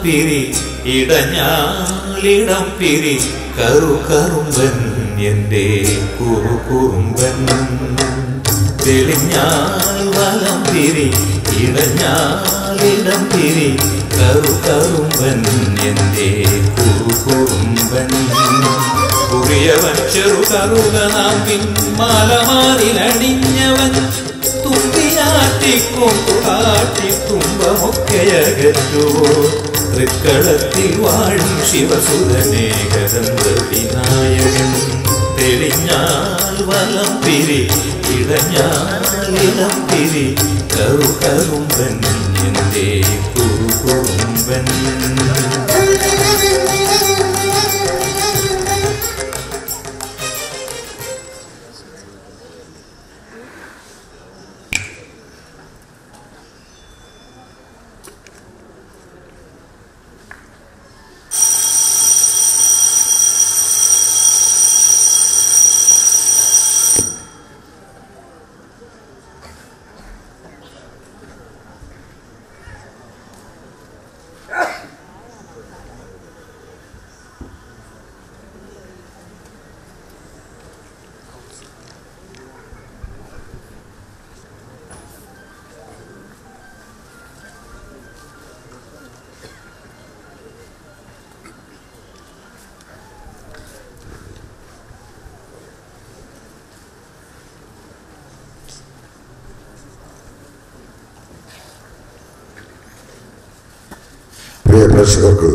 പിരി ഇടഞ്ഞാലിടം പിരി കറു കറുമ്പൻ എന്റെ കുറു കുറുമ്പൻ തെളിഞ്ഞാൽ വലം പിരി ഇടഞ്ഞാലിടം പിരി കറു കറുമ്പൻ എന്റെ കുറു കുറുമ്പൻ കുറിയവൻ ചെറു കറുക നാമ്പിൻ മാലമാറിലണിഞ്ഞവൻ തുമ്പിനാട്ടിക്കൊണ്ടു കാട്ടി തുമ്പമൊക്കെയകറ്റുവോ തൃക്കളത്തിൽ വാഴും ശിവസുരനേകരന്ത വിനായകൻ തെളിഞ്ഞാൽ വലം പിരി ഇടഞ്ഞാൽ ഇടം പിരി കറു കറുമ്പൻ എന്റെ കുറു കുറുമ്പൻ പ്രിയ പ്രേക്ഷകർക്ക്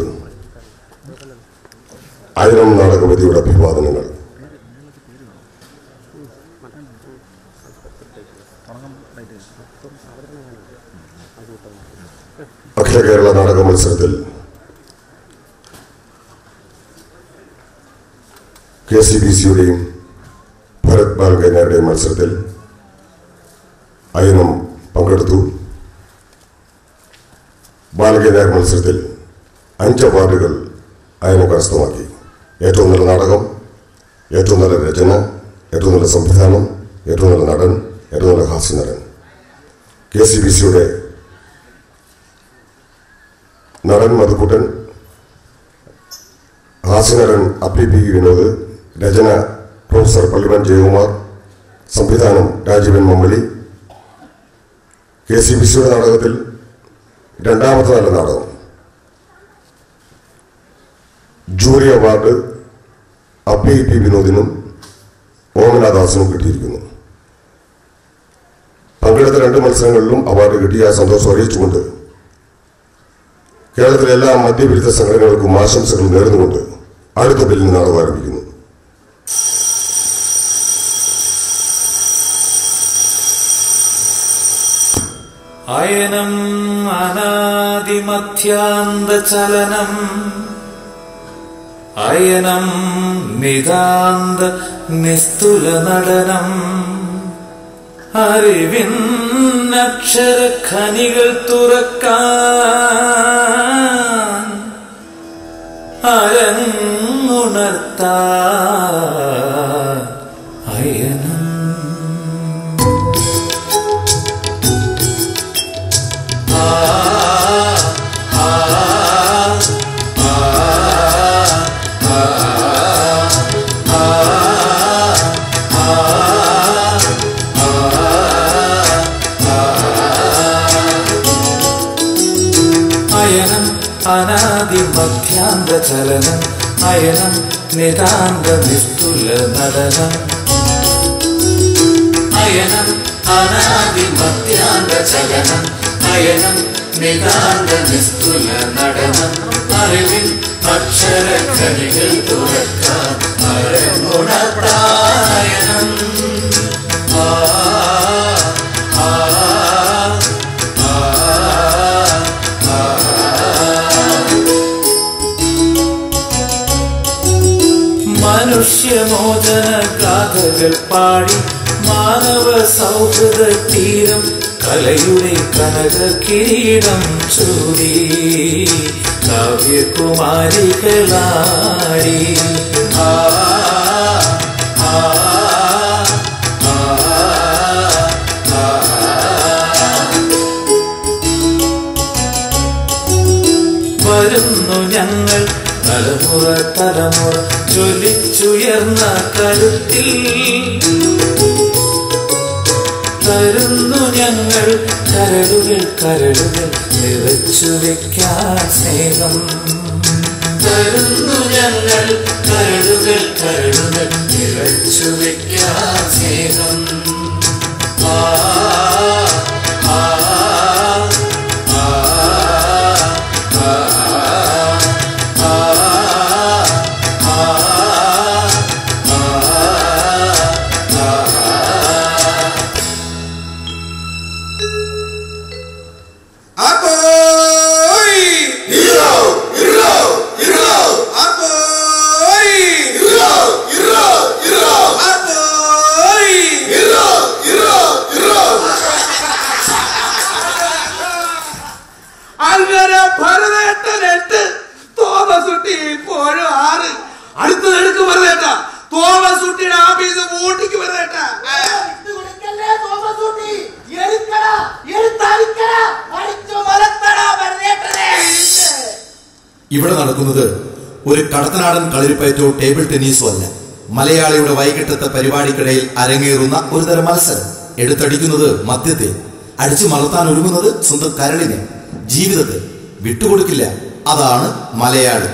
ആയിരം നാടകവേദിയുടെ അഭിവാദനങ്ങൾ അഖില കേരള നാടക മത്സരത്തിൽ കെ സി ബി സിയുടെയും ഭരത് ബാൽഗേനയുടെയും മത്സരത്തിൽ അയനം പങ്കെടുത്തു ബാലകേന്ദ്ര മത്സരത്തിൽ അഞ്ച് അവാർഡുകൾ അയനം കരസ്ഥമാക്കി ഏറ്റവും നല്ല നാടകം ഏറ്റവും നല്ല രചന ഏറ്റവും നല്ല സംവിധാനം ഏറ്റവും നല്ല നടൻ ഏറ്റവും നല്ല ഹാസ്യനടൻ കെ സി ബി സിയുടെ നടൻ മധുക്കുട്ടൻ ഹാസ്യനടൻ അപ്പി പി വിനോദ് രചന പ്രൊഫസർ പള്ളിവൻ ജയകുമാർ സംവിധാനം Rajeevan Mammali K C B സിയുടെ നാടകത്തിൽ രണ്ടാമത്തെ നല്ല നാടകം ജൂറി അവാർഡ് അപ്പി പി വിനോദിനും ഓമനാദാസിനും കിട്ടിയിരിക്കുന്നു പങ്കെടുത്ത രണ്ട് മത്സരങ്ങളിലും അവാർഡ് കിട്ടിയ സന്തോഷം അറിയിച്ചുകൊണ്ട് കേരളത്തിലെ എല്ലാ മദ്യവിരുദ്ധ സംഘടനകൾക്കും ആശംസകൾ നേർന്നുകൊണ്ട് അടുത്ത ബില്ലിന് നാടകം ആരംഭിക്കുന്നു അയനം അനാദിമധ്യാന്തചലനം അയനം നിതാന്ത നിസ്തുല നടനം അറിവിന്നക്ഷര ഖനികൾ തുറക്കാൻ അരങ്ങുണർത്താൻ അയനം അയനം അനാദി മധ്യാന്ത ചലനം അയനം നിതാന്ത നിസ്തുല നടനം അയനം അനാദി മധ്യാന്ത ചലനം അയനം നിതാന്ത നിസ്തുല നടനം അറിവിൽ അക്ഷര ഖനികൾ തുറക്കാൻ അരങ്ങുണത്തായനം ആ ആ ആ മനുഷ്യമോചന ഗാഥകൾ പാടി മാനവ സൗഹൃദ തീരം കലയുടെ കനക കിരീടം ചൂടി കാവ്യകുമാരികളാടി ആ ആ ആ ആ വരുന്നു ഞങ്ങൾ തലമുറ തലമുറ ജ്വലിച്ചുയർന്ന കരുത്തിൽ തരുന്നു ഞങ്ങൾ കരടുകൾ കരടുകൾ നിറച്ചു വെക്കാൻ സ്നേഹം തരുന്നു ഞങ്ങൾ കരടുകൾ കരടുകൾ നിറച്ചു വെക്കാൻ സ്നേഹം ആ ആ ആ ആ ആ Apoy! Hero! Hero! Hero! Apoy! Hero! Hero! Hero! Apoy! Hero! Hero! Hero! അങ്ങനെ ഭരതേട്ടൻ എട്ട് തോമസ് കുട്ടി ഇപ്പോഴും ആറ് അടുത്തത് എടുക്ക് ഭരതേട്ട തോമസ് കുട്ടിയുടെ ആഫീസ് വോട്ടിക്ക് ഭരതേട്ട ഇത് കൊടുക്കല്ലേ തോമസ് കുട്ടി? എടുക്കടാ, എടുത്തടിക്കടാ, അടിച്ചു മലത്തടാ പരദേട്ടനെ. ഇവിടെ നടക്കുന്നത് ഒരു കടത്തനാടൻ കളിരിപ്പയറ്റോ ടേബിൾ ടെന്നീസോ അല്ല മലയാളിയുടെ വൈകിട്ടത്തെ പരിപാടിക്കിടയിൽ അരങ്ങേറുന്ന ഒരു തരം മത്സരം എടുത്തടിക്കുന്നത് മദ്യത്തെ അടിച്ചു മലർത്താൻ ഒരുങ്ങുന്നത് സ്വന്തം കരളിനെ ജീവിതത്തെ വിട്ടുകൊടുക്കില്ല അതാണ് മലയാളി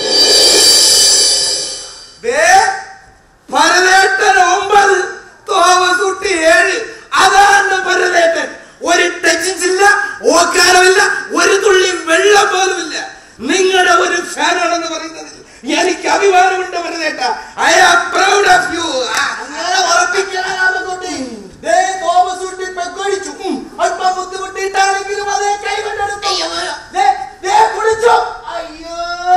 ദേ, ഭരതേട്ടൻ ഒമ്പത് തോമസ് കുട്ടി ഏഴ് അതാണ് ഭരതേട്ടൻ ഒരു ടച്ചിങ്സ് ഇല്ല ഓക്കാരമില്ല ഒരു തുള്ളി വെള്ളം പോലുമില്ല നിങ്ങളുടെ ഒരു ഫാനാണെന്ന് പറയുന്നതിൽ എനിക്ക് അഭിമാനമുണ്ട് ഭരതേട്ട I am proud of you അങ്ങനെ ഉറപ്പിക്കടാ തോമസ് കുട്ടി. ദേ, തോമസ് കുട്ടി പെക്കൊഴിച്ചു. ഉം, അല്പം ബുദ്ധിമുട്ടിയിട്ടാണെങ്കിലും അതേ കൈകൊണ്ടെടുത്തു. ദേ, ദേ, കുടിച്ചു. അയ്യോ.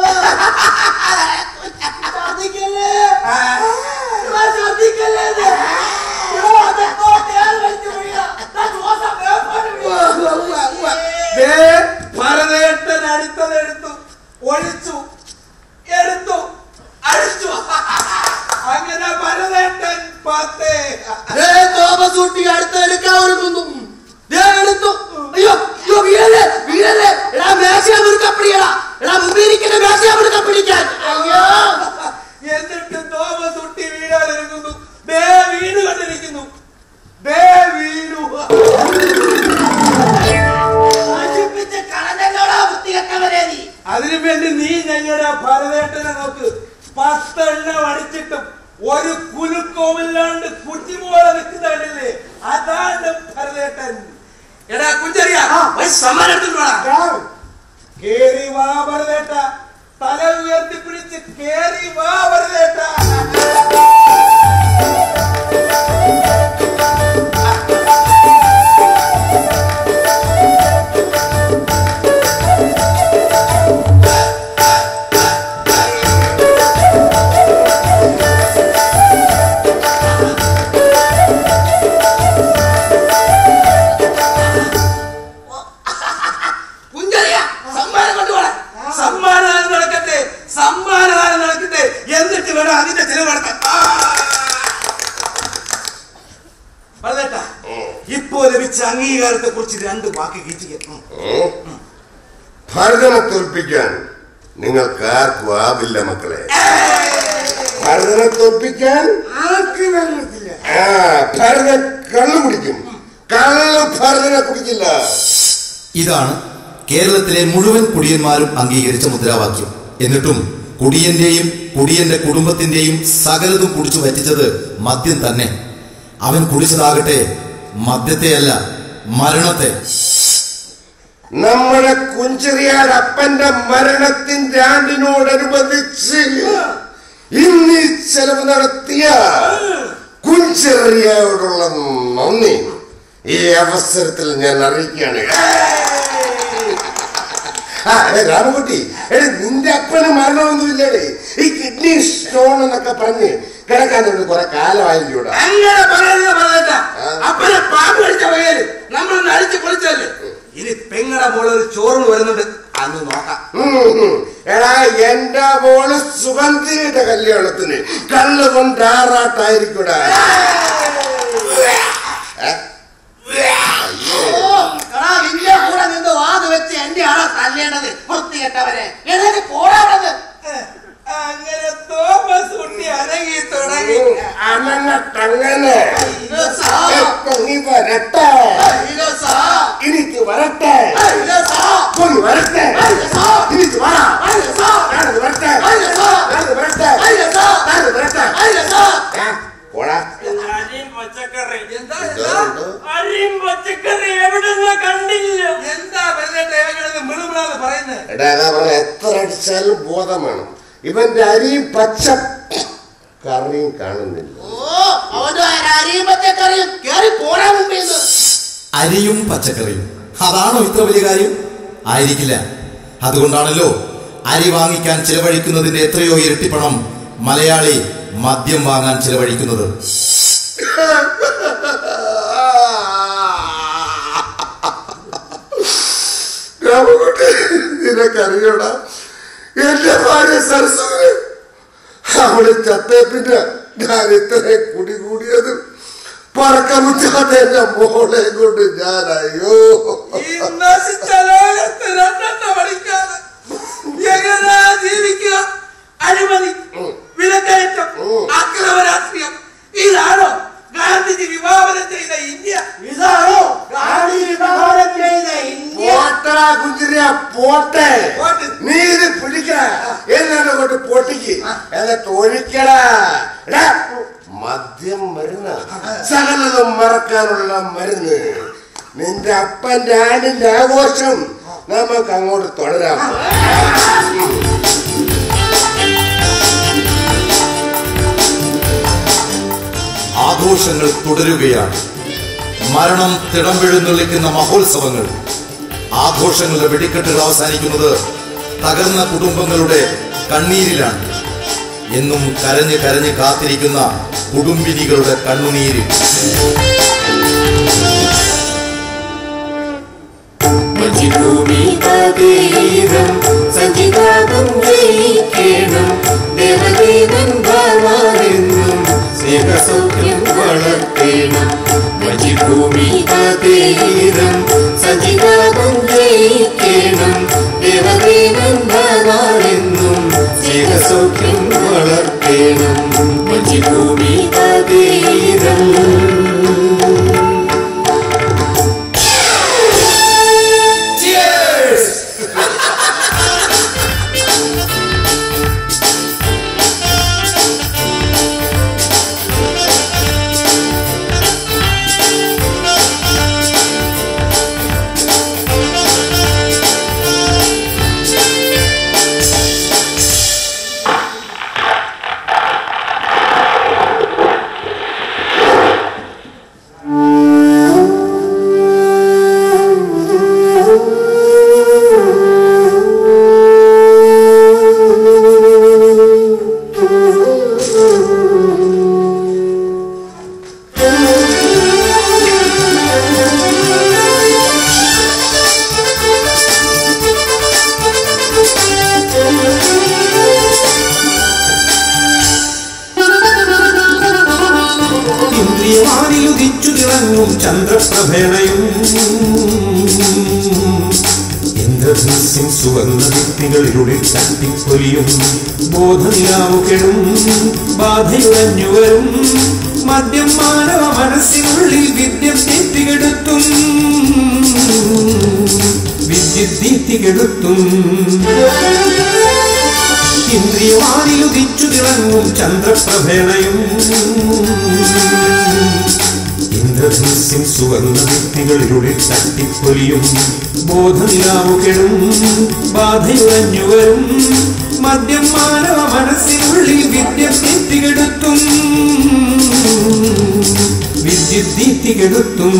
ഛർദ്ദിക്കല്ലേ? ഇവ ഛർദ്ദിക്കല്ലേ ഇത്? ഇവ അതെന്തോ തേൻ വലിച്ചു വീഴുക. ദാ ശ്വാസം വേർപാട് വീഴുക. ദേ, ഭരതേട്ടൻ അടുത്തത് എടുത്തു ഒഴിച്ചു എടുത്തു അടിച്ചു അങ്ങനെ ഭരതേട്ടൻ പത്ത് ദേ, തോമസ് കുട്ടി അടുത്തെടുക്കാൻ ഒരുങ്ങുന്നു ദേ, എടുത്തു അയ്യോ അയ്യോ വീഴല്ലേ വീഴല്ലേ എടാ മേശയെ മുറുക്ക പിടിയടാ എടാ മുമ്പിരിക്കുന്ന മേശയെ മുറുക്ക പിടിക്കാൻ അയ്യോ എന്നിട്ട് തോമസ് കുട്ടി വീഴാനിരിക്കുന്നു ദേ വീട് കണ്ടിരിക്കുന്നു ദേ വീണു നശിപ്പിച്ച് കളഞ്ഞല്ലോടാ വൃത്തികെട്ടവരെ നീ അതിനു വേണ്ടി നീ ഞങ്ങളുടെ ഭരതേട്ടനെ നോക്ക് പത്തെണ്ണം അടിച്ചിട്ടും ഒരു കുലുക്കവുമില്ലാണ്ട് കുറ്റി പോലെ നിൽക്കുന്നതല്ലേ അതാണ് ഭരതേട്ടൻ എടാ കുഞ്ചറിയ സമ്മാനം എടുത്തിട്ട് വാടാ. കേറി വാ ഭരതേട്ട തല ഉയർത്തി പിടിച്ച് കേറി വാ ഭരതേട്ട കുഞ്ചറിയ സമ്മാനം കൊണ്ടുപോടാ സമ്മാനദാനം നടക്കട്ടെ സമ്മാനദാനം നടക്കട്ടെ എന്നിട്ട് വേണം അതിന്റെ ചെലവ് നടത്താൻ ആ. ഭരതേട്ടാ ഇപ്പോ ലഭിച്ച അംഗീകാരത്തെ കുറിച്ച് രണ്ട് വാക്ക് കീച്ചുക ഭരതനെ തോൽപ്പിക്കാൻ നിങ്ങൾക്ക് ആർക്കും ആവില്ല മക്കളെ ഭരതനെ തോൽപ്പിക്കാൻ ആ ഭരതൻ കള്ളു കുടിക്കും കള്ളു ഭരതനെ കുടിക്കില്ല ഇതാണ് കേരളത്തിലെ മുഴുവൻ കുടിയന്മാരും അംഗീകരിച്ച മുദ്രാവാക്യം എന്നിട്ടും കുടിയന്റെയും കുടിയന്റെ കുടുംബത്തിന്റെയും സകലതും കുടിച്ചു വറ്റിച്ചത് മദ്യം തന്നെ അവൻ കുടിച്ചതാകട്ടെ മദ്യത്തെയല്ല മരണത്തെ നമ്മുടെ കുഞ്ചെറിയാട് അപ്പന്റെ മരണത്തിന്റെ ആണ്ടിനോടനുബന്ധിച്ച് ഇന്ന് ഈ ചെലവ് നടത്തിയ കുഞ്ചെറിയോടുള്ള നന്ദി ഈ അവസരത്തിൽ ഞാൻ അറിയിക്കുകയാണ് ആ, എടേ രാമകുട്ടി എടേ നിന്റെ അപ്പന് മരണമൊന്നുമില്ലേ ഈ കിഡ്നി സ്റ്റോൺ എന്നൊക്കെ പറഞ്ഞ് കിടക്കാനുണ്ട് കുറെ കാലമായില്ലൂടാ അങ്ങനെ പറയുന്നത് ഭരതേട്ട അപ്പനെ പാമ്പ് കടിച്ച വകയില് നമ്മളൊന്ന് അടിച്ച് പൊളിച്ചല്ലേ ഇനി പെങ്ങടെ മോള് ഒരു ചോറിന് വരുന്നുണ്ട് അന്ന് നോക്കാം ഉം. എടാ എന്റെ മോള് സുഗന്ധിയുടെ കല്യാണത്തിന് കല്ല് കൊണ്ട് ആറാട്ടായിരിക്കൂടാ ഓ, എടാ, നിന്റെ നിന്റെ കൂടെ നിന്ന് വാത് വെച്ച് എന്റെ ആളെ തല്ലേണ്ടത് വൃത്തികെട്ടവരെ എഴുതി പോടാവത് അങ്ങനെ തോമസ് കുട്ടി അനങ്ങി തുടങ്ങി അനങ്ങട്ടങ്ങനെ നീ വരട്ടെ എനിക്ക് വരട്ടെ പോയി വരട്ടെ എനിക്ക് വരാ ഞാനത് വരട്ടെ ഞാനത് വരട്ടെ ഞാനത് വരട്ടെ ആ, പോടാ അരിയും പച്ചക്കറി എന്താ ഇതോ, എന്താ ഇതോ. അരിയും പച്ചക്കറി എവിടുന്ന് കണ്ടില്ല എന്താ വെറുതെ മിളുമിളാന്ന് പറയുന്നത് എടാ അതാ പറഞ്ഞ എത്ര അടിച്ചാലും ബോധം വേണം ഇവന്റെ അരിയും പച്ച കറിയും കാണുന്നില്ല ഓ അവന്റെ അരിയും പച്ചക്കറിയും കേറി പോടാ മുമ്പിൽ നിന്ന് അരിയും പച്ചക്കറിയും അതാണോ ഇത്ര വലിയ കാര്യം ആയിരിക്കില്ല അതുകൊണ്ടാണല്ലോ അരി വാങ്ങിക്കാൻ ചിലവഴിക്കുന്നതിന്റെ എത്രയോ ഇരട്ടിപ്പണം മലയാളി മദ്യം വാങ്ങാൻ ചിലവഴിക്കുന്നത് രാമകുട്ടി നിനക്കറിയടാ എന്റെ ഭാര്യ സരസ്വതി അവള് ചത്തേ പിന്നെ ഞാൻ ഇത്രയും കുടി കൂടിയത് പറക്കമുറ്റാത്ത എന്റെ മോളെ കൊണ്ട് ഞാൻ അയ്യോ ഈ നശിച്ച ലോകത്ത് രണ്ടെണ്ണം പഠിക്കാതെ എങ്ങനെ ജീവിക്കുക അഴിമതി വിലക്കയറ്റം അക്രമരാഷ്ട്രീയം ഇതാണോ ഗാന്ധിജി വിഭാവനം ചെയ്ത ഇന്ത്യ ഇതാണോ ഗാന്ധി വിഭാവനം ചെയ്ത ഇന്ത്യ പോട്ടടാ കുഞ്ചിരിയ പോട്ടെ പോട്ട്. നീ ഇത് പിടിക്ക എന്നെ കൊണ്ട് പൊട്ടിക്ക് എന്നിട്ട് ഒഴിക്കടാ എടാ, മദ്യം മരുന്ന് സകലതും മറക്കാനുള്ള മരുന്ന് നിന്റെ അപ്പന്റെ ആടിന്റെ ആഘോഷം നമുക്ക് അങ്ങോട്ട് തുടരാം ആഘോഷങ്ങൾ തുടരുകയാണ് മരണം തിടംപെഴുന്നള്ളിക്കുന്ന മഹോത്സവങ്ങൾ ആഘോഷങ്ങളുടെ വെടിക്കെട്ടുകൾ അവസാനിക്കുന്നത് തകർന്ന കുടുംബങ്ങളുടെ കണ്ണീരിലാണ് എന്നും കരഞ്ഞ് കരഞ്ഞ് കാത്തിരിക്കുന്ന കുടുംബിനികളുടെ കണ്ണുനീരിൽ ഭൂമിതീരം സഞ്ചിതാപം ജയിക്കണം ദേവദേവൻ ഭവാനെന്നും സ്നേഹസൗഖ്യം വളർത്തേണം ഭൂമിതീരം സഞ്ചിതാപം ജയിക്കണം ദേവദേവൻ ഭവാനെന്നും സ്നേഹസൗഖ്യം വളർത്തേണം ഭൂമിതീരം ഇന്ദ്രിയവാനിലുദിച്ചു തിളങ്ങും ചന്ദ്രപ്രഭേണയും ഇന്ദ്രധനുസിൻ സുവർണ വ്യക്തികളിലുള്ളിൽ തട്ടിപ്പൊലിയും ബോധനിലാവു കെടും ബാധയുടഞ്ഞുവരും മദ്യം മാനവ മനസ്സിനുള്ളിൽ വിദ്യദീപ്തി കെടുത്തും വിദ്യുദ്ദീപ്തി കെടുത്തും ഇന്ദ്രിയവാനിലുദിച്ചു തിളങ്ങും ചന്ദ്രപ്രഭേണയും ഇന്ദ്രധനുസിൻ സുവർണ വ്യക്തികളിലുള്ളിൽ തട്ടിപ്പൊലിയും ബോധനിലാവു കെടും ബാധയുടഞ്ഞുവരും മദ്യം മാനവ മനസ്സിനുള്ളിൽ വിദ്യദീപ്തി കെടുത്തും വിദ്യുദ്ദീപ്തി കെടുത്തും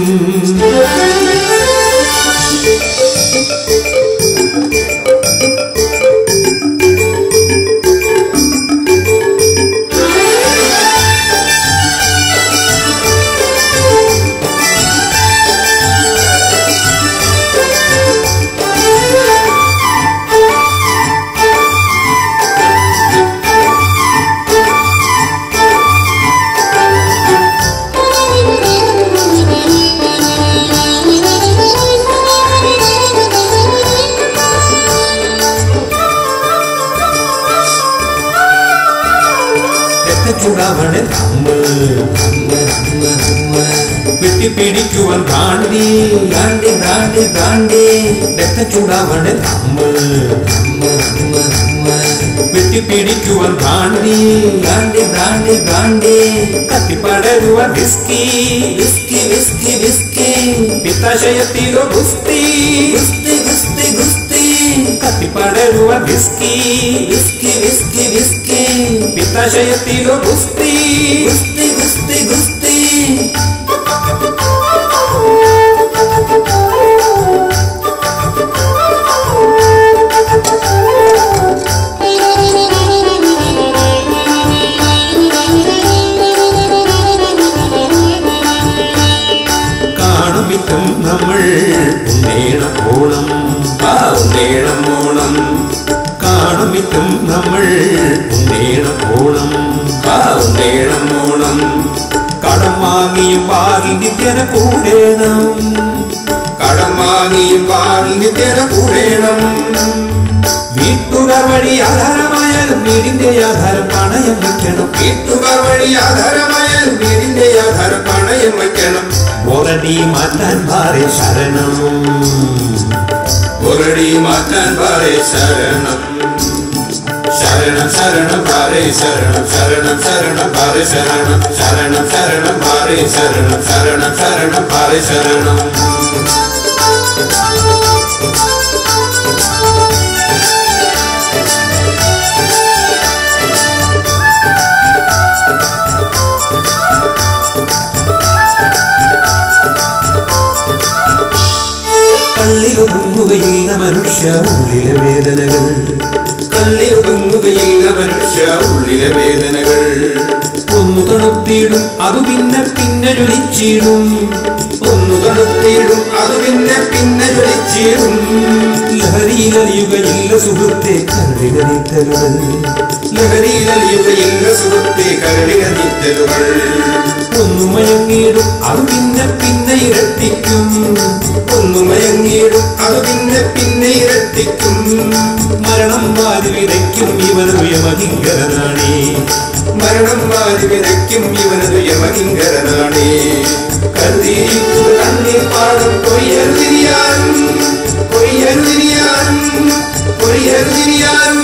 Thank you. രക്തച്ചുടവണ് നമ്മ വെട്ടിപ്പിടിക്കുവാൻ കാണ്ടി കാണ്ടി കാണ്ടി കാണ്ടി രക്തച്ചുടവണ് നമ്മ വെട്ടിപ്പിടിക്കുവാൻ കാണ്ടി കാണ്ടി കാണ്ടി കാണ്ടി കത്തിപ്പടരുവാൻ വിസ്കി വിസ്കി വിസ്കി വിസ്കി പിത്താശയത്തിലോ ഗുസ്തി ഗുസ്തി ഗുസ്തി ഗുസ്തി കത്തിപ്പടരുവാൻ വിസ്കി വിസ്കി വിസ്കി വിസ്കി പിത്താശയത്തിലോ ഗുസ്തി ഗുസ്തി ഗുസ്തി ഗുസ്തി കാണുമിട്ടും നമ്മൾ ഉണ്ണേണം ഓണം ആ ഉണ്ണേണം ഓണം കാണുമിട്ടും നമ്മൾ ഉണ്ണേണം ഓണം ആ ഉണ്ണേണം ഓണം കടം വാങ്ങിയും വാങ്ങി നിത്യന കൂടേണം കടം വാങ്ങിയും വാങ്ങി നിത്യന കൂടേണം വീട്ടുകാർ വഴി ആധാരമായാലും വീടിന്റെ ആധാരം പണയം വെക്കണം വീട്ടുകാർ വഴി ആധാരമായാലും വീടിന്റെ ആധാരം പണയം വെക്കണം ബോറടി മാറ്റാൻ പാറേ ശരണം ബോറടി മാറ്റാൻ പാറേ ശരണം ശരണം ശരണം പാറേ ശരണം ശരണം ശരണം പാറേ ശരണം ശരണം ശരണം പാറേ ശരണം ശരണം ശരണം പാറേ ശരണം കള്ളിലൊതുങ്ങുകയില്ല മനുഷ്യ ഉള്ളിലെ വേദനകൾ കള്ളിലൊതുങ്ങുകയില്ല മനുഷ്യ ഉള്ളിലെ വേദനകൾ ഒന്നു തണുത്തിടും അത് പിന്നെ പിന്നെ ജ്വലിച്ചിടും ഒന്നു തണുത്തിടും അത് പിന്നെ പിന്നെ ജ്വലിച്ചിടും ലഹരിയിലലിയുകയില്ല സുഹൃത്തെ കരടിന നീത്തലുകൾ ലഹരിയിലലിയുകയില്ല സുഹൃത്തെ കരടിന നീത്തലുകൾ ഒന്നു മയങ്ങിയിടും അത് പിന്നെ പിന്നെ ഇരട്ടിക്കും ഒന്നു മയങ്ങിയിടും അത് പിന്നെ പിന്നെ ഇരട്ടിക്കും മരണം വാരി വിതയ്ക്കും ഇവനു യമകിങ്കരനാണേ മരണം വാരി വിതയ്ക്കും ഇവനു യമകിങ്കരനാണേ കരുതിയിരിക്കും കണ്ണീർ പാടും കൊയ്യരുതിരിയാനും കൊയ്യരുതിരിയാനും കൊയ്യരുതിരിയാനും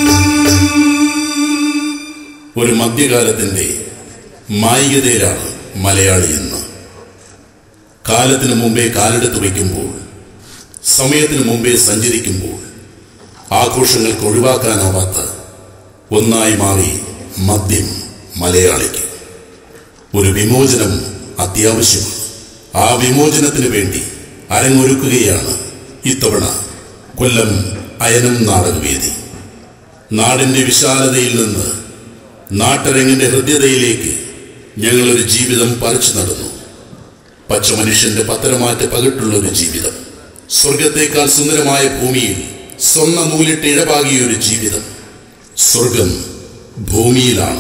ഒരു മധ്യകാലത്തിന്റെ മായികതയിലാണ് മലയാളി എന്ന് കാലത്തിന് മുമ്പേ കാലെടുത്ത് വയ്ക്കുമ്പോൾ സമയത്തിന് മുമ്പേ സഞ്ചരിക്കുമ്പോൾ ആഘോഷങ്ങൾക്ക് ഒഴിവാക്കാനാവാത്ത ഒന്നായി മാറി മദ്യം മലയാളിക്ക് ഒരു വിമോചനം അത്യാവശ്യമാണ് ആ വിമോചനത്തിന് വേണ്ടി അരങ്ങൊരുക്കുകയാണ് ഇത്തവണ കൊല്ലം അയനം നാടകവേദി നാടിന്റെ വിശാലതയിൽ നിന്ന് നാട്ടരങ്ങിന്റെ ഹൃദ്യതയിലേക്ക് ഞങ്ങളൊരു ജീവിതം പറിച്ചു നടന്നു പച്ച മനുഷ്യന്റെ പത്തരമാറ്റ പകിട്ടുള്ള ഒരു ജീവിതം സ്വർഗത്തേക്കാൾ സുന്ദരമായ ഭൂമിയിൽ സ്വർണ്ണ നൂലിട്ട് ഇഴപാകിയ ഒരു ജീവിതം സ്വർഗം ഭൂമിയിലാണ്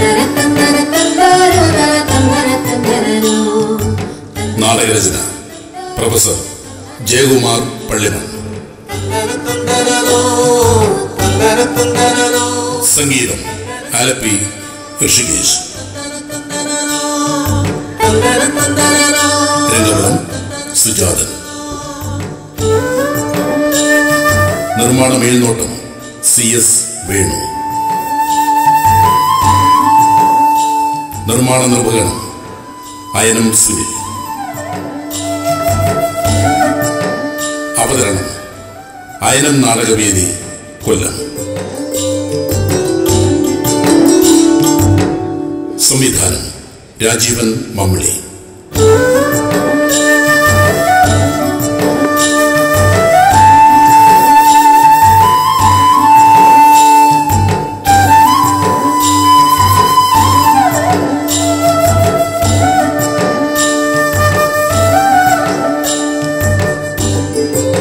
നാടകരചന പ്രൊഫസർ ജയകുമാർ പള്ളിമൺ സംഗീതം ആലപ്പി ഋഷികേശ് രംഗവളം സുജാതൻ നിർമ്മാണ മേൽനോട്ടം സി എസ് വേണു നിർമ്മാണ നിർവഹണം അയനം സുനിൽ അവതരണം അയനം നാടകവേദി കൊല്ലം സംവിധാനം രാജീവൻ മമ്മിളി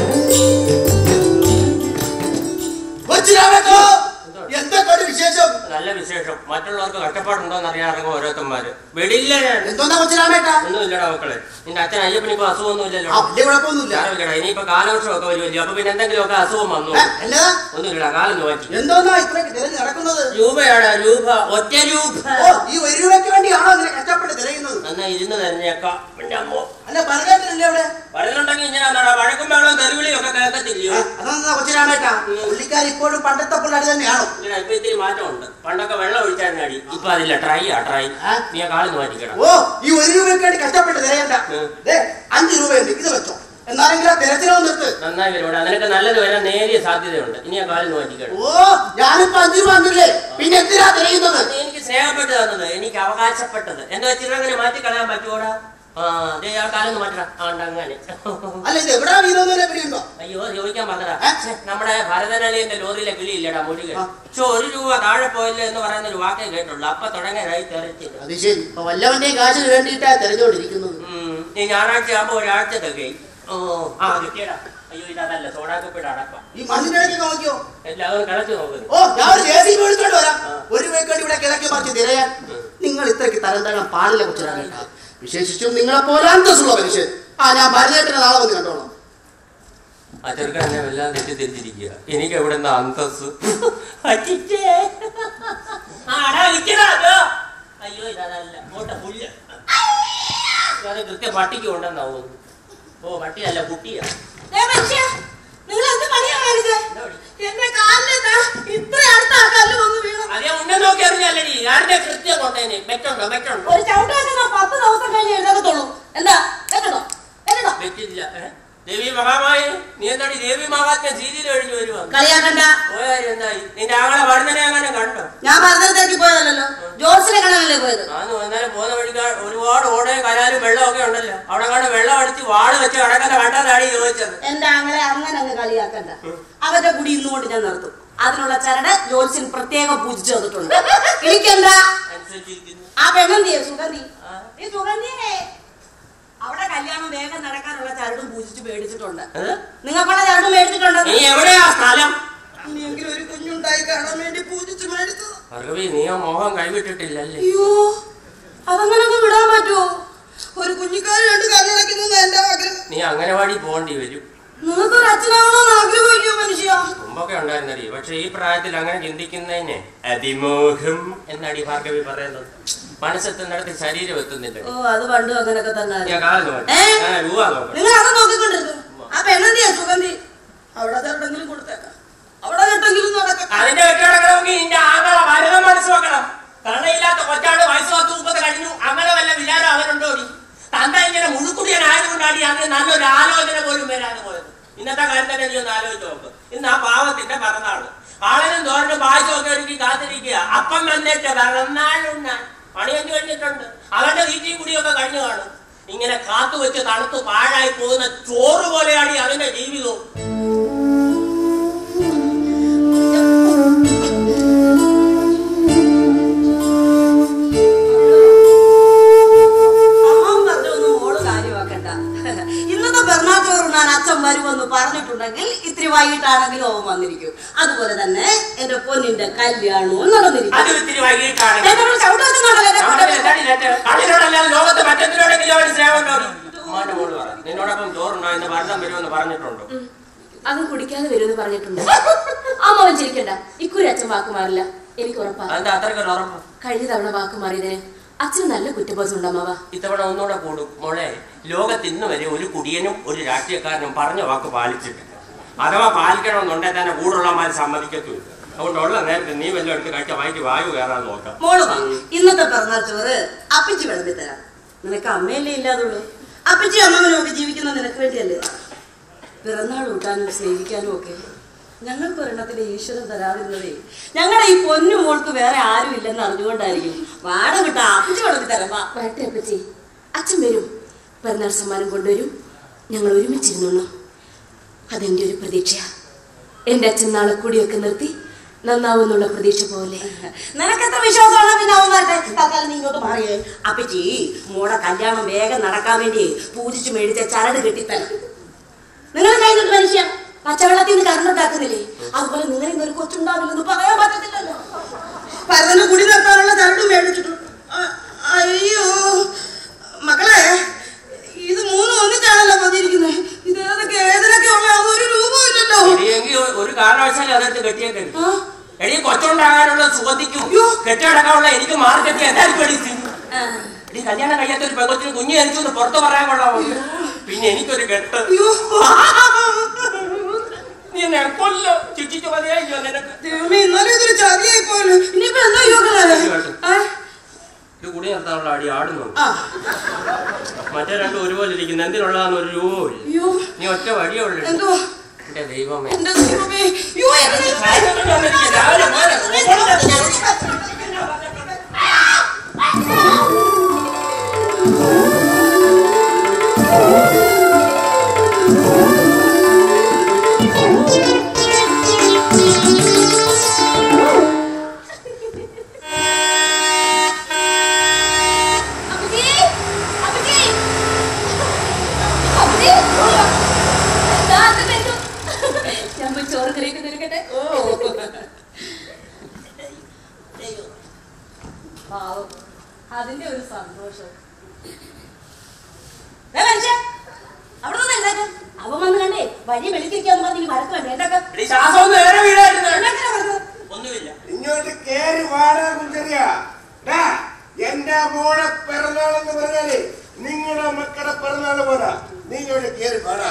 കൊച്ചിരാമേട്ടോ എന്തൊക്കെ വിശേഷം നല്ല വിശേഷം മറ്റുള്ളവർക്ക് കഷ്ടപ്പാടുണ്ടോന്ന് അറിയാൻ ഇറങ്ങും ഓരോരുത്തന്മാര് വെടിയില്ല ഞാൻ എന്തോന്നാ കൊച്ചിരാമേട്ടാ ഒന്നുമില്ലടാ മക്കളെ നിന്റെ അച്ഛൻ അയ്യപ്പന് ഇപ്പൊ അസുഖമൊന്നുമില്ലല്ലോ ആ വലിയ കുഴപ്പമൊന്നുമില്ല സാരമില്ലടാ ഇനിയിപ്പോ കാലവർഷമൊക്കെ വരുമല്ലോ അപ്പൊ പിന്നെ എന്തെങ്കിലുമൊക്കെ അസുഖം വന്നു ഏ, എന്നതാ ഒന്നുമില്ലടാ കാലം നോക്കി എന്തോന്നാ ഇത്രയൊക്കെ തിരഞ്ഞ് നടക്കുന്നത് രൂപയാടാ രൂപ ഒറ്റ രൂപ ഓ ഈ ഒരു രൂപയ്ക്ക് വേണ്ടിയാണോ ഇങ്ങനെ കഷ്ടപ്പെട്ട് തിരയുന്നത് എന്നാ ഇരുന്ന് തന്നെയൊക്കെ എന്റെ അമ്മോ അല്ല പറഞ്ഞല്ലേ അവിടെ പറയുന്നുണ്ടെങ്കിൽ ഇങ്ങനെ വഴക്കും വേണം തെരുവിളിയും ഒക്കെ കേൾക്കത്തില്ലയോ അതെന്താ കൊച്ചിരാമേട്ടാ പുള്ളിക്കാർ ഇപ്പോഴും പണ്ടത്തെ പിള്ളേർ തന്നെയാണോ ഇങ്ങനെ ഇപ്പൊ ഇത്തിരി മാറ്റമുണ്ട് പണ്ടൊക്കെ വെള്ളം ഒഴിച്ചായിരുന്നു അടി ഇപ്പൊ അതില്ല ട്രൈ ആ ട്രൈ ആ? നീ ആ കാലം മാറ്റിക്കണം ഓ ഈ ഒരു രൂപയ്ക്ക് വേണ്ടി കഷ്ടപ്പെട്ട് തിരയണ്ട ഉം. ദേ അഞ്ച് രൂപയുണ്ട് ഇത് വെച്ചോ എന്നാലെങ്കിലും ആ തിരച്ചിലോ നിർത്ത് നന്നായി വരുവാണ് നിനക്ക് നല്ലത് വരാൻ നേരിയ സാധ്യതയുണ്ട് ഇനി ആ കാലം മാറ്റിക്കണം ഓ ഞാനിപ്പോ അഞ്ചു രൂപ തന്നില്ലേ പിന്നെ എന്തിനാ തിരയുന്നത് അത് എനിക്ക് സ്നേഹപ്പെട്ട് തന്നത് എനിക്ക് അവകാശപ്പെട്ടത് എന്താ വെച്ചിട്ട് അങ്ങനെ മാറ്റി കളയാൻ പറ്റുമോടാ ആ അതേ ആ കാലം മാറ്റണം ആണ്ട് അങ്ങനെ അല്ല ഇത് എവിടാ വീണോന്നല്ലേ പിടിയുണ്ടോ അയ്യോ ചോദിക്കാൻ പറഞ്ഞതാ ഏ? ഛെ, നമ്മുടെ ഭരതനളിയന്റെ ലോറിയിലെ കിളിയില്ലടാ മുരുകൻ ആ. പക്ഷെ ഒരു രൂപ താഴെ പോയില്ല എന്ന് പറയുന്ന ഒരു വാക്കേ കേട്ടുള്ളൂ അപ്പൊ തുടങ്ങാനായി തെരച്ചില്ല അത് ശരി ഇപ്പൊ വല്ലവന്റെയും കാശിന് വേണ്ടിയിട്ടാ തെരഞ്ഞുകൊണ്ടിരിക്കുന്നത് ഉം. ഈ ഞായറാഴ്ച ആകുമ്പോ ഒരാഴ്ച തികയും ഓ ആ കിട്ടിയടാ അയ്യോ ഇതല്ല സോഡാക്കുപ്പിയുടെ അടക്കം ഈ മണ്ണിന്റെ ഇടയ്ക്ക് നോക്കിയോ എല്ലാവരും കിടച്ചു നോക്കുന്നു ഓ ഞാൻ ഒരു ജെ സി ബി എടുത്തോണ്ട് വരാം ഒരു വേണ്ടി ഇവിടെ കിഴക്കി പറിച്ച് തിരയാൻ നിങ്ങൾ ഇത്രയ്ക്ക് തരം തരാൻ പാടില്ല കൊച്ചിരാമേട്ടാ വിശേഷിച്ചും നിങ്ങളെ പോലെ അന്തസ്സുള്ള മനുഷ്യൻ ആ ഞാൻ ഭരതേട്ടനെ നാളെ വന്ന് കണ്ടോളാം ആ ചെറുക്കൻ എന്നെ വല്ലാതെ തെറ്റിദ്ധരിച്ചിരിക്കുക എനിക്ക് എവിടെ നിന്ന് അന്തസ് അച്ചിച്ചേ. ആ, അടാ, നിക്കടാ, അതോ. അയ്യോ ഇതല്ല ഓട്ട പുല്ല് അത് കൃത്യം പട്ടിക്ക് കൊണ്ടെന്നാ തോന്നുന്നു ഓ പട്ടിയല്ല കുട്ടിയാ നിങ്ങൾ എന്ത് പണിയാ കാണിച്ചേ എന്താ പണി? എന്റെ കാലിലേക്കാ ഇത്ര അടുത്ത ആ കല്ല് വന്ന് വീണു അതേ ഉന്നെ നോക്കി അറിഞ്ഞല്ലേ നീ ആരുടെ കൃത്യം കൊണ്ടേനെ മെറ്റുണ്ടോ മെറ്റുണ്ടോ ഒരു ചവിട്ട് വെച്ചാൽ പത്ത് ദിവസം കഴിഞ്ഞ് എഴുതത്തുള്ളൂ എന്താ കേട്ടോ കേട്ടോ വെച്ചില്ല ഏ? ദേവി മഹാമായി നീ എന്താടി ദേവി മഹാത്മ്യ സീരിയൽ കഴിഞ്ഞു വരുവാ കളിയാക്കണ്ട പോയ കാര്യം എന്തായി നിന്റെ ആങ്ങളെ വർണ്ണനെ അങ്ങനെ കണ്ടോ ഞാൻ ഭരതത്തേക്ക് പോയതല്ലോ ജോർസിനെ കാണാനല്ലേ പോയത് ആന്ന് എന്നാലും പോകുന്ന വഴിക്ക് ഒരുപാട് ഓടയും കനാലും വെള്ളമൊക്കെ ഉണ്ടല്ലോ അവിടെ കണ്ട് വെള്ളം അടിച്ച് വാട് വെച്ച് കിടക്കുന്ന കണ്ടതാണ് ചോദിച്ചത് എന്റെ ആങ്ങളെ അങ്ങനെ അങ്ങ് കളിയാക്കണ്ട അവരുടെ കുടി ഇന്നുകൊണ്ട് ഞാൻ നിർത്തും അതിനുള്ള ചരട് ജോത്സ്യൻ പ്രത്യേകം പൂജിച്ചു തന്നിട്ടുണ്ട് എനിക്കെന്ത അനുസരിച്ചിരിക്കുന്നു ആ പെണ്ണെന്തിയെ സുഗന്ധി ഈ സുഗന്ധിയെ അവിടെ കല്യാണം വേഗം നടക്കാനുള്ള ചരടും പൂജിച്ച് മേടിച്ചിട്ടുണ്ട് ഏ? നിങ്ങൾക്കുള്ള ചരട് മേടിച്ചിട്ടുണ്ട് നീ എവിടെയാ സ്ഥലം ഇനിയെങ്കിലും ഒരു കുഞ്ഞുണ്ടായി കാണാൻ വേണ്ടി പൂജിച്ച് മേടിച്ചത് ഭർഗവി നീ ആ മോഹം കൈവിട്ടിട്ടില്ലല്ലേ അയ്യോ അതങ്ങനൊക്കെ വിടാൻ പറ്റുമോ ഒരു കുഞ്ഞിക്കാരി രണ്ട് കണ്ണടയ്ക്കുന്നത് എന്റെ ആഗ്രഹം നീ അംഗനവാടി പോകേണ്ടി വരും നിങ്ങൾക്കൊരു അച്ഛനാവണമെന്ന് ആഗ്രഹമില്ലയോ മനുഷ്യ മുമ്പൊക്കെ ഉണ്ടായിരുന്നടി പക്ഷെ ഈ പ്രായത്തിൽ അങ്ങനെ ചിന്തിക്കുന്നതിന് അതിമോഹം എന്നടി ഭാർഗവി പറയുന്നത് മനസ്സെത്തുന്നിടത്ത് ശരീരം എത്തുന്നില്ല ഓ അത് പണ്ടും അങ്ങനൊക്കെ തന്നെ ഞാൻ കാലം നോക്കി ഏ? ഞാൻ രൂപ നോക്കണം നിങ്ങൾ അത് നോക്കിക്കൊണ്ടിരുന്നു ആ പെണ്ണെന്തിയാ സുഗന്ധി അവിടെ എവിടെങ്കിലും കൊടുത്തേക്കാം അവിടെ എട്ടെങ്കിലും നടക്കാം അതിന്റെ വെട്ടിടക്കണമെങ്കിൽ നിന്റെ ആങ്ങളെ ഭരതം മനസ്സ് വെക്കണം കണ്ണയില്ലാത്ത കൊച്ചാട് വയസ്സ് പത്ത് മുപ്പത് കഴിഞ്ഞു അങ്ങനെ വല്ല വിചാരം അവനുണ്ടോ ഓടി തന്ത ഇങ്ങനെ മുഴുക്കുടിയനായതുകൊണ്ടാണ് അന്ന് നല്ലൊരു ആലോചന പോലും വരാതെ പോയത് ഇന്നത്തെ കാലം തന്നെ നീ ഒന്ന് ആലോചിച്ച് നോക്ക് ഇന്ന് ആ പാവത്തിന്റെ പിറന്നാള് ആളിനും തോരനും പായസമൊക്കെ ഒരുക്കി കാത്തിരിക്കുക അപ്പം വന്നിട്ട് പിറന്നാളുണ്ടാൻ പണിയൊക്കെ കഴിഞ്ഞിട്ടുണ്ട് അവന്റെ തീറ്റയും കുടിയൊക്കെ കഴിഞ്ഞു കാണും ഇങ്ങനെ കാത്തു വെച്ച് തണുത്ത് പാഴായി പോകുന്ന ചോറ് പോലെയാണ് ഈ അവന്റെ ജീവിതവും അമ്മ പറഞ്ഞൊന്നും മോള് കാര്യമാക്കണ്ട ഇന്നത്തെ പെരുന്നാൾ ചോറുണ്ണാൻ അച്ഛൻ വരുമെന്ന് പറഞ്ഞിട്ടുണ്ടെങ്കിൽ ഇത്തിരി വൈകിട്ടാണെങ്കിലും അവൻ വന്നിരിക്കും അതുപോലെ തന്നെ എന്റെ പൊന്നിന്റെ കല്യാണവും നടന്നിരിക്കും അത് ഇത്തിരി വൈകിട്ടാണ് എന്നോട് ചവിട്ട് വെക്കുന്നുണ്ടല്ലോ എന്റെ നമ്മുടെ പൊന്നിന്റെ. എന്താണ് ഇതിനകത്ത്? കണ്ണിനോടല്ലാതെ ലോകത്ത് മറ്റെന്തിനോടെങ്കിലും അവന് സ്നേഹമുണ്ടോ ഉമ്മാന്റെ മോള് പറ നിന്നോടൊപ്പം ചോറുണ്ടോ ഇന്ന് ഭരതം വരുമെന്ന് പറഞ്ഞിട്ടുണ്ടോ അത് കുടിക്കാതെ വരുമെന്ന് പറഞ്ഞിട്ടുണ്ട് അമ്മവൻ ചിരിക്കണ്ട ഇക്കുരി അച്ഛൻ വാക്ക് മാറില്ല എനിക്ക് ഉറപ്പാ അതിന്റെ അത്രയ്ക്കൊരു ഉറപ്പ് കഴിഞ്ഞ തവണ വാക്ക് മാറിയതിന് അച്ഛന് നല്ല കുറ്റബോധം ഉണ്ട് അമ്മാവ ഇത്തവണ ഒന്നുകൂടെ കൂടും മോളെ ലോകത്ത് ഇന്ന് വരെ ഒരു കുടിയനും ഒരു രാഷ്ട്രീയക്കാരനും പറഞ്ഞ വാക്ക് പാലിച്ചിട്ടില്ല അഥവാ പാലിക്കണമെന്നുണ്ടെങ്കിൽ തന്നെ കൂടുള്ളമാർ സമ്മതിക്കത്തുമില്ല അതുകൊണ്ടുള്ള നേരത്തെ നീ വല്ലതും എടുത്ത് കഴിച്ച വായിക്ക് വായു കയറാൻ നോക്കാം മോള് വാ. ഇന്നത്തെ പിറന്നാൾ ചോറ് അപ്പിച്ചി വിളമ്പി തരാം നിനക്ക് അമ്മയല്ലേ ഇല്ലാതുള്ളൂ അപ്പിച്ചി അമ്മവനും ഒക്കെ ജീവിക്കുന്ന നിനക്ക് വേണ്ടിയല്ലേ പിറന്നാൾ കൂട്ടാനും സ്നേഹിക്കാനും ഒക്കെ ഞങ്ങൾക്ക് ഒരെണ്ണത്തിന് ഈശ്വരൻ തരാതിരുന്നതേ ഞങ്ങളുടെ ഈ പൊന്നു മോൾക്ക് വേറെ ആരും ഇല്ലെന്ന് അറിഞ്ഞുകൊണ്ടായിരിക്കും വാട വിട്ടാ അപ്പിച്ചി വിളമ്പി തരാം വാ വരട്ടെ അപ്പച്ചി അച്ഛൻ വരും പിറന്നാൾ സമ്മാനം കൊണ്ടുവരും ഞങ്ങൾ ഒരുമിച്ചിരുന്നു അതെന്റെ ഒരു പ്രതീക്ഷയാ എന്റെ അച്ഛൻ നാളെ കൂടിയൊക്കെ നിർത്തി നന്നാവുന്നുള്ള പ്രതീക്ഷ പോലെ നിനക്ക് എത്ര വിശ്വാസമാണ് പിന്നെ അവൻ വരട്ടെ തൽക്കാലം നീ ഇങ്ങോട്ട് മാറിയേ അപ്പച്ചി മോടെ കല്യാണം വേഗം നടക്കാൻ വേണ്ടി പൂജിച്ച് മേടിച്ച ചരട് കെട്ടിത്തരാം നിങ്ങൾ കഴിഞ്ഞിട്ട് മനുഷ്യ പച്ചവെള്ളത്തിൽ നിന്ന് കറണ്ടുണ്ടാക്കുന്നില്ലേ അതുപോലെ നിങ്ങൾ ഇന്നൊരു കൊച്ചുണ്ടാവില്ലെന്ന് പറയാൻ പറ്റത്തില്ലല്ലോ ഭരത കൊച്ചുണ്ടാകാനുള്ള സുഖത്തിക്കും കെട്ടിടക്കാനുള്ള എനിക്ക് മാർക്കറ്റ് എന്തായിരിക്കും എടി സ്ഥിതി? എടി കല്യാണം കഴിയാത്ത ഒരു പെങ്കൊച്ചിന് കുഞ്ഞ് എനിക്കൊന്ന് പുറത്ത് പറയാൻ കൊള്ളാമോ പിന്നെ എനിക്കൊരു കെട്ട് നീ എന്നെ കൊല്ലോ ചിച്ചിച്ചു മതിയായില്ലോ നിനക്ക് ദൈവമേ എന്നാലും ഇതൊരു ചതിയായി പോയല്ലോ ഇനിയിപ്പോ എന്താ യോഗനാണ് ഇത് കുടി നിർത്താനുള്ള അടി ആടുന്നു മറ്റേ രണ്ടും ഒരുപോലെ ഇരിക്കുന്നു എന്തിനുള്ളതാന്ന് ഒരു രൂപവും ഇല്ല. അയ്യോ നീ ഒറ്റ വഴിയേ ഉള്ളൂ എന്തോ എന്റെ ദൈവമേ എന്റെ ദൈവമേ അയ്യോ എന്നെ രാവിലെ പോലെ അപ്പച്ചി അപ്പച്ചി അപ്പച്ചി ദാ അത് വരുന്നു. ഞാൻ പോയി ചോറ് കറിയൊക്കെ തിരക്കട്ടെ പാവം അതിന്റെ ഒരു സന്തോഷം ദേ മനുഷ്യ, അവിടെ നിന്ന് എന്താക്കാ? അവൻ വന്ന് കണ്ടേ വഴി വെളിക്കിരിക്കാന്ന് പറഞ്ഞ് വഴക്ക് വേണ്ട എന്താക്കാ എടി ശ്വാസം ഒന്ന് വേറെ വീടായിരുന്നു എന്താക്കാ പറഞ്ഞത്? ഒന്നുമില്ല ഇങ്ങോട്ട് കേറി വാടാ കുഞ്ചറിയാ ഡാ എന്റെ മോളെ പിറന്നാളെന്ന് പറഞ്ഞാല് നിങ്ങളുടെ മക്കളുടെ പിറന്നാള് പോരാ നീ ഇങ്ങോട്ട് കേറി വാടാ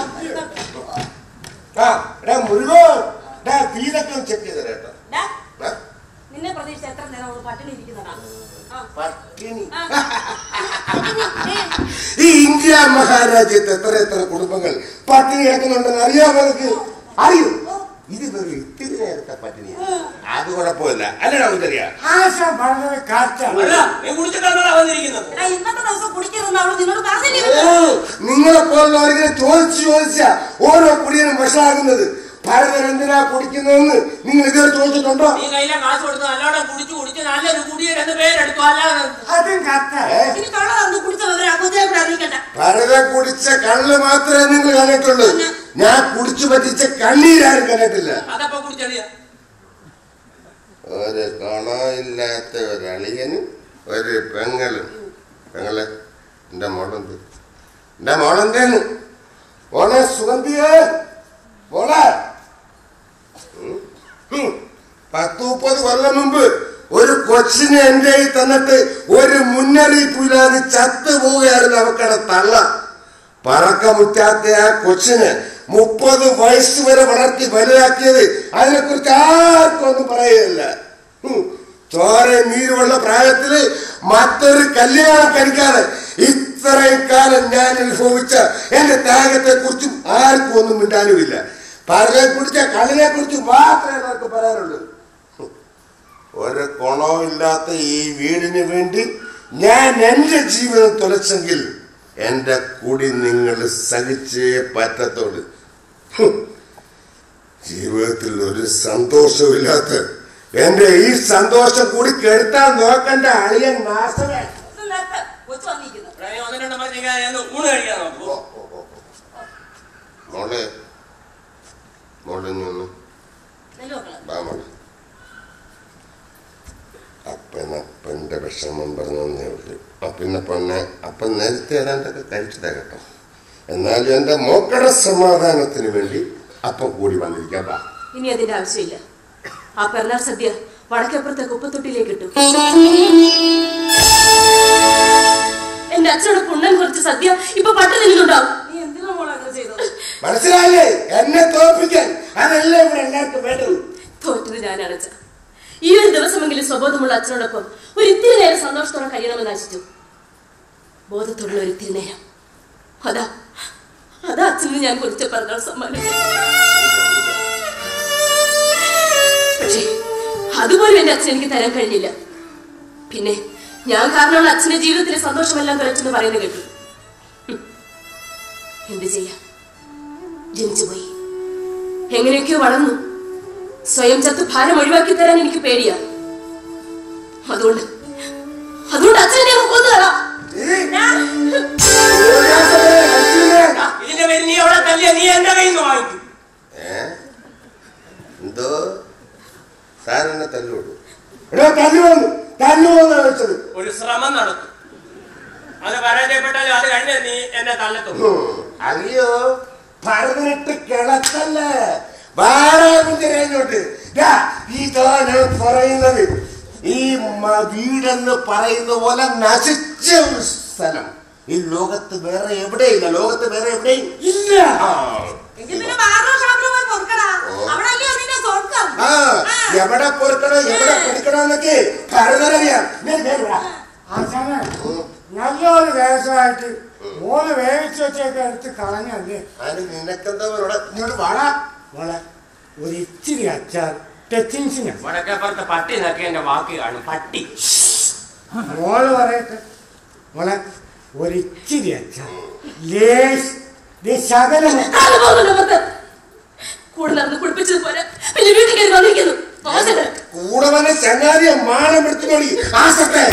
ആ എടാ മുഴുവൻ ഡാ വീടൊക്കെ ഒന്ന് ചെക്ക് ചെയ്ത് കേട്ടോ ഡാ, ആ, നിന്നെ പ്രതീക്ഷിച്ച് എത്ര നേരം അവള് പട്ടിണി ഇരിക്കുന്നതാ ആ. പട്ടിണി ആ. ഏ, ഈ ഇന്ത്യ മഹാരാജ്യത്ത് എത്ര എത്ര കുടുംബങ്ങൾ പട്ടിണി കിടക്കുന്നുണ്ടെന്ന് അറിയാമോ നിനക്ക് അറിയൂ ഇത് വെറും ഇത്തിരി നേരത്തെ പട്ടിണിയാണ് അത് കുഴപ്പമില്ല അല്ലടാ കുഞ്ചറിയ ആശ വളരെ കാറ്റാണ് അല്ല നീ കുടിച്ചിട്ടാണോ വന്നിരിക്കുന്നത് എടാ, ഇന്നത്തെ ദിവസം കുടിക്കരുതെന്ന് അവള് നിന്നോട് പറഞ്ഞില്ലേ ഓ, നിങ്ങളെ പോലുള്ളവരിങ്ങനെ ചോദിച്ചു ചോദിച്ചാ ഓരോ കുടിയനും വഷളാകുന്നത് ഭാരതൻ എന്തിനാ കുടിക്കുന്നതെന്ന് നിങ്ങൾ ഇതുവരെ ചോദിച്ചിട്ടുണ്ടോ നീ കയ്യിലെ കാശ് കൊടുത്ത് നല്ലോണം കുടിച്ചു കുടിച്ച് നല്ലൊരു കുടിയൻ എന്ന് പേരെടുത്തു അല്ലാതെ അതും കത്ത ഇനി കള്ളതാന്ന് കുടിച്ച വിവരം അബുദാബി കൂടെ അറിയിക്കട്ടെ ഭാരതൻ കുടിച്ച കള്ള് മാത്രമേ നിങ്ങൾ കണ്ടിട്ടുള്ളൂ ഞാൻ കുടിച്ചു പറ്റിച്ച കണ്ണീരാരും കണ്ടിട്ടില്ല അതപ്പോ കുടിച്ചറിയാ ഒരു ഗുണമില്ലാത്ത ഒരു അളിയനും ഒരു പെങ്ങളും പെങ്ങളെ എന്റെ മോളെന്ത് എന്റെ മോളെന്തേന്ന് മോളെ സുഗന്ധിയേ മോളെ ഉം. ഉം. പത്ത് മുപ്പത് കൊല്ലം മുമ്പ് ഒരു കൊച്ചിനെ എന്റെ കയ്യിൽ തന്നിട്ട് ഒരു മുന്നറിയിപ്പില്ലാതെ ചത്തുപോവുകയായിരുന്നു അവക്കടെ തള്ള പറക്കമുറ്റാത്ത ആ കൊച്ചിനെ മുപ്പത് വയസ്സ് വരെ വളർത്തി വലുതാക്കിയത് അതിനെക്കുറിച്ച് ആർക്കും ഒന്നും പറയുകയില്ല ഉം. ചോര നീരുള്ള പ്രായത്തില് മറ്റൊരു കല്യാണം കഴിക്കാതെ ഇത്രയും കാലം ഞാൻ അനുഭവിച്ച എന്റെ ത്യാഗത്തെ കുറിച്ചും ആർക്കും ഒന്നും മിണ്ടാനുമില്ല പറഞ്ഞെ കുറിച്ച കള്ളിനെ കുറിച്ച് മാത്രമേ നമുക്ക് പറയാനുള്ളൂ ഉം. ഒരു ഗുണവും ഇല്ലാത്ത ഈ വീടിന് വേണ്ടി ഞാൻ എന്റെ ജീവിതം തുലച്ചെങ്കിൽ എന്റെ കൂടി നിങ്ങൾ സഹിച്ചേ പറ്റത്തുള്ളൂ ഹും. ജീവിതത്തിൽ ഒരു സന്തോഷമില്ലാത്ത എന്റെ ഈ സന്തോഷം കൂടി കെടുത്താൻ നോക്കണ്ട അളിയൻ നാശമേ ഇത് നിർത്ത്. കൊച്ചു വന്നിരിക്കുന്നു ഇവിടെ നീ ഒന്ന് രണ്ട് മണിക്ക് ഊണ് കഴിക്കാൻ നോക്കൂ മോളെ മോളെ ഇനി ഒന്ന് നെല്ല് വെക്കണം. വാ മോളെ അപ്പൻ അപ്പന്റെ വിഷമം പറഞ്ഞേ ഉള്ളൂ അപ്പിന്നെ പൊന്നെ അപ്പൻ നേരത്തെ ഏതാണ്ടൊക്കെ കഴിച്ചതാ കേട്ടോ എന്നാലും എന്റെ മോക്കടെ സമാധാനത്തിന് വേണ്ടി അപ്പം കൂടി വന്നിരിക്കാം വാ ഇനി അതിന്റെ ആവശ്യമില്ല ആ പെരുന്നാൾ സദ്യ വടക്കപ്പുറത്തെ കുപ്പത്തൊട്ടിലേക്ക് ഇട്ടു എന്റെ അച്ഛനോട് പുണ്ണൻ കുറച്ച് സദ്യ ഇപ്പൊ പട്ടു നിന്നുണ്ടാവും നീ എന്തിനാ മോളെ അങ്ങനെ ചെയ്തത് മനസ്സിലായില്ലേ എന്നെ തോൽപ്പിക്കാൻ അതല്ലേ ഇവിടെ എല്ലാവർക്കും വേണ്ടത് തോറ്റത് ഞാനാണ് അച്ഛ ഈ ഒരു ദിവസമെങ്കിലും സ്വബോധമുള്ള അച്ഛനോടൊപ്പം ഒരു ഇത്തിരി നേരം സന്തോഷത്തോടെ കഴിയണമെന്ന് ആശിച്ചു ബോധത്തോടുള്ള ഒരു ഇത്തിരി നേരം അതാ അതാ അച്ഛന് ഞാൻ കുറിച്ച് പറഞ്ഞ സമ്മാനം പക്ഷേ അതുപോലും എന്റെ അച്ഛൻ എനിക്ക് തരാൻ കഴിഞ്ഞില്ല പിന്നെ ഞാൻ കാരണമുള്ള അച്ഛന്റെ ജീവിതത്തിലെ സന്തോഷമെല്ലാം കളിച്ചെന്ന് പറയുന്നത് കേട്ടു ഹും. എന്ത് ചെയ്യാം ജനിച്ചുപോയി എങ്ങനെയൊക്കെയോ വളർന്നു സ്വയം ചത്ത് ഭാരം ഒഴിവാക്കി തരാൻ എനിക്ക് പേടിയാ അതുകൊണ്ട് അതുകൊണ്ട് അച്ഛനെ അങ്ങ് കൊന്നുകളാം ഇതിന്റെ പേര് നീ എവിടെ തല്ലിയ നീ എന്റെ കയ്യിൽ നിന്ന് വാങ്ങിക്കും ഏ എന്തോ സാറിനെ തല്ലുകൊള്ളു എടോ തല്ലുവന്നു തല്ലുവന്നാ വെച്ചത് ഒരു ശ്രമം നടത്തും അത് പരാജയപ്പെട്ടാലും അത് കഴിഞ്ഞ നീ എന്നെ തള്ളത്തും അയ്യോ പറഞ്ഞിട്ട് കിളത്തല്ലേ വാടാ കുഞ്ചിരങ്ങോട്ട് ദാ, ഇതാ ഞാൻ പറയുന്നത് ഈ മ- വീടെന്ന് പറയുന്ന പോലെ നശിച്ച ഒരു സ്ഥലം ഈ ലോകത്ത് വേറെ എവിടെയില്ല ലോകത്ത് വേറെ എവിടെയും ഇല്ല ആ. എങ്കിൽ പിന്നെ ബാർബർ ഷോപ്പിൽ പോയി പൊറുക്കടാ അവിടെ നിന്റെ സ്വർഗം ആ എവിടെ പൊറുക്കണം എവിടെ പിടിക്കണം എന്നൊക്കെ കരുതലറിയാം ആശാനെ നല്ലൊരു വേഷമായിട്ട് മോള് വേവിച്ച് വെച്ചൊക്കെ എടുത്ത് കളഞ്ഞല്ലേ അതിന് നിനക്കെന്താ ഇവിടെ ഇങ്ങോട്ട് വാടാ മോളെ ഒരു ഇച്ചിരി അച്ചാർ ടച്ചിങ്സിന് വടക്കേപ്പുറത്ത് പട്ടി നക്കി എന്റെ വാക്ക് കാണും പട്ടി മോള് പറയട്ടെ മോളെ ഒരു ഇച്ചിരി അച്ചാർ ലേശ് ദേ ശകലം കാല് പോകുന്നുണ്ടോ മൊത്തം? കൂടെ നടന്ന് കുളിപ്പിച്ചത് പോരാ പിന്നെ വീട്ടിൽ കയറി വന്നിരിക്കുന്നു മോശം കൂടെ വന്ന ചങ്ങാതിയെ മാനം എടുത്തുകൊള്ളി ആസത്തെ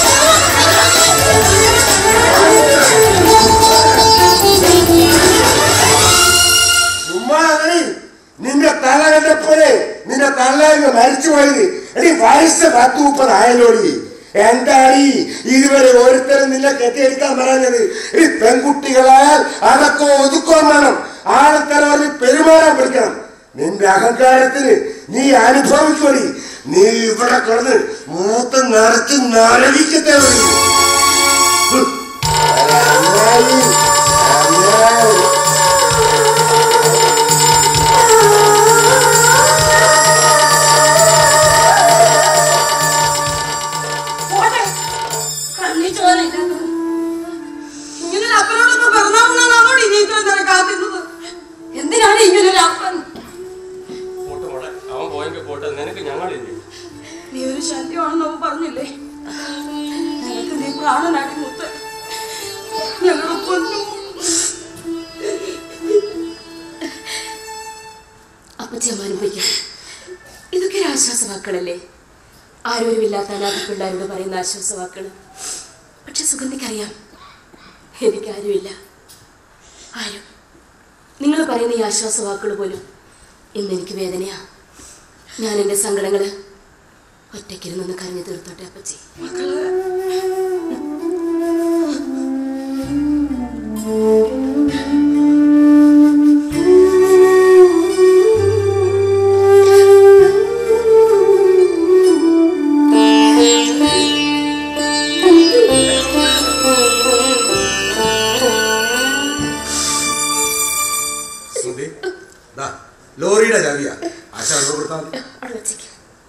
ചുമ്മാ അങ്ങനെ നിന്റെ തല കണ്ടപ്പോലെ നിന്റെ തല അങ്ങ് മരിച്ചു പോയത് എടി വയസ്സ് പത്ത് മുപ്പത് ആയാലോടി എന്താടി ഇതുവരെ ഓരോരുത്തരും നിന്നെ കെട്ടിയെടുക്കാൻ പറഞ്ഞത് ഈ പെൺകുട്ടികളായാൽ അതൊക്കെ ഒതുക്കാൻ വേണം ആൾക്കാരെ പെരുമാറാൻ പഠിക്കണം നിന്റെ അഹങ്കാരത്തിന് നീ അനുഭവിക്കൊടി നീ ഇവിടെ കിടന്ന് മൂത്ത് നിറച്ച് നരകിക്കത്തെ വഴി. ഹ്. അമ്മായി, അമ്മായി. പോട്ടെ കണ്ണി ചോരയില്ലാത്തത് ഇങ്ങനെ അപ്പനോടൊന്ന് പിറന്നാണെന്നാണോ ഇനി ഇത്ര നേരം കാത്തിരുന്നത് എന്തിനാണ് ഇങ്ങനെ ഒരു അപ്പൻ പോട്ട് മോളെ അവൻ പോയെങ്കിൽ പോട്ടെ നിനക്ക് ഞങ്ങളില്ലേ നീ ഒരു ശല്യമാണെന്ന് അവൻ പറഞ്ഞില്ലേ ഞങ്ങൾക്ക് നീ പ്രാണനാടി മുത്ത് ഞങ്ങളുടെ പൊന്നു അപ്പച്ചമ്മ അനുഭവിക്കാം ഇതൊക്കെ ഒരു ആശ്വാസവാക്കുകളല്ലേ ആരോരുമില്ലാത്ത അനാഥ പിള്ളേരോട് പറയുന്ന ആശ്വാസവാക്കുകൾ പക്ഷെ സുഗന്ധിക്കറിയാം എനിക്കാരുമില്ല ആരും നിങ്ങൾ പറയുന്ന ഈ ആശ്വാസവാക്കുകൾ പോലും ഇന്ന് എനിക്ക് വേദനയാ ഞാൻ എൻ്റെ സങ്കടങ്ങൾ ഒറ്റയ്ക്കിരുന്നൊന്ന് കരഞ്ഞു തീർത്തോട്ടെ അപ്പച്ചി സുധി, ദാ, ലോറിയുടെ ചാവിയാ ആശാ കൊടുത്താൽ മതി അവിടെ വെച്ചേക്ക്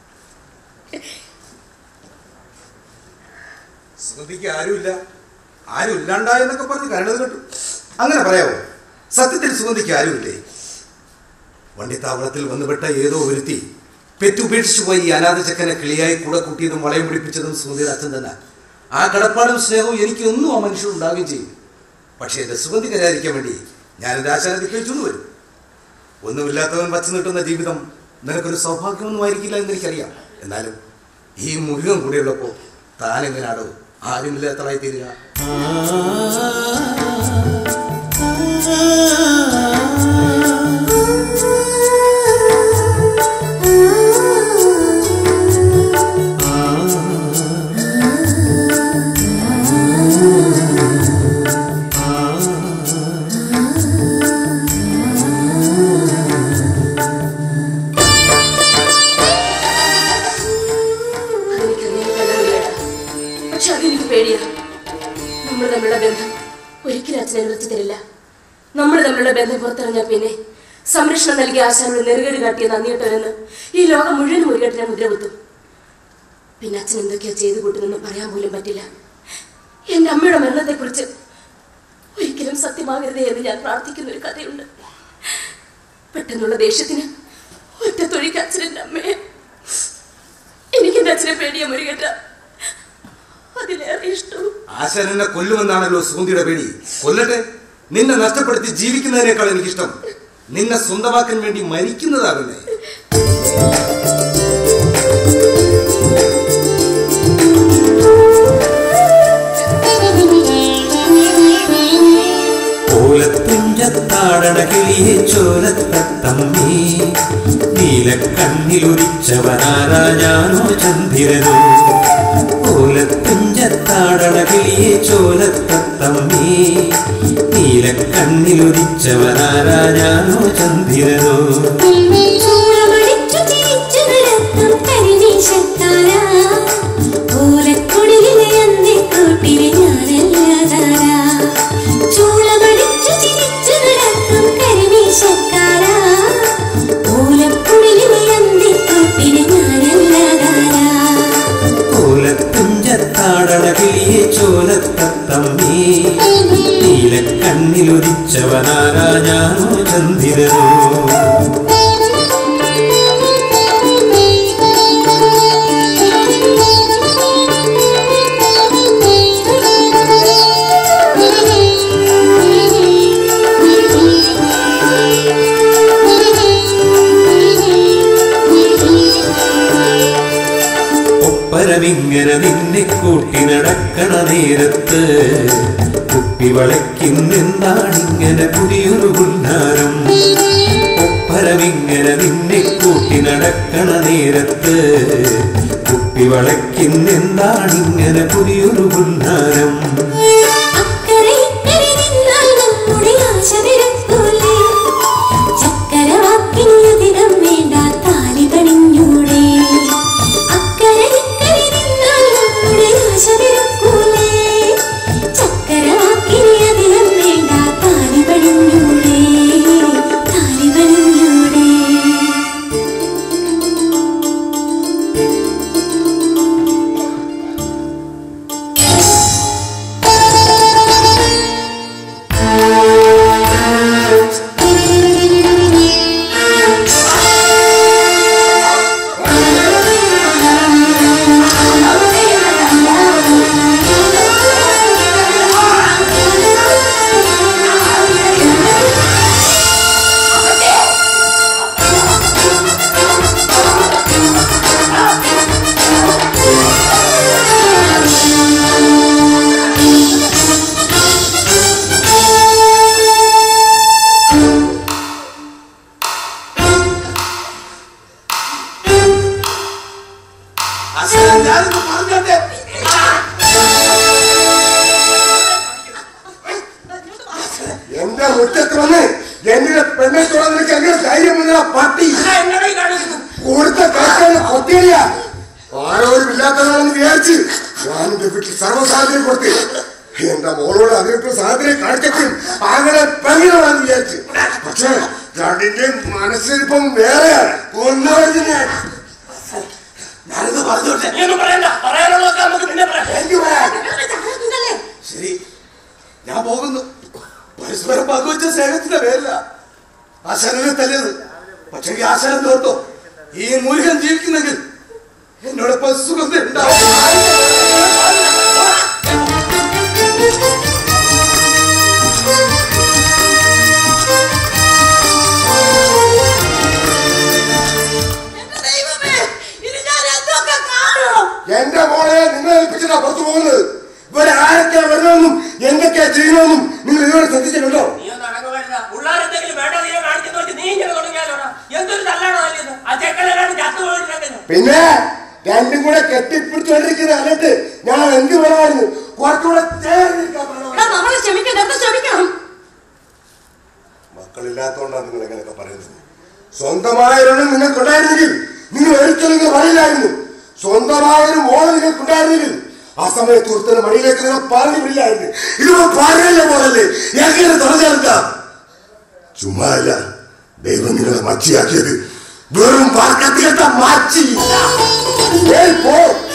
സുഗന്ധിക്ക് ആരുമില്ല ആരും ഇല്ലാണ്ടായെന്നൊക്കെ പറഞ്ഞ് കരണ്ടത് കേട്ടു അങ്ങനെ പറയാവോ സത്യത്തിൽ സുഗന്ധിക്ക് ആരുമില്ലേ വണ്ടിത്താവളത്തിൽ വന്നുപെട്ട ഏതോ ഒരുത്തി പെറ്റുപേക്ഷിച്ചു പോയി ഈ അനാഥ ചെക്കനെ കിളിയായി കൂടെ കൂട്ടിയതും വളയം പിടിപ്പിച്ചതും സുഗന്ധിയുടെ അച്ഛൻ തന്നെ ആ കടപ്പാടും സ്നേഹവും എനിക്കൊന്നും ആ മനുഷ്യൻ ഉണ്ടാവുകയും ചെയ്യും പക്ഷേ എന്റെ സുഗന്ധി കരാതിരിക്കാൻ വേണ്ടി ഞാൻ എൻ്റെ ആശാനത്തിൽ കഴിച്ചു വരും ഒന്നുമില്ലാത്തവൻ വച്ചു നീട്ടുന്ന ജീവിതം നിനക്കൊരു സൗഭാഗ്യമൊന്നും ആയിരിക്കില്ല എന്ന് എനിക്കറിയാം എന്നാലും ഈ മുരുകൻ കൂടെയുള്ളപ്പോൾ താൻ എങ്ങനെയാണോ ആരുമില്ലാത്തതായി തീരുക അതെനിക്കറിയാൻ കഴിയില്ല പക്ഷെ അതെനിക്ക് പേടിയാ നമ്മൾ തമ്മിലുള്ള ബന്ധം ഒരിക്കലും അച്ഛനെ വിളിച്ചു തരില്ല നമ്മൾ തമ്മിലുള്ള ബന്ധം പുറത്തിറങ്ങിയ പിന്നെ സംരക്ഷണം നൽകിയ ആശാനോട് നെറുകേട് കാട്ടിയ നന്ദിയിട്ടവരെന്ന് ഈ ലോകം മുഴുവൻ മുരുകട്ടിനെ മുദ്ര കുത്തും പിന്നെ അച്ഛൻ എന്തൊക്കെയാ ചെയ്തു കൂട്ടുന്നെന്ന് പറയാൻ പോലും പറ്റില്ല എന്റെ അമ്മയുടെ മരണത്തെക്കുറിച്ച് ഒരിക്കലും സത്യമാകരുതേ എന്ന് ഞാൻ പ്രാർത്ഥിക്കുന്ന ഒരു കഥയുണ്ട് പെട്ടെന്നുള്ള ദേഷ്യത്തിന് ഒറ്റ തൊഴിക്ക് അച്ഛനെന്റെ അമ്മയെ എനിക്ക് എന്റെ അച്ഛനെ പേടിയ മുരുകട്ട അതിലേറെ ഇഷ്ടവും ആശാൻ എന്നെ കൊല്ലുമെന്നാണല്ലോ സുഗന്ധിയുടെ പേടി കൊല്ലട്ടെ നിന്നെ നഷ്ടപ്പെടുത്തി ജീവിക്കുന്നതിനേക്കാൾ എനിക്കിഷ്ടം നിന്നെ സ്വന്തമാക്കാൻ വേണ്ടി മരിക്കുന്നതാകുന്നേ ഓലത്തുഞ്ചത്താടണ കിളിയെ ചോലത്തത്തമ്മേ നീലക്കണ്ണിലൊരിച്ചവനാരാ ഞാനോ ചന്ദിരനോ ഓലത്തുഞ്ചത്താടണ കിളിയെ ചോലത്തത്തമ്മേ നീലക്കണ്ണിലൊരിച്ചവനാരാ ഞാനോ ചന്ദിരനോ ചൂളമടിച്ചു ചിരിച്ചു ചോലത്തത്തമ്മേ നീലക്കണ്ണിലുദിച്ചവനാരാ ഞാനോ ചന്ദ്രനോ ഒപ്പരമിങ്ങനെ നിന്നെ കൂട്ടി നടക്കണ നേരത്ത് കുപ്പി വളയ്ക്കുന്നെന്താണിങ്ങനെ പുതിയൊരു ഗുണ്ടാരം ഒപ്പരമിങ്ങനെ നിന്നെ കൂട്ടി നടക്കണ നേരത്ത് കുപ്പി വളയ്ക്കുന്നെന്താണിങ്ങനെ പുതിയൊരു ഗുണ്ടാരം അക്കരെ ഇക്കരെ നിന്നാൽ നമ്മുടെ ആശ നിരത്തൂലേ ചക്കരവാക്കിന് ദിനം വേണ്ട താലി പണിഞ്ഞൂടെ അക്കരെ ഇക്കരെ നിന്നാൽ നമ്മുടെ ആശ നിരക്കൂലേ ചക്കരവാക്കിന് ദിനം വേണ്ട താലി പണിഞ്ഞൂടെ താലി പണിഞ്ഞൂടെ ഞാനൊന്ന് പറഞ്ഞോട്ടെ എന്റെ മുറ്റത്ത് വന്ന് എന്റെ പെണ്ണെ തൊടാൻ നിനക്ക് എങ്ങനെ ധൈര്യം വന്നടാ പട്ടി കൊടുത്ത കാറ്റാണ് കൊത്തിയടിയ ആരോരും ഇല്ലാത്തതാണെന്ന് വിചാരിച്ച് ഞാൻ എന്റെ വീട്ടിൽ സർവ്വസാധനം കൊടുത്ത് എന്റെ മോളോട് അതിനൊക്കെ സാധനം കാണിക്കും അങ്ങനെ പെങ്ങളാണെന്ന് വിചാരിച്ച് പക്ഷേ രണ്ടിന്റെ മനസ്സിലിപ്പം വേറെയാണ് കൊന്നുവരുന്നേ ഞാനത് പറഞ്ഞോട്ടെ നീ ഒന്നും പറയണ്ട പറയാനുള്ളതൊക്കെ നമുക്ക് പിന്നെ പറയാം എനിക്ക് പറയാം ശരി ഞാൻ പോകുന്നു പരസ്പരം പങ്കുവച്ച സ്നേഹത്തിന്റെ പേരില്ല ആശാനെ തല്ലിയത് പക്ഷേ ആശാനം തോർത്തോ ഈ മുരുകൻ ജീവിക്കുന്നെങ്കിൽ എന്നോടൊപ്പം സുഗന്ധം ഉണ്ടാവും എന്റെ മോളെ നിങ്ങളെ ഏൽപ്പിച്ചിട്ടാ പുറത്തു പോകുന്നത് ഇവരെ ആരൊക്കെയാ വരുന്നതെന്നും എന്തൊക്കെയാ ചെയ്യണമെന്നും നിങ്ങൾ ഇതുവരെ ശ്രദ്ധിച്ചിട്ടുണ്ടോ നീ ഒന്ന് അടങ്ങ് വരുന്ന പിള്ളേരെന്തെങ്കിലും വേണ്ട നീ കാണിക്കുന്ന വെച്ച് നീ ഇങ്ങനെ തുടങ്ങിയാലോടാ എന്തൊരു തല്ലാണോ നല്ലത് ആ ചെക്കനെല്ലാം ചത്തു പോയിട്ടുണ്ടെന്ന് പിന്നെ രണ്ടും കൂടെ കെട്ടിപ്പിടിച്ചോണ്ടിരിക്കുന്ന അല്ലട്ട് ഞാൻ എന്ത് പറയായിരുന്നു കുറച്ചുകൂടെ ചേർന്നിരിക്കാൻ പറയണം. നമ്മൾ ക്ഷമിക്കണം ക്ഷമിക്കണം മക്കളില്ലാത്തോണ്ടാണ് നിങ്ങൾ എങ്ങനെയൊക്കെ പറയുന്നത് സ്വന്തമായൊരെണ്ണം നിങ്ങൾക്കുണ്ടായിരുന്നെങ്കിൽ നിങ്ങൾ ഒരിക്കലും ഇങ്ങനെ പറയില്ലായിരുന്നു സ്വന്തമായൊരു മോള് നിങ്ങൾക്കുണ്ടായിരുന്നെങ്കിൽ ആ സമയത്ത് ഒരുത്തന്നെ മടിയിലേക്ക് നിങ്ങൾ പറഞ്ഞു വിടില്ലായിരുന്നു ഇതിപ്പോ പറഞ്ഞല്ലേ മോളല്ലേ എങ്ങനെ തുറച്ചെടുക്കാം ചുമ്മാ അല്ല ദൈവം നിങ്ങളെ മച്ചിയാക്കിയത് വെറും വാർക്കത്തിലെത്ത മാച്ചി ഏയ് പോ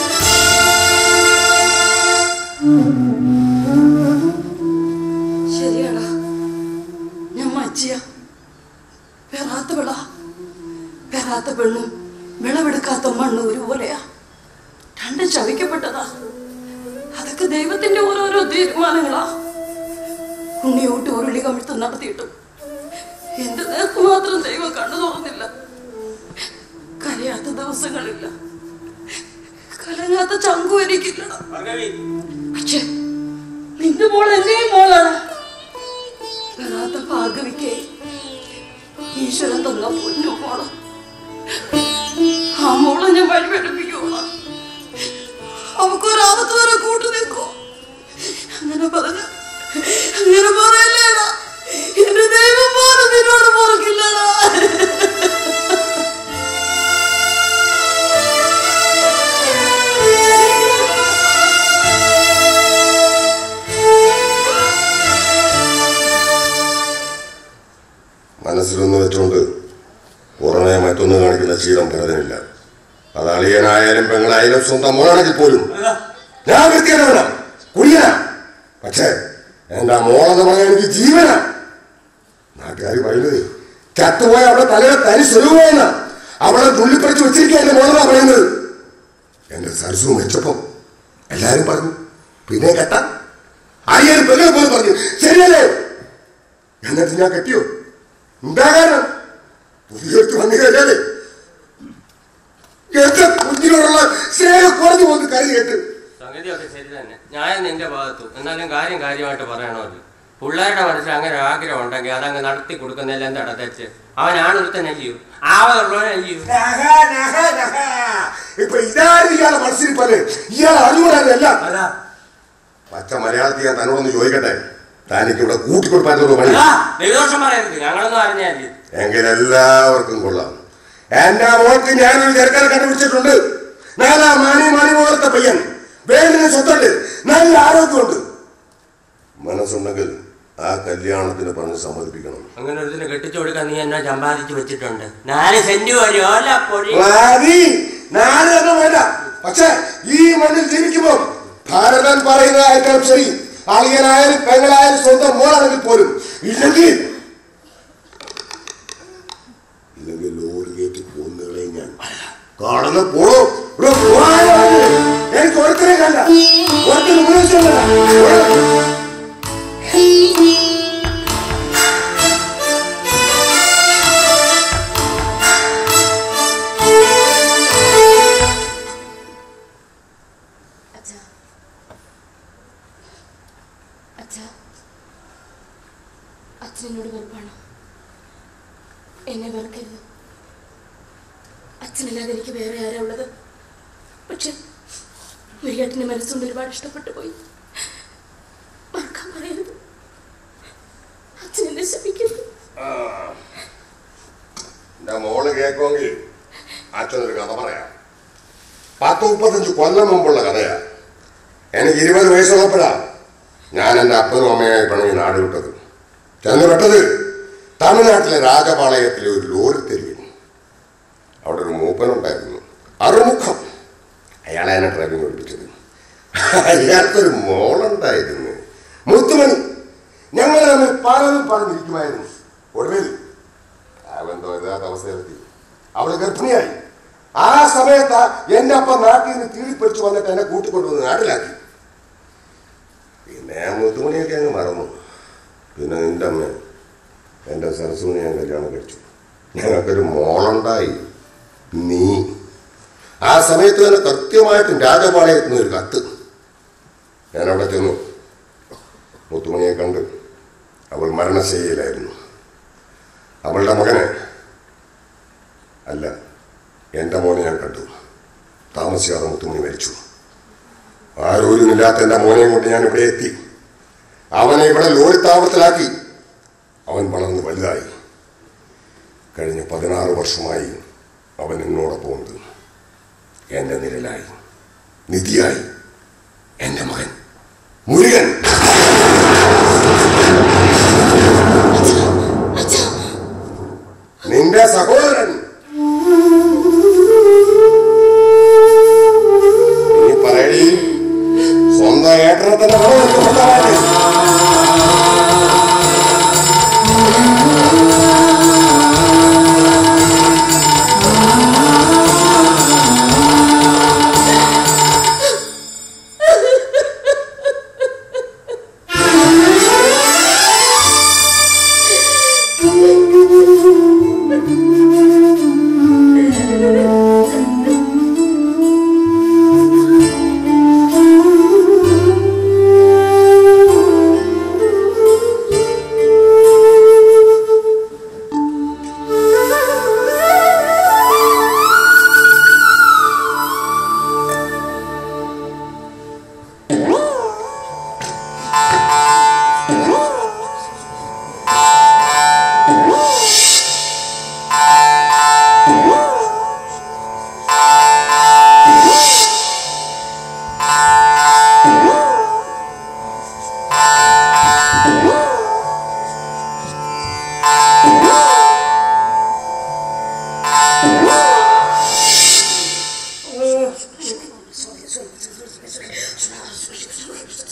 ശരിയാടാ ഞാൻ മച്ചിയ പെറാത്ത വിള പെറാത്ത പെണ്ണും വിളവെടുക്കാത്ത മണ്ണ് ഒരുപോലെയാ രണ്ടും ശവിക്കപ്പെട്ടതാ അതൊക്കെ ദൈവത്തിന്റെ ഓരോരോ തീരുമാനങ്ങളാ ഉണ്ണിയോട്ട് ഉരുളി കമിഴ്ത്ത് നടത്തിയിട്ടും എന്റെ നേർക്ക് മാത്രം ദൈവം കണ്ണു തുറന്നില്ല കരയാത്ത ദിവസങ്ങളില്ല കലങ്ങാത്ത ചങ്കും എനിക്കില്ലടാ പക്ഷേ നിന്റെ മോൾ എന്റെയും മോളാണ് വരാത്ത ഭാർഗവിക്ക് ഈശ്വരൻ തന്ന പൊന്നു മോള് ആ മോളെ ഞാൻ വഴിപെടുപ്പിക്കോളാം അവക്കൊരാപത്ത് വരെ കൂട്ടു നിൽക്കോ അങ്ങനെ പറഞ്ഞ അങ്ങനെ പറയല്ലേടാ എന്റെ ദൈവം പോലും നിന്നോട് പൊറക്കില്ലടാ മനസ്സിലൊന്ന് വെച്ചുകൊണ്ട് പുറമെ മറ്റൊന്ന് കാണിക്കുന്ന ശീലം പലതിനില്ല അത് അളിയനായാലും പെങ്ങളായാലും സ്വന്തം മോളാണെങ്കിൽ പോലും ഞാൻ വൃത്തിയാണ് കുടിയനാ പക്ഷേ എന്റെ മോളെന്ന് പറയാൻ എനിക്ക് ജീവനാ നാട്ടുകാർ പറയുന്നത് ചത്തുപോയ അവളെ തലയുടെ തനി സ്വരൂപമെന്ന അവളെ തുള്ളിപ്പറിച്ച് വെച്ചിരിക്കുക എന്റെ മോളെന്നാ പറയുന്നത് എന്റെ സരസു വെച്ചപ്പം എല്ലാരും പറഞ്ഞു പിന്നെ കെട്ടാം ആര്യാരും പെങ്ങളെ പോലും പറഞ്ഞു ശരിയല്ലേ എന്നിട്ട് ഞാൻ കെട്ടിയോ ഉണ്ടാകാനോ പുതിയൊരുത്ത് വന്നു കഴിഞ്ഞാലേ എന്റെ കുഞ്ഞിനോടുള്ള സ്നേഹം കുറഞ്ഞു പോകുന്നു കരി കേട്ട് സംഗതിയൊക്കെ ശരി തന്നെ ഞാൻ നിന്റെ ഭാഗത്തു എന്നാലും കാര്യം കാര്യമായിട്ട് പറയണമല്ലോ പിള്ളേരുടെ മനസ്സിൽ അങ്ങനെ ഒരു ആഗ്രഹം ഉണ്ടെങ്കിൽ അതങ്ങ് നടത്തി കൊടുക്കുന്നതിൽ എന്താ തെറ്റ് അവനാണ് ഒരുത്തനല്ലയോ ആവതുള്ളവനല്ലയോ നഹ, നഹ, നഹ. ഇപ്പൊ ഇതാണ് ഇയാളെ മനസ്സിരിപ്പല്ലേ ഇയാൾ അറിവുള്ളതല്ല പച്ച മലയാളത്തിൽ ഞാൻ തന്നോടൊന്ന് ചോദിക്കട്ടെ താനിക്ക് ഇവിടെ കൂട്ടിക്കൊടുപ്പാനുള്ള പണി ദൈവദോഷം പറയരുത് ഞങ്ങളൊന്നും അറിഞ്ഞാല് എങ്കിൽ എല്ലാവർക്കും കൊള്ളാം എന്റെ മോൾക്ക് ഞാനൊരു ചെറുക്കനെ കണ്ടുപിടിച്ചിട്ടുണ്ട് നല്ല മണി മണി പോലത്തെ പയ്യൻ വേണ്ടിന് സ്വത്തുണ്ട് നല്ല ആരോഗ്യമുണ്ട് മനസ്സുണ്ടെങ്കിൽ ആ കല്യാണത്തിന് പറഞ്ഞ് സമ്മതിപ്പിക്കണം അങ്ങനെ ഒരുത്തിന് കെട്ടിച്ചു കൊടുക്കാൻ നീ എന്നെ സമ്പാദിച്ചു വെച്ചിട്ടുണ്ട് നാല് സെന്റ് വഴി ഓല പൊഴി മതി നാല് തന്നെ വേണ്ട പക്ഷെ ഈ മണ്ണിൽ ജീവിക്കുമ്പോൾ ഭാരതൻ പറയുന്നതായിട്ടാണ് ശരി അളിയനായാലും പെങ്ങളായാലും സ്വന്തം മോളാണെങ്കിൽ പോലും ഇല്ലെങ്കിൽ ഇല്ലെങ്കിൽ ലോറി കയറ്റി കൊന്നുകളെ ഞാൻ കാണുന്ന പോളോ ഇവിടെ പോകാനോ ആര്? എനിക്ക് ഒരുത്തരെ കണ്ട ഒരുത്തരും ഉപദേശിച്ചല്ല അച്ഛാ അച്ഛാ അച്ഛനോട് വെറുപ്പാണ് എന്നെ വെറുക്കരുത് അച്ഛനല്ലാതെ എനിക്ക് വേറെ ആരാ ഉള്ളത് പക്ഷെ മുരിയാട്ടിന്റെ മനസ്സുകൊണ്ട് ഒരുപാട് ഇഷ്ടപ്പെട്ടു പോയി മറക്കാൻ പറയരുത് അച്ഛൻ എന്നെ ശപിക്കരുത് എന്റെ മോള് കേൾക്കുമെങ്കിൽ അച്ഛനൊരു കഥ പറയാം പത്ത് മുപ്പത്തഞ്ച് കൊല്ലം മുമ്പുള്ള കഥയാ എനിക്ക് ഇരുപത് വയസ്സുള്ളപ്പോഴാ ഞാൻ എൻ്റെ അപ്പനും അമ്മയായി പണി നാട് വിട്ടത് ചെന്ന് വിട്ടത് തമിഴ്നാട്ടിലെ രാജപാളയത്തിലെ ഒരു ലോറി തെരുവിൽ അവിടെ ഒരു മൂപ്പനുണ്ടായിരുന്നു അറുമുഖം അയാളെ എന്നെ ഡ്രൈവിംഗ് പഠിപ്പിച്ചത് അയാൾക്കൊരു മോളുണ്ടായിരുന്നു മുത്തുമണി ഞങ്ങൾ തമ്മിൽ പലതും പറഞ്ഞിരിക്കുമായിരുന്നു ഒടുവിൽ അവന്തോ യഥാർത്ഥ അവസ്ഥയിലെത്തി അവള് ഗർഭിണിയായി ആ സമയത്ത് എന്റെ അപ്പ നാട്ടിൽ നിന്ന് തീടിപ്പിടിച്ചു വന്നിട്ട് എന്നെ കൂട്ടിക്കൊണ്ടുവന്ന് നാട്ടിലാക്കി പിന്നെ മുത്തുമണിയൊക്കെ അങ്ങ് മറന്നു പിന്നെ നിന്റെ അമ്മ എന്റെ സരസ്വതി ഞാൻ കല്യാണം കഴിച്ചു ഞങ്ങൾക്കൊരു മോളുണ്ടായി നീ ആ സമയത്ത് തന്നെ കൃത്യമായിട്ടും രാജപാളയത്തിൽ നിന്ന് ഒരു കത്ത് ഞാൻ അവിടെ ചെന്നു മുത്തുമണിയെ കണ്ട് അവൾ മരണശൈലിയിലായിരുന്നു അവളുടെ മകനെ അല്ല എൻ്റെ മോനെ ഞാൻ കണ്ടു താമസിയാതെ മുത്തുമണി മരിച്ചു ആരോരുമില്ലാത്ത എൻ്റെ മോനെയും കൊണ്ട് ഞാൻ ഇവിടെ എത്തി അവനെ ഇവിടെ ലോറിത്താവളത്തിലാക്കി അവൻ വളർന്ന് വലുതായി കഴിഞ്ഞ പതിനാറ് വർഷമായി അവൻ എന്നോടൊപ്പം ഉണ്ട് എൻ്റെ നിഴലായി നിധിയായി എൻ്റെ മകൻ മുരുകൻ നിന്റെ സഹോദരൻ നീ പറയടി സ്വന്തം ഏട്ടനെ തന്നെ കൊണ്ടുവന്നിട്ട്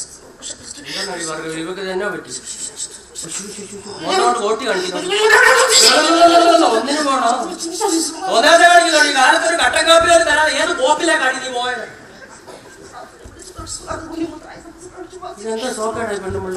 എന്താണെടി ഭാർഗവി, ഇവക്ക് തന്നെ പറ്റി മോനോട് കോട്ടി കാണിക്കുന്നു ഒന്നിനും പോണോ ഒന്നാമത്തെ കാണിക്കുന്നു കാലത്ത് ഒരു കട്ടൻ കാപ്പി ഒരു തരാതെ ഏത് കോപ്പിലാ കാടി നീ പോയത് ഇതെന്താ സോക്കേടായി പെണ്ണുമുള്ളി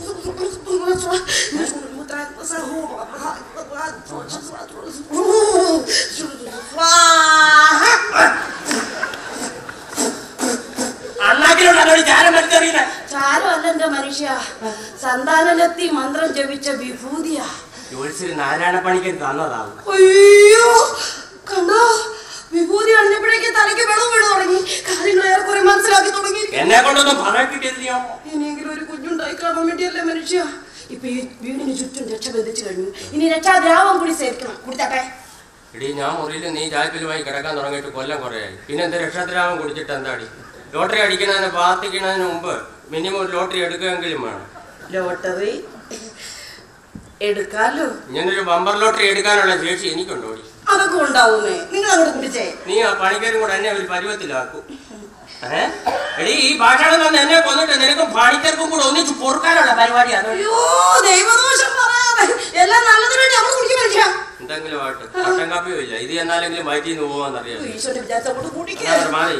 അണ്ണാക്കിലോട്ട് അതോട് ചാരം വലിച്ചെറിയുന്നേ ചാരമല്ല എന്റെ മനുഷ്യ സന്താനലത്തി മന്ത്രം ജപിച്ച വിഭൂതിയാ ജോത്സ്യര് നാരായണ പണിക്കൻ തന്നതാണ് അയ്യോ കണ്ടോ വിഭൂതി അണിഞ്ഞപ്പോഴേക്ക് തലയ്ക്ക് വെള്ളം വീണ് തുടങ്ങി കാര്യങ്ങൾ ഏറെക്കുറെ മനസ്സിലാക്കി തുടങ്ങി എന്നെ കൊണ്ടൊന്നും പറയാൻ കിട്ടിയതിയോ ഇനിയെങ്കിലും ഒരു കുഞ്ഞുണ്ടായി കാണാൻ വേണ്ടിയല്ലേ മനുഷ്യ ഇപ്പൊ ഈ വീടിന് ചുറ്റും രക്ഷ ബന്ധിച്ചു കഴിഞ്ഞു ഇനി രക്ഷാദ്രാവം കൂടി സേവിക്കണം കുടിത്തട്ടെ എടീ ഞാൻ മുറിയിൽ നീ ചായ്പലുമായി കിടക്കാൻ തുടങ്ങിയിട്ട് കൊല്ലം കുറയായി പിന്നെ എന്താ രക്ഷാദ്രാമം കുടിച്ചിട്ട് എന്താടി ലോട്ടറി അടിക്കുന്നതിന് പ്രാർത്ഥിക്കുന്നതിന് മുമ്പ് മിനിമം ഒരു ലോട്ടറി എടുക്കുമെങ്കിലും വേണം ലോട്ടറി എടുക്കാലോ ഇങ്ങനൊരു ബമ്പർ ലോട്ടറി എടുക്കാനുള്ള ശേഷി എനിക്കുണ്ടോ ഓടി അതൊക്കെ ഉണ്ടാവുന്നേ നിങ്ങൾ അങ്ങോട്ട് കുടിച്ചേ നീ ആ പണിക്കാരും കൂടെ എന്നെ ഒരു പരുവത്തിലാക്കും ഏ? എടീ ഈ ഭാഷണം തന്നെ എന്നെ കൊന്നിട്ട് നിനക്കും പണിക്കർക്കും കൂടെ ഒന്നിച്ച് പൊറുക്കാനുള്ള പരിപാടിയാണ് അയ്യോ ദൈവദോഷം പറയാതെ എല്ലാം നല്ലതിന് വേണ്ടി നമ്മൾ കുടിക്കും മനുഷ്യ എന്തെങ്കിലും ആയിട്ട് കട്ടൻ കാപ്പിയോ ഇല്ല ഇത് എന്നാലെങ്കിലും വയറ്റിൽ നിന്ന് പോവാന്നറിയാം ഈശ്വരൻ വിചാരിച്ച അങ്ങോട്ട് കുടിക്കേ അതാ മാറി.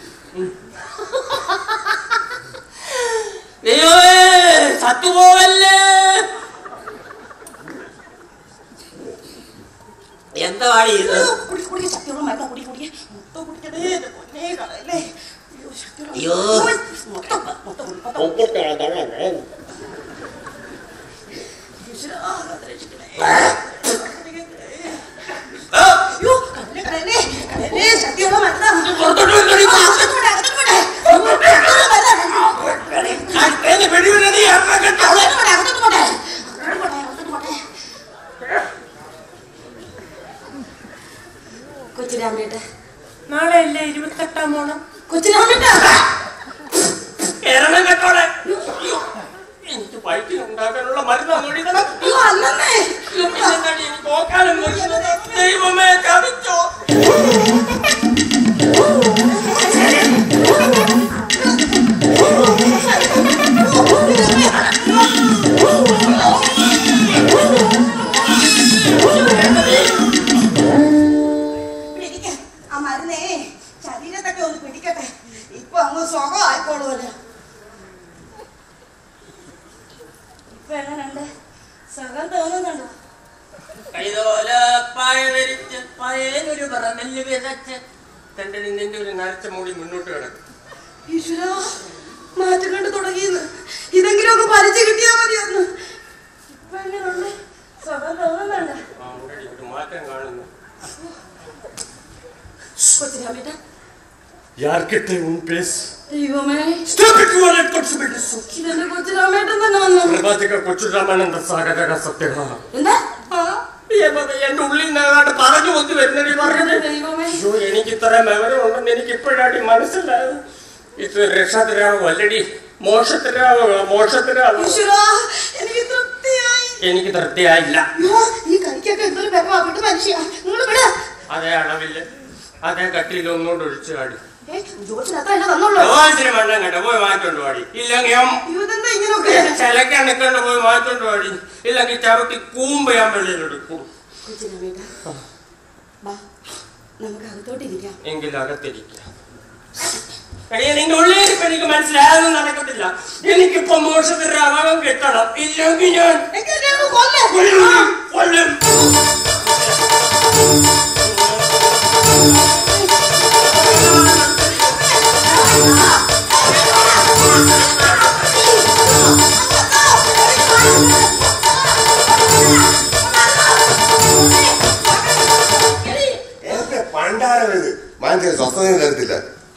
ദൈവമേ ചത്തുപോവല്ലേ എന്താ വാടി ഇത് കുടി കുടി ശക്തിയുള്ള മരുന്ന് കുടി കുടി മൊത്തം കുടിക്കണേ എന്റെ പൊന്നേ കളയല്ലേ അയ്യോ ശക്തിയുള്ള അയ്യോ. മൊത്തം മൊത്തം കുടി മൊത്തം ഈശ്വരാ, കാത്ത് രക്ഷിക്കണേ. അയ്യോ, കടലേ, കടലേ, കടലേ, ശക്തിയുള്ള മരുന്നാ. പുറത്തോട്ട് വെക്കടി. ആ, അകത്തോട്ട് വിട്, അകത്തോട്ട് വിട്. ശക്തിയുള്ള മരുന്നാ. എന്നെ വെടിവിട നീ അമ്മ കെട്ടോ അകത്തോട്ട് വിട്, അകത്തോട്ട് വിട്. അകത്തോട്ട് വിട്, അകത്തോട്ട് വിട്. കൊച്ചുരാമേട്ട നാളെ അല്ലേ ഇരുപത്തെട്ടാം ഓണം കൊച്ചുരാമേട്ട എരണം കെട്ടോളെ അയ്യോ, എനിക്ക് വയറ്റിൽ ഉണ്ടാക്കാനുള്ള മരുന്ന് ഒഴിക്കണം അയ്യോ അല്ലെന്നേ പിന്നെന്താണ് എനിക്ക് നോക്കാനും വയ്യത്? ദൈവമേ ചതിച്ചോ പിടിക്ക. ആ മരുന്നേ ശരീരത്തൊക്കെ ഒന്ന് പിടിക്കട്ടെ ഇപ്പൊ അങ്ങ് സുഖം ആയിക്കോളൂല്ലോ ഇപ്പൊ എങ്ങനെയുണ്ട് സുഖം തോന്നുന്നുണ്ടോ കൈതോല പായ ധരിച്ച് പയനൊരു പറന്നെല്ല് വിതച്ച് തന്റെ നിന്റെ ഒരു നരച്ച മൂടി മുന്നോട്ട് കിടക്കും ഈശ്വരാ മാറ്റം കണ്ടു തുടങ്ങിയെന്ന് ഇതെങ്കിലും ഒക്കെ പരിചയം കിട്ടിയാ മതിയായിരുന്നു ഇപ്പൊ എങ്ങനെയുണ്ട് സുഖം തോന്നുന്നുണ്ടോ ആ, ഉണ്ടെടി, ഒരു മാറ്റം കാണുന്നു കൊച്ചിരാമേട്ട ಯಾರ್ಕಿಟ್ಟೆ ಉನ್ ಪ್ಲೇಸ್ ദൈവമേ Stop it, you are not possible. ഇതെന്റെ കൊച്ചിരാമേട്ടൻ തന്നെ വന്നു ಪ್ರಭಾತಿಕ ಕೊಚ್ಚುರಾಮಾನಂದ ಸಾಗರ ಸತ್ಯಗಳ എന്താ എന്റെ ഉള്ളിൽ നിന്നാണ്ട് പറഞ്ഞു കൊത്തി വരുന്നടി പറഞ്ഞത് ദൈവമേ അയ്യോ എനിക്ക് ഇത്ര വിവരമുണ്ടെന്ന് എനിക്ക് ഇപ്പോഴാടി മനസ്സിലായത് ഇത് രക്ഷാതിരാവോ അല്ലടി മോക്ഷത്തിരാവോ മോക്ഷത്തിരാവോ ഈശ്വരാ എനിക്ക് തൃപ്തിയായി എനിക്ക് തൃപ്തിയായില്ല അയ്യോ, ഈ കറിക്കൊക്കെ എന്തൊരു ബഹളാ വിട്ട് മനുഷ്യ നിങ്ങൾ വിട അതേ അളവില് അതേ കട്ടിയിൽ ഒന്നുകൊണ്ട് ഒഴിച്ചു കാടി ഏ ജോസിനകത്ത് എന്നെ തന്നുള്ളൂ ഓച്ചിന് മണ്ണം കേട്ടോ പോയി മാറ്റോണ്ട് പാടി ഇല്ലെങ്കിൽ ഇതെന്താ ഇങ്ങനെയൊക്കെ ചിലക്കാൻ നിൽക്കണ്ട പോയി മാറ്റോണ്ട് പാടി ഇല്ലെങ്കിൽ ചവിട്ടി കൂമ്പ് ഞാൻ വെളിയിലെടുക്കും കൊച്ചിരാമേട്ട വാ നമുക്ക് അകത്തോട്ടിരിക്കാം എങ്കിൽ അകത്തിരിക്കാം എടീ, നിന്റെ ഉള്ളിൽ ഇപ്പൊ എനിക്ക് മനസ്സിലായൊന്നും നടക്കത്തില്ല എനിക്കിപ്പോ മോശത്തിന്റെ അഭാവം കിട്ടണം ഇല്ലെങ്കിൽ ഞാൻ കൊല്ലും, കൊല്ലും എന്റെ പണ്ടാരം ഇത് മനസ്സിന് സ്വസ്ഥതയും തരത്തില്ല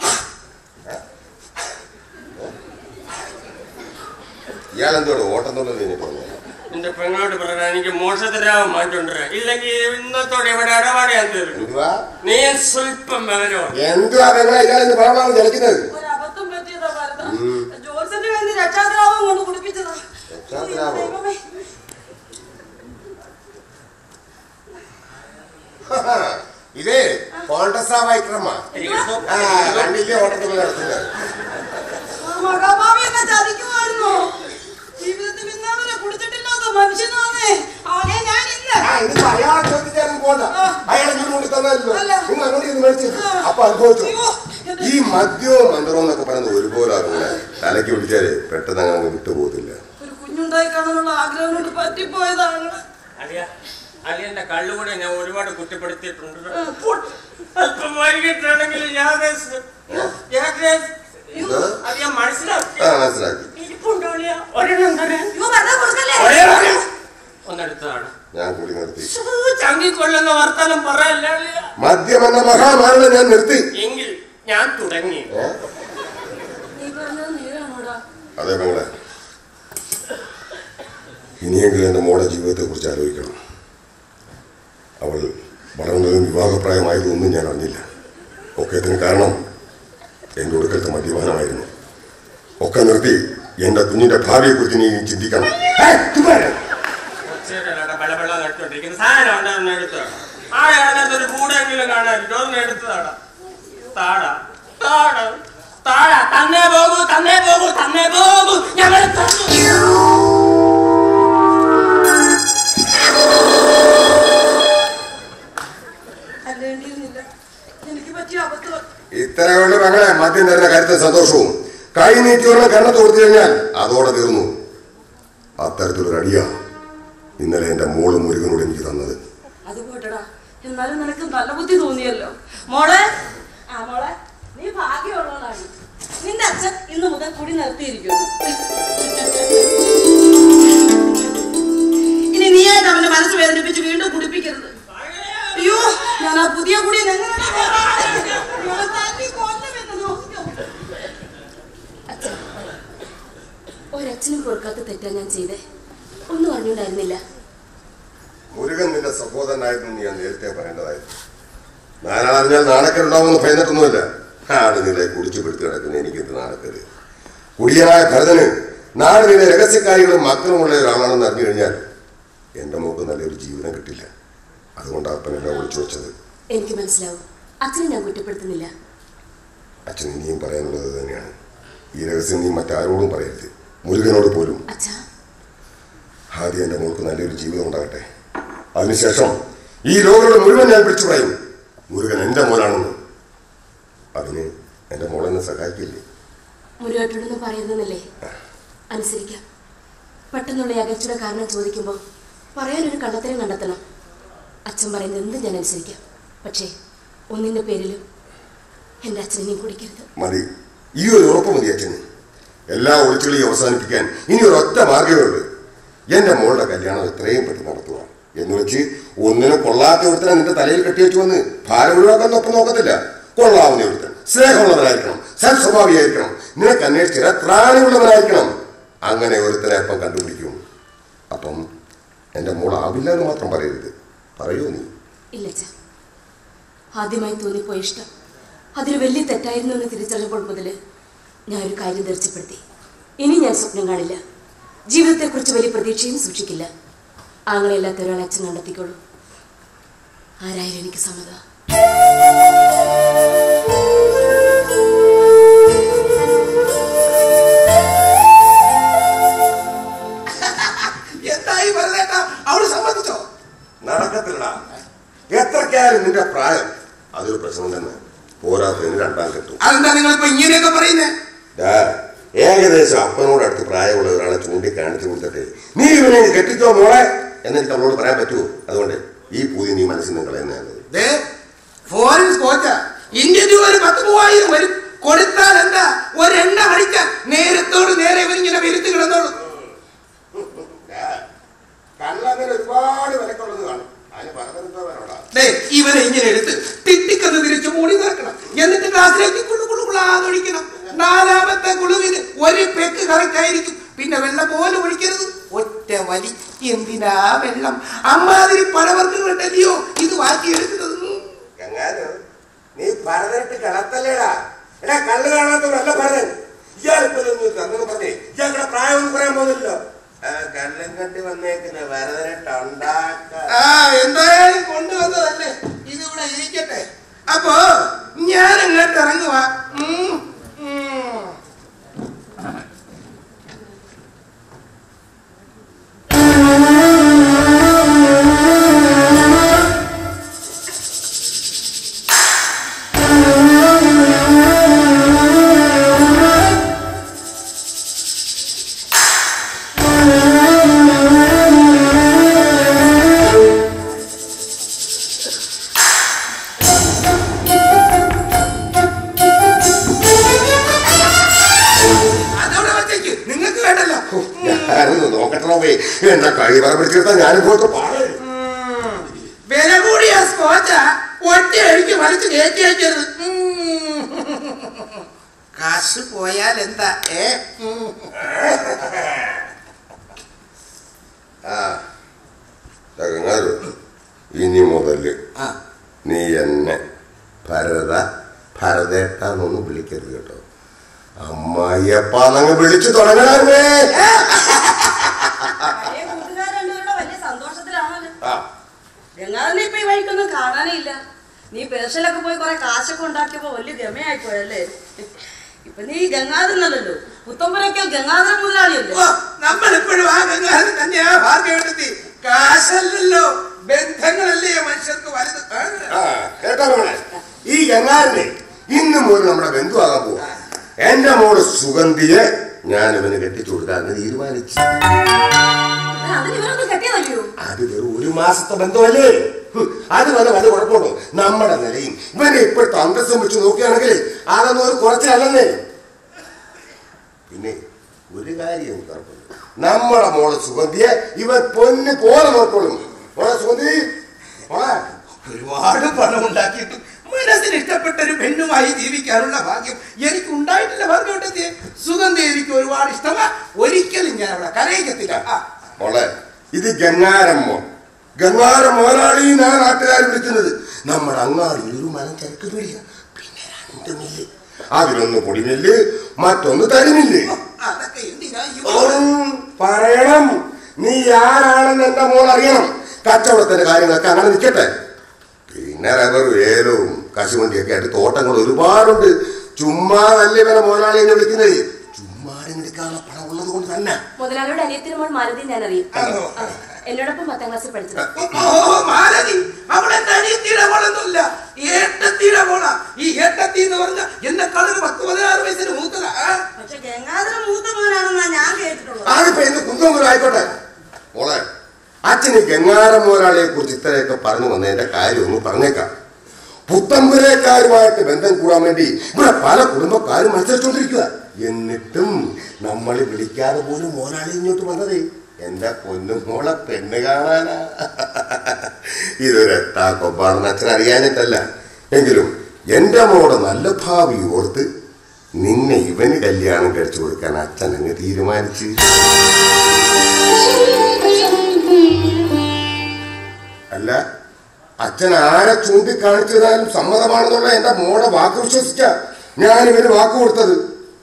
ഇയാളെന്തോട് ഓട്ടം തൊഴിൽ കഴിഞ്ഞിട്ട് വന്നത് നിന്റെ പെങ്ങളോട് പറയാൻ എനിക്ക് മോശത്തിനാവും മാറ്റോണ്ടരാ ഇല്ലെങ്കിൽ ഇന്നത്തോടെ ഇവിടെ ഇടപാട് ഞാൻ തരും എന്തുവാ നീ സ്വല്പം വിവരോ എന്തുവാ പെങ്ങളെ ഇയാളെന്ന് പരമാവധി കളിക്കുന്നത് ഒരു അബദ്ധം പറ്റിയതാ ഭാരത ജോത്സന് വേണ്ടി രക്ഷാദ്രാവം കൊണ്ട് കുടിപ്പിച്ചതാ രക്ഷാദ്രാവോ? ദൈവമേ ഇതേ കോൺഗ്രസ് വൈക്രമ ആ കണ്ടില്ലേ ഓട്ടത്തിൽ നടത്തുന്നത് ആ മഹാഭാവി എന്നെ ചതിക്കും മേടിച്ച് അപ്പൊ അനുഭവിച്ചു ഈ മദ്യവും മന്ത്രവും എന്നൊക്കെ പറയുന്നത് ഒരുപോലെ അറിയില്ല തലയ്ക്ക് പിടിച്ചാല് പെട്ടെന്ന് അങ്ങനെ വിട്ടുപോകത്തില്ല ഒരു കുഞ്ഞുണ്ടായി കാണാനുള്ള ആഗ്രഹം കൊണ്ട് പറ്റിപ്പോയതാണ് അലിയ അലിയന്റെ കള്ളുകൂടി ഞാൻ ഒരുപാട് കുറ്റപ്പെടുത്തിയിട്ടുണ്ട് അല്പം വൈകിട്ടാണെങ്കിൽ ഞാൻ രസ്- ഞാൻ രസ്- ഇത്? അത് ഞാൻ മനസ്സിലാക്കി ആ മനസ്സിലാക്കി ഇരിപ്പുണ്ടോ അലിയ? ഒരെണ്ണം തരാൻ. അയ്യോ വെറുതെ കൊടുക്കല്ലേ ഒരെണ്ണം. ഒന്നെടുത്തതാണ് ഞാൻ കൂടി നിർത്തി ചങ്കിക്കൊള്ളുന്ന വർത്താനം പറയല്ല അലിയ. മദ്യം എന്ന മഹാമാരണ ഞാൻ നിർത്തി എങ്കിൽ ഞാൻ തുടങ്ങി ഏ? നീ പറഞ്ഞത് നേരാണോടാ അതെ പെങ്ങളെ ഇനിയെങ്കിലും എൻ്റെ മോളുടെ ജീവിതത്തെ കുറിച്ച് ആലോചിക്കണം അവൾ വളർന്നതും വിവാഹപ്രായമായതും ഒന്നും ഞാൻ അറിഞ്ഞില്ല ഒക്കെ ഇതിന് കാരണം എൻ്റെ ഒടുക്കലത്തെ മദ്യപാനമായിരുന്നു ഒക്കെ നിർത്തി എൻ്റെ കുഞ്ഞിൻ്റെ ഭാവിയെക്കുറിച്ച് നീ ചിന്തിക്കണം ഏയ്, ചുമ്മാ ഇരി. കൊച്ചേരല്ലാതെ ബലബല നട്ടുകൊണ്ടിരിക്കുന്ന സാധനം ഉണ്ടെന്ന് എടുത്തതാണ് ആടെയാണത് ഒരു കൂടെങ്കിലും കാണാനില്ല ഒന്ന് എടുത്തതാണ് താടാ താടാ താടാ തന്നേ പോകൂ തന്നേ പോകൂ തന്നേ പോകൂ ഞങ്ങൾ അല്ലേണ്ടിയിരുന്നില്ല എനിക്ക് പറ്റിയ അബദ്ധം ഇത്രയുള്ള പെങ്ങളെ മദ്യം തരുന്ന കാര്യത്തിൽ സന്തോഷവും കൈ നീട്ടി ഒരെണ്ണം കണ്ണത്ത് കൊടുത്തു കഴിഞ്ഞാൽ അതോടെ തീർന്നു അത്തരത്തിലൊരു അടിയാ ഇന്നലെ എൻ്റെ മോളും മുരുകനോട് എനിക്ക് തന്നത് അത് പോട്ടടാ എന്നാലും നിനക്ക് നല്ല ബുദ്ധി തോന്നിയല്ലോ മോളെ ആ മോളെ നീ ഭാഗ്യമുള്ളതാണ് നിന്റെ അച്ഛൻ ഇന്ന് മുതൽ കുടി നിർത്തിയിരിക്കുന്നു ഇനി നീയായിട്ട് അവന്റെ മനസ്സ് വേദനിപ്പിച്ച് വീണ്ടും കുടിപ്പിക്കരുത് അയ്യോ ഞാൻ ആ പുതിയ കുടി എങ്ങനെ അച്ഛൻ ഒരച്ഛനും പൊറുക്കാത്ത തെറ്റാ ഞാൻ ചെയ്തേ ഒന്നും അറിഞ്ഞുണ്ടായിരുന്നില്ല മുരുകൻ നിന്റെ സഹോദരനായിരുന്നു നീ ഞാൻ നേരത്തെ പറയേണ്ടതായിരുന്നു നാലാറിഞ്ഞാൽ നാണക്കേടുണ്ടാവുമെന്ന് ഭയന്നിട്ടൊന്നുമില്ല ആട് നിന്നെ കുടിച്ചു പിടിച്ചു കിടക്കുന്ന എനിക്ക് എന്ത് നാണക്കേട് കുടിയനായ ഭരതന് നാട് നിന്റെ രഹസ്യക്കാരികളും മക്കളുമുള്ള ഒരാളാണെന്ന് അറിഞ്ഞു കഴിഞ്ഞാൽ എൻ്റെ മോക്ക് നല്ലൊരു ജീവിതം കിട്ടില്ല അതുകൊണ്ടാണ് അപ്പൻ എന്നെ വിളിച്ചു വെച്ചത് എനിക്ക് മനസ്സിലാവും അച്ഛനെ ഞാൻ കുറ്റപ്പെടുത്തുന്നില്ല അച്ഛൻ ഇനിയും പറയാനുള്ളത് ഇത് തന്നെയാണ് ഈ രഹസ്യം നീ മറ്റാരോടും പറയരുത് മുരുകനോട് പോലും അച്ഛാ ആദ്യം എൻ്റെ മോൾക്ക് നല്ലൊരു ജീവിതം ഉണ്ടാകട്ടെ അതിനുശേഷം ഈ ലോകങ്ങളെ മുഴുവൻ ഞാൻ വിളിച്ചു പറയും മുരുകൻ എൻ്റെ മോനാണെന്ന് അതിന് എൻ്റെ മോളെന്നെ സഹായിക്കില്ലേ മുരുകേട്ടനൊന്നും പറയുന്നല്ലേ അനുസരിക്കാം പെട്ടെന്നുള്ള ഈ അകൽച്ചയുടെ കാരണം ചോദിക്കുമ്പോൾ പറയാനൊരു കള്ളത്തരം കണ്ടെത്തണം അച്ഛൻ പറയുന്നത് എന്തും ഞാൻ അനുസരിക്കാം പക്ഷേ ഒന്നിൻ്റെ പേരിലും എൻ്റെ അച്ഛനെയും കുടിക്കരുത് മതി ഈ ഒരു ഉറപ്പ് മതി അച്ഛന് എല്ലാ ഒളിച്ചുകളിയും അവസാനിപ്പിക്കാൻ ഇനി ഒരു ഒറ്റ മാർഗമേ ഉള്ളൂ എൻ്റെ മോളുടെ കല്യാണം എത്രയും പെട്ടെന്ന് നടത്തുക എന്ന് വെച്ച് ഒന്നിനും കൊള്ളാത്ത ഒരുത്തനെ നിന്റെ തലയിൽ കെട്ടിവെച്ചു വന്ന് ഭാരം ഒഴിവാക്കാൻ ഒപ്പം നോക്കത്തില്ല കൊള്ളാവുന്ന ഒരുത്തൻ സ്നേഹമുള്ളവനായിരിക്കണം സൽസ്വഭാവിയായിരിക്കണം നിനക്ക് അന്വേഷിച്ച ത്രാണിയുള്ളവനായിരിക്കണം അങ്ങനെ ഒരുത്തനെ അപ്പം കണ്ടുപിടിക്കും അപ്പം എൻ്റെ മോൾ ആവില്ല എന്ന് മാത്രം പറയരുത് പറയൂ നീ ഇല്ല അച്ഛാ ആദ്യമായി തോന്നിപ്പോയ ഇഷ്ടം അതൊരു വലിയ തെറ്റായിരുന്നു എന്ന് തിരിച്ചറിഞ്ഞപ്പോൾ മുതൽ ഞാൻ ഒരു കാര്യം തീർച്ചപ്പെടുത്തി ഇനി ഞാൻ സ്വപ്നം കാണില്ല ജീവിതത്തെക്കുറിച്ച് വലിയ പ്രതീക്ഷയും സൂക്ഷിക്കില്ല ആങ്ങളെല്ലാത്ത ഒരാളെ അച്ഛൻ കണ്ടെത്തിക്കോളൂ ആരായാലും എനിക്ക് സമ്മതം എന്തായി പറഞ്ഞേട്ടാ അവള് സമ്മതിച്ചോ നടക്കത്തില്ലടാ എത്രക്കായാലും നിന്റെ പ്രായം അതൊരു പ്രശ്നം തന്നെ പോരാത്തതിന് രണ്ടാം കെട്ടും അതെന്താ നിങ്ങളിപ്പോ ഇങ്ങനെയൊക്കെ പറയുന്നേ ദാ, ഏകദേശം അപ്പനോട് അടുത്ത് പ്രായമുള്ള ഒരാളെ ചൂണ്ടിക്കാണിച്ചു കൊടുത്തിട്ട് നീ ഇവനെ കെട്ടിച്ചോ മോളെ എന്നെനിക്ക് അവളോട് പറയാൻ പറ്റുമോ അതുകൊണ്ട് ഈ പൂതി നീ മനസ്സിൽ നിന്ന് കളയുന്നതാണ് ദേ ഫോറിൻ സ്കോച്ച ഇന്ത്യൻ രൂപ ഒരു പത്ത് മൂവായിരം വരും കൊടുത്താൽ എന്താ ഒരെണ്ണ മണിക്കാൻ നേരത്തോട് നേരെ ഇവരിങ്ങനെ വരുത്തി കിടന്നോളൂ കള്ളങ്ങനെ ഒരുപാട് വിലക്കുള്ളത് കാണും അതിന് പറഞ്ഞെന്തോ വേണോടാ ദേ ഇവനെ ഇങ്ങനെ എടുത്ത് ടിട്ടിക്കന്ന് തിരിച്ചു മൂടി നിറക്കണം എന്നിട്ട് ഗ്ലാസ്സിലേക്ക് കുളു കുളു കുളാതൊഴിക്കണം നാലാമത്തെ കുളുവിന് ഒരു പെക്ക് കറക്റ്റ് ആയിരിക്കും പിന്നെ വെള്ളം പോലെ ഒഴിക്കരുത് ഒറ്റ വലി എന്തിനാ വെള്ളം അമ്മാതിരി പഴവർഗ്ഗങ്ങളുണ്ടല്ലയോ ഇത് വാക്കിയെടുക്കുന്നത് എങ്ങാനോ നീ പറഞ്ഞിട്ട് കിടത്തല്ലേടാ എടാ കള്ള് കാണാത്തവരല്ല പറഞ്ഞൻ ഇയാളിപ്പോ തന്നെ പറഞ്ഞേ ഇയാളുടെ പ്രായം ഒന്നും പറയാൻ പോകുന്നില്ലല്ലോ കള്ളും കണ്ടി വന്നേക്കുന്ന വരതനിട്ടുണ്ടാക്ക ആ എന്തായാലും കൊണ്ടുവന്നതല്ലേ ഇതിവിടെ ഇരിക്കട്ടെ അപ്പോ ഞാൻ അങ്ങോട്ട് ഇറങ്ങുവാ ഉം, ഉം. നോക്കട്ടേ എന്റെ കൈ വര പിടിച്ചെടുത്താ ഞാനും പോയിട്ട് പാടേ വില കൂടിയ സ്കോച്ച ഒറ്റ അടിക്ക് വലിച്ചു കയറ്റി അയക്കരുത് കാശ് പോയാൽ എന്താ ഏ ഉം. ആ ചങ്ങാരു ഇനി മുതല് നീ എന്നെ ഭരത ഭരതേട്ടാന്നൊന്നും വിളിക്കരുത് കേട്ടോ അമ്മായിയപ്പാന്നങ്ങ് വിളിച്ചു തുടങ്ങണമേ പഴയ കൂട്ടുകാർ രണ്ടുപേരുടെ വലിയ സന്തോഷത്തിലാണല്ലോ ആ ഗംഗാധരനെ ഇപ്പൊ ഈ വഴിക്കൊന്നും കാണാനേ ഇല്ല നീ പേർഷ്യലൊക്കെ പോയി കുറെ കാശൊക്കെ ഉണ്ടാക്കിയപ്പോ വലിയ ഗമയായി പോയല്ലേ ഇപ്പൊ നീ ഗംഗാധരനല്ലല്ലോ പുത്തമ്പുരയ്ക്കൽ ഗംഗാധര മുതലാളിയല്ലേ ഓ, നമ്മളിപ്പോഴും ആ ഗംഗാധരൻ തന്നെയാ ഭാഗ്യവെടുത്തി കാശല്ലല്ലോ ബന്ധങ്ങളല്ലേ മനുഷ്യർക്ക് വലുത് ആ, കേട്ടോ മോളെ ഈ ഗംഗാരനെ ഇന്ന് മുതൽ നമ്മുടെ ബന്ധുവാകാൻ പോവാ എന്റെ മോള് സുഗന്ധിയെ ഞാൻ ഇവന് കെട്ടിച്ചു കൊടുക്കാന്ന് തീരുമാനിച്ചു അതിന് ഇവരൊന്നും കെട്ടിയതല്ലയോ അത് വെറും ഒരു മാസത്തെ ബന്ധമല്ലേ ഹും, അത് വല്ല വല്ല കുഴപ്പമുണ്ടോ നമ്മുടെ നിലയും ഇവനെ ഇപ്പോഴത്തെ അന്തസ്സം വെച്ച് നോക്കുകയാണെങ്കിൽ അതൊന്നും ഒരു കുറച്ചല്ലെന്നേ പിന്നെ ഒരു കാര്യം എനിക്ക് ഉറപ്പുണ്ട് നമ്മുടെ മോളെ സുഗന്ധിയെ ഇവൻ പൊന്ന് പോലെ നോക്കോളും മോളെ സുഗന്ധി മോളെ ഒരുപാട് പണം ഉണ്ടാക്കിയിട്ട് മനസ്സിന് ഇഷ്ടപ്പെട്ട ഒരു പെണ്ണുമായി ജീവിക്കാനുള്ള ഭാഗ്യം എനിക്ക് ഉണ്ടായിട്ടില്ല ഭാഗ്യവട്ടത്തിയെ സുഗന്ധി എനിക്ക് ഒരുപാട് ഇഷ്ടമാ ഒരിക്കലും ഞാൻ അവിടെ കരയിക്കത്തില്ല ആ, മോളെ ഇത് ഗംഗാരമ്മോ ഗംഗാരം മോലാളി ഞാൻ നാട്ടുകാർ വിളിക്കുന്നത് നമ്മുടെ അങ്ങാടി ഒരു മനം ചരക്ക് പിടിയ പിന്നെ രണ്ട് മില്ല് അതിലൊന്ന് പൊടിമില്ല് മറ്റൊന്ന് തരിമില്ല് അതൊക്കെ എന്തിനാ ഈ ഉം, പറയണം നീ ആരാണെന്ന് എന്റെ മോൾ അറിയണം കച്ചവടത്തിന്റെ കാര്യങ്ങളൊക്കെ അങ്ങനെ നിൽക്കട്ടെ പിന്നെ റബ്ബർ വേലവും കശുവണ്ടിയൊക്കെ ആയിട്ട് തോട്ടങ്ങൾ ഒരുപാടുണ്ട് ചുമ്മാ നല്ല ഇവനെ മോലാളി എന്ന് വിളിക്കുന്നത് ചുമ്മാടെ എടുക്കാനുള്ള പണം ഉള്ളത് കൊണ്ട് തന്നെ മുതലാളിയുടെ അനിയത്തിന് മോൾ മാലതി ഞാൻ അറിയും ആ, എന്നോടൊപ്പം പത്താം ക്ലാസ്സിൽ പഠിച്ചത് ഓ മാലതി അവളെന്റെ അനിയത്തിയുടെ മോളൊന്നുമില്ല ഏട്ടത്തിയുടെ മോളാ ഈ ഏട്ടത്തി എന്ന് പറഞ്ഞ എന്നെ കളറ് പത്ത് പതിനാറ് വയസ്സിന് മൂത്തതാ ആ? പക്ഷെ ഗംഗാധര മൂത്ത മോനാണെന്നാ ഞാൻ കേട്ടിട്ടുള്ളത് അതിപ്പോ എന്ത് കുന്തം ആയിക്കോട്ടെ മോളെ അച്ഛന് ഗംഗാരം മോരാളിയെ കുറിച്ച് ഇത്രയൊക്കെ പറഞ്ഞു വന്നതിന്റെ കാര്യം ഒന്ന് പറഞ്ഞേക്കാം പുത്തമ്പുരക്കാരുമായിട്ട് ബന്ധം കൂടാൻ വേണ്ടി ഇവിടെ പല കുടുംബക്കാരും മത്സരിച്ചുകൊണ്ടിരിക്കുക എന്നിട്ടും നമ്മൾ വിളിക്കാതെ പോലും മോനാളി ഇങ്ങോട്ട് വന്നതേ എന്റെ പൊന്നു മോളെ പെണ്ണ് കാണാനാ ഇതൊരു എട്ടാ കൊമ്പാണെന്ന് അച്ഛൻ അറിയാനിട്ടല്ല എങ്കിലും എന്റെ മോടെ നല്ല ഭാവി ഓർത്ത് നിന്നെ ഇവന് കല്യാണം കഴിച്ചു കൊടുക്കാൻ അച്ഛൻ അങ്ങ് തീരുമാനിച്ചു അല്ല അച്ഛൻ ആരെ ചൂണ്ടിക്കാണിച്ചതാലും സമ്മതമാണെന്നുള്ള എന്റെ മോടെ വാക്ക് വിശ്വസിച്ച ഞാൻ ഇവന് വാക്ക് കൊടുത്തത്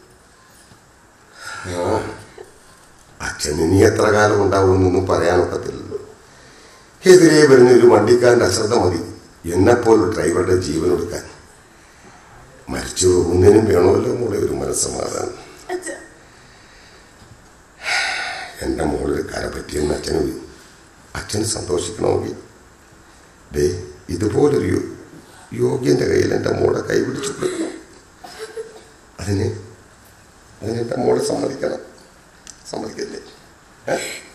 ആ, അച്ഛൻ ഇനി എത്ര കാലം ഉണ്ടാവുമെന്നൊന്നും പറയാനൊക്കത്തില്ലല്ലോ എതിരെ വരുന്ന ഒരു വണ്ടിക്കാരൻ്റെ അശ്രദ്ധ മതി എന്നെപ്പോലൊരു ഡ്രൈവറുടെ ജീവൻ കൊടുക്കാൻ മരിച്ചു പോകുന്നതിനും വേണമല്ലോ മോളെ ഒരു മനസ്സമാധാനം എൻ്റെ മോളൊരു കര പറ്റിയെന്ന് അച്ഛന് വി- അച്ഛന് സന്തോഷിക്കണമെങ്കിൽ ദേ ഇതുപോലൊരു യോ- യോഗ്യൻ്റെ കയ്യിൽ എൻ്റെ മോളെ കൈ പിടിച്ചു കൊടുക്കണം അതിന് അതിന് എൻ്റെ മോളെ സമ്മതിക്കണം സമ്മതിക്കല്ലേ ഏ?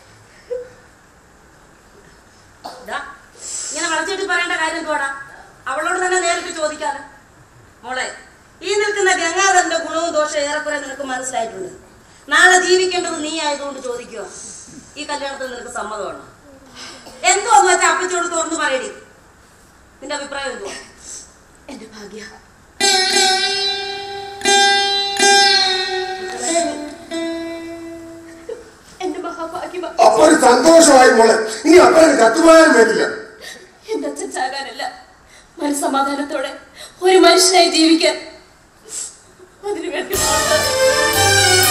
ദാ, ഇങ്ങനെ വളച്ചിട്ട് പറയേണ്ട കാര്യം എന്തുവാടാ അവളോട് തന്നെ നേരിട്ട് ചോദിക്കാലോ മോളെ ഈ നിൽക്കുന്ന ഗംഗാധരന്റെ ഗുണവും ദോഷവും ഏറെക്കുറെ നിനക്ക് മനസ്സിലായിട്ടുണ്ട് നാളെ ജീവിക്കേണ്ടത് നീ ആയതുകൊണ്ട് ചോദിക്കുക ഈ കല്യാണത്തിന് നിനക്ക് സമ്മതമാണ് എന്തുവാന്ന് വെച്ചാൽ അപ്പച്ചോട് തുറന്നു പറയടി നിന്റെ അഭിപ്രായം എന്തുവാ എന്റെ ഭാഗ്യ എന്റെ മഹാഭാഗ്യമാ അപ്പൊ ഒരു സന്തോഷമായി മോളെ ഇനി അപ്പനെ കത്തുപോയാലും വേണ്ടില്ല എന്റെ അച്ഛൻ ചാകാനല്ല മനസ്സമാധാനത്തോടെ ഒരു മനുഷ്യനായി ജീവിക്കാൻ അതിനു വേണ്ടി മാത്രം.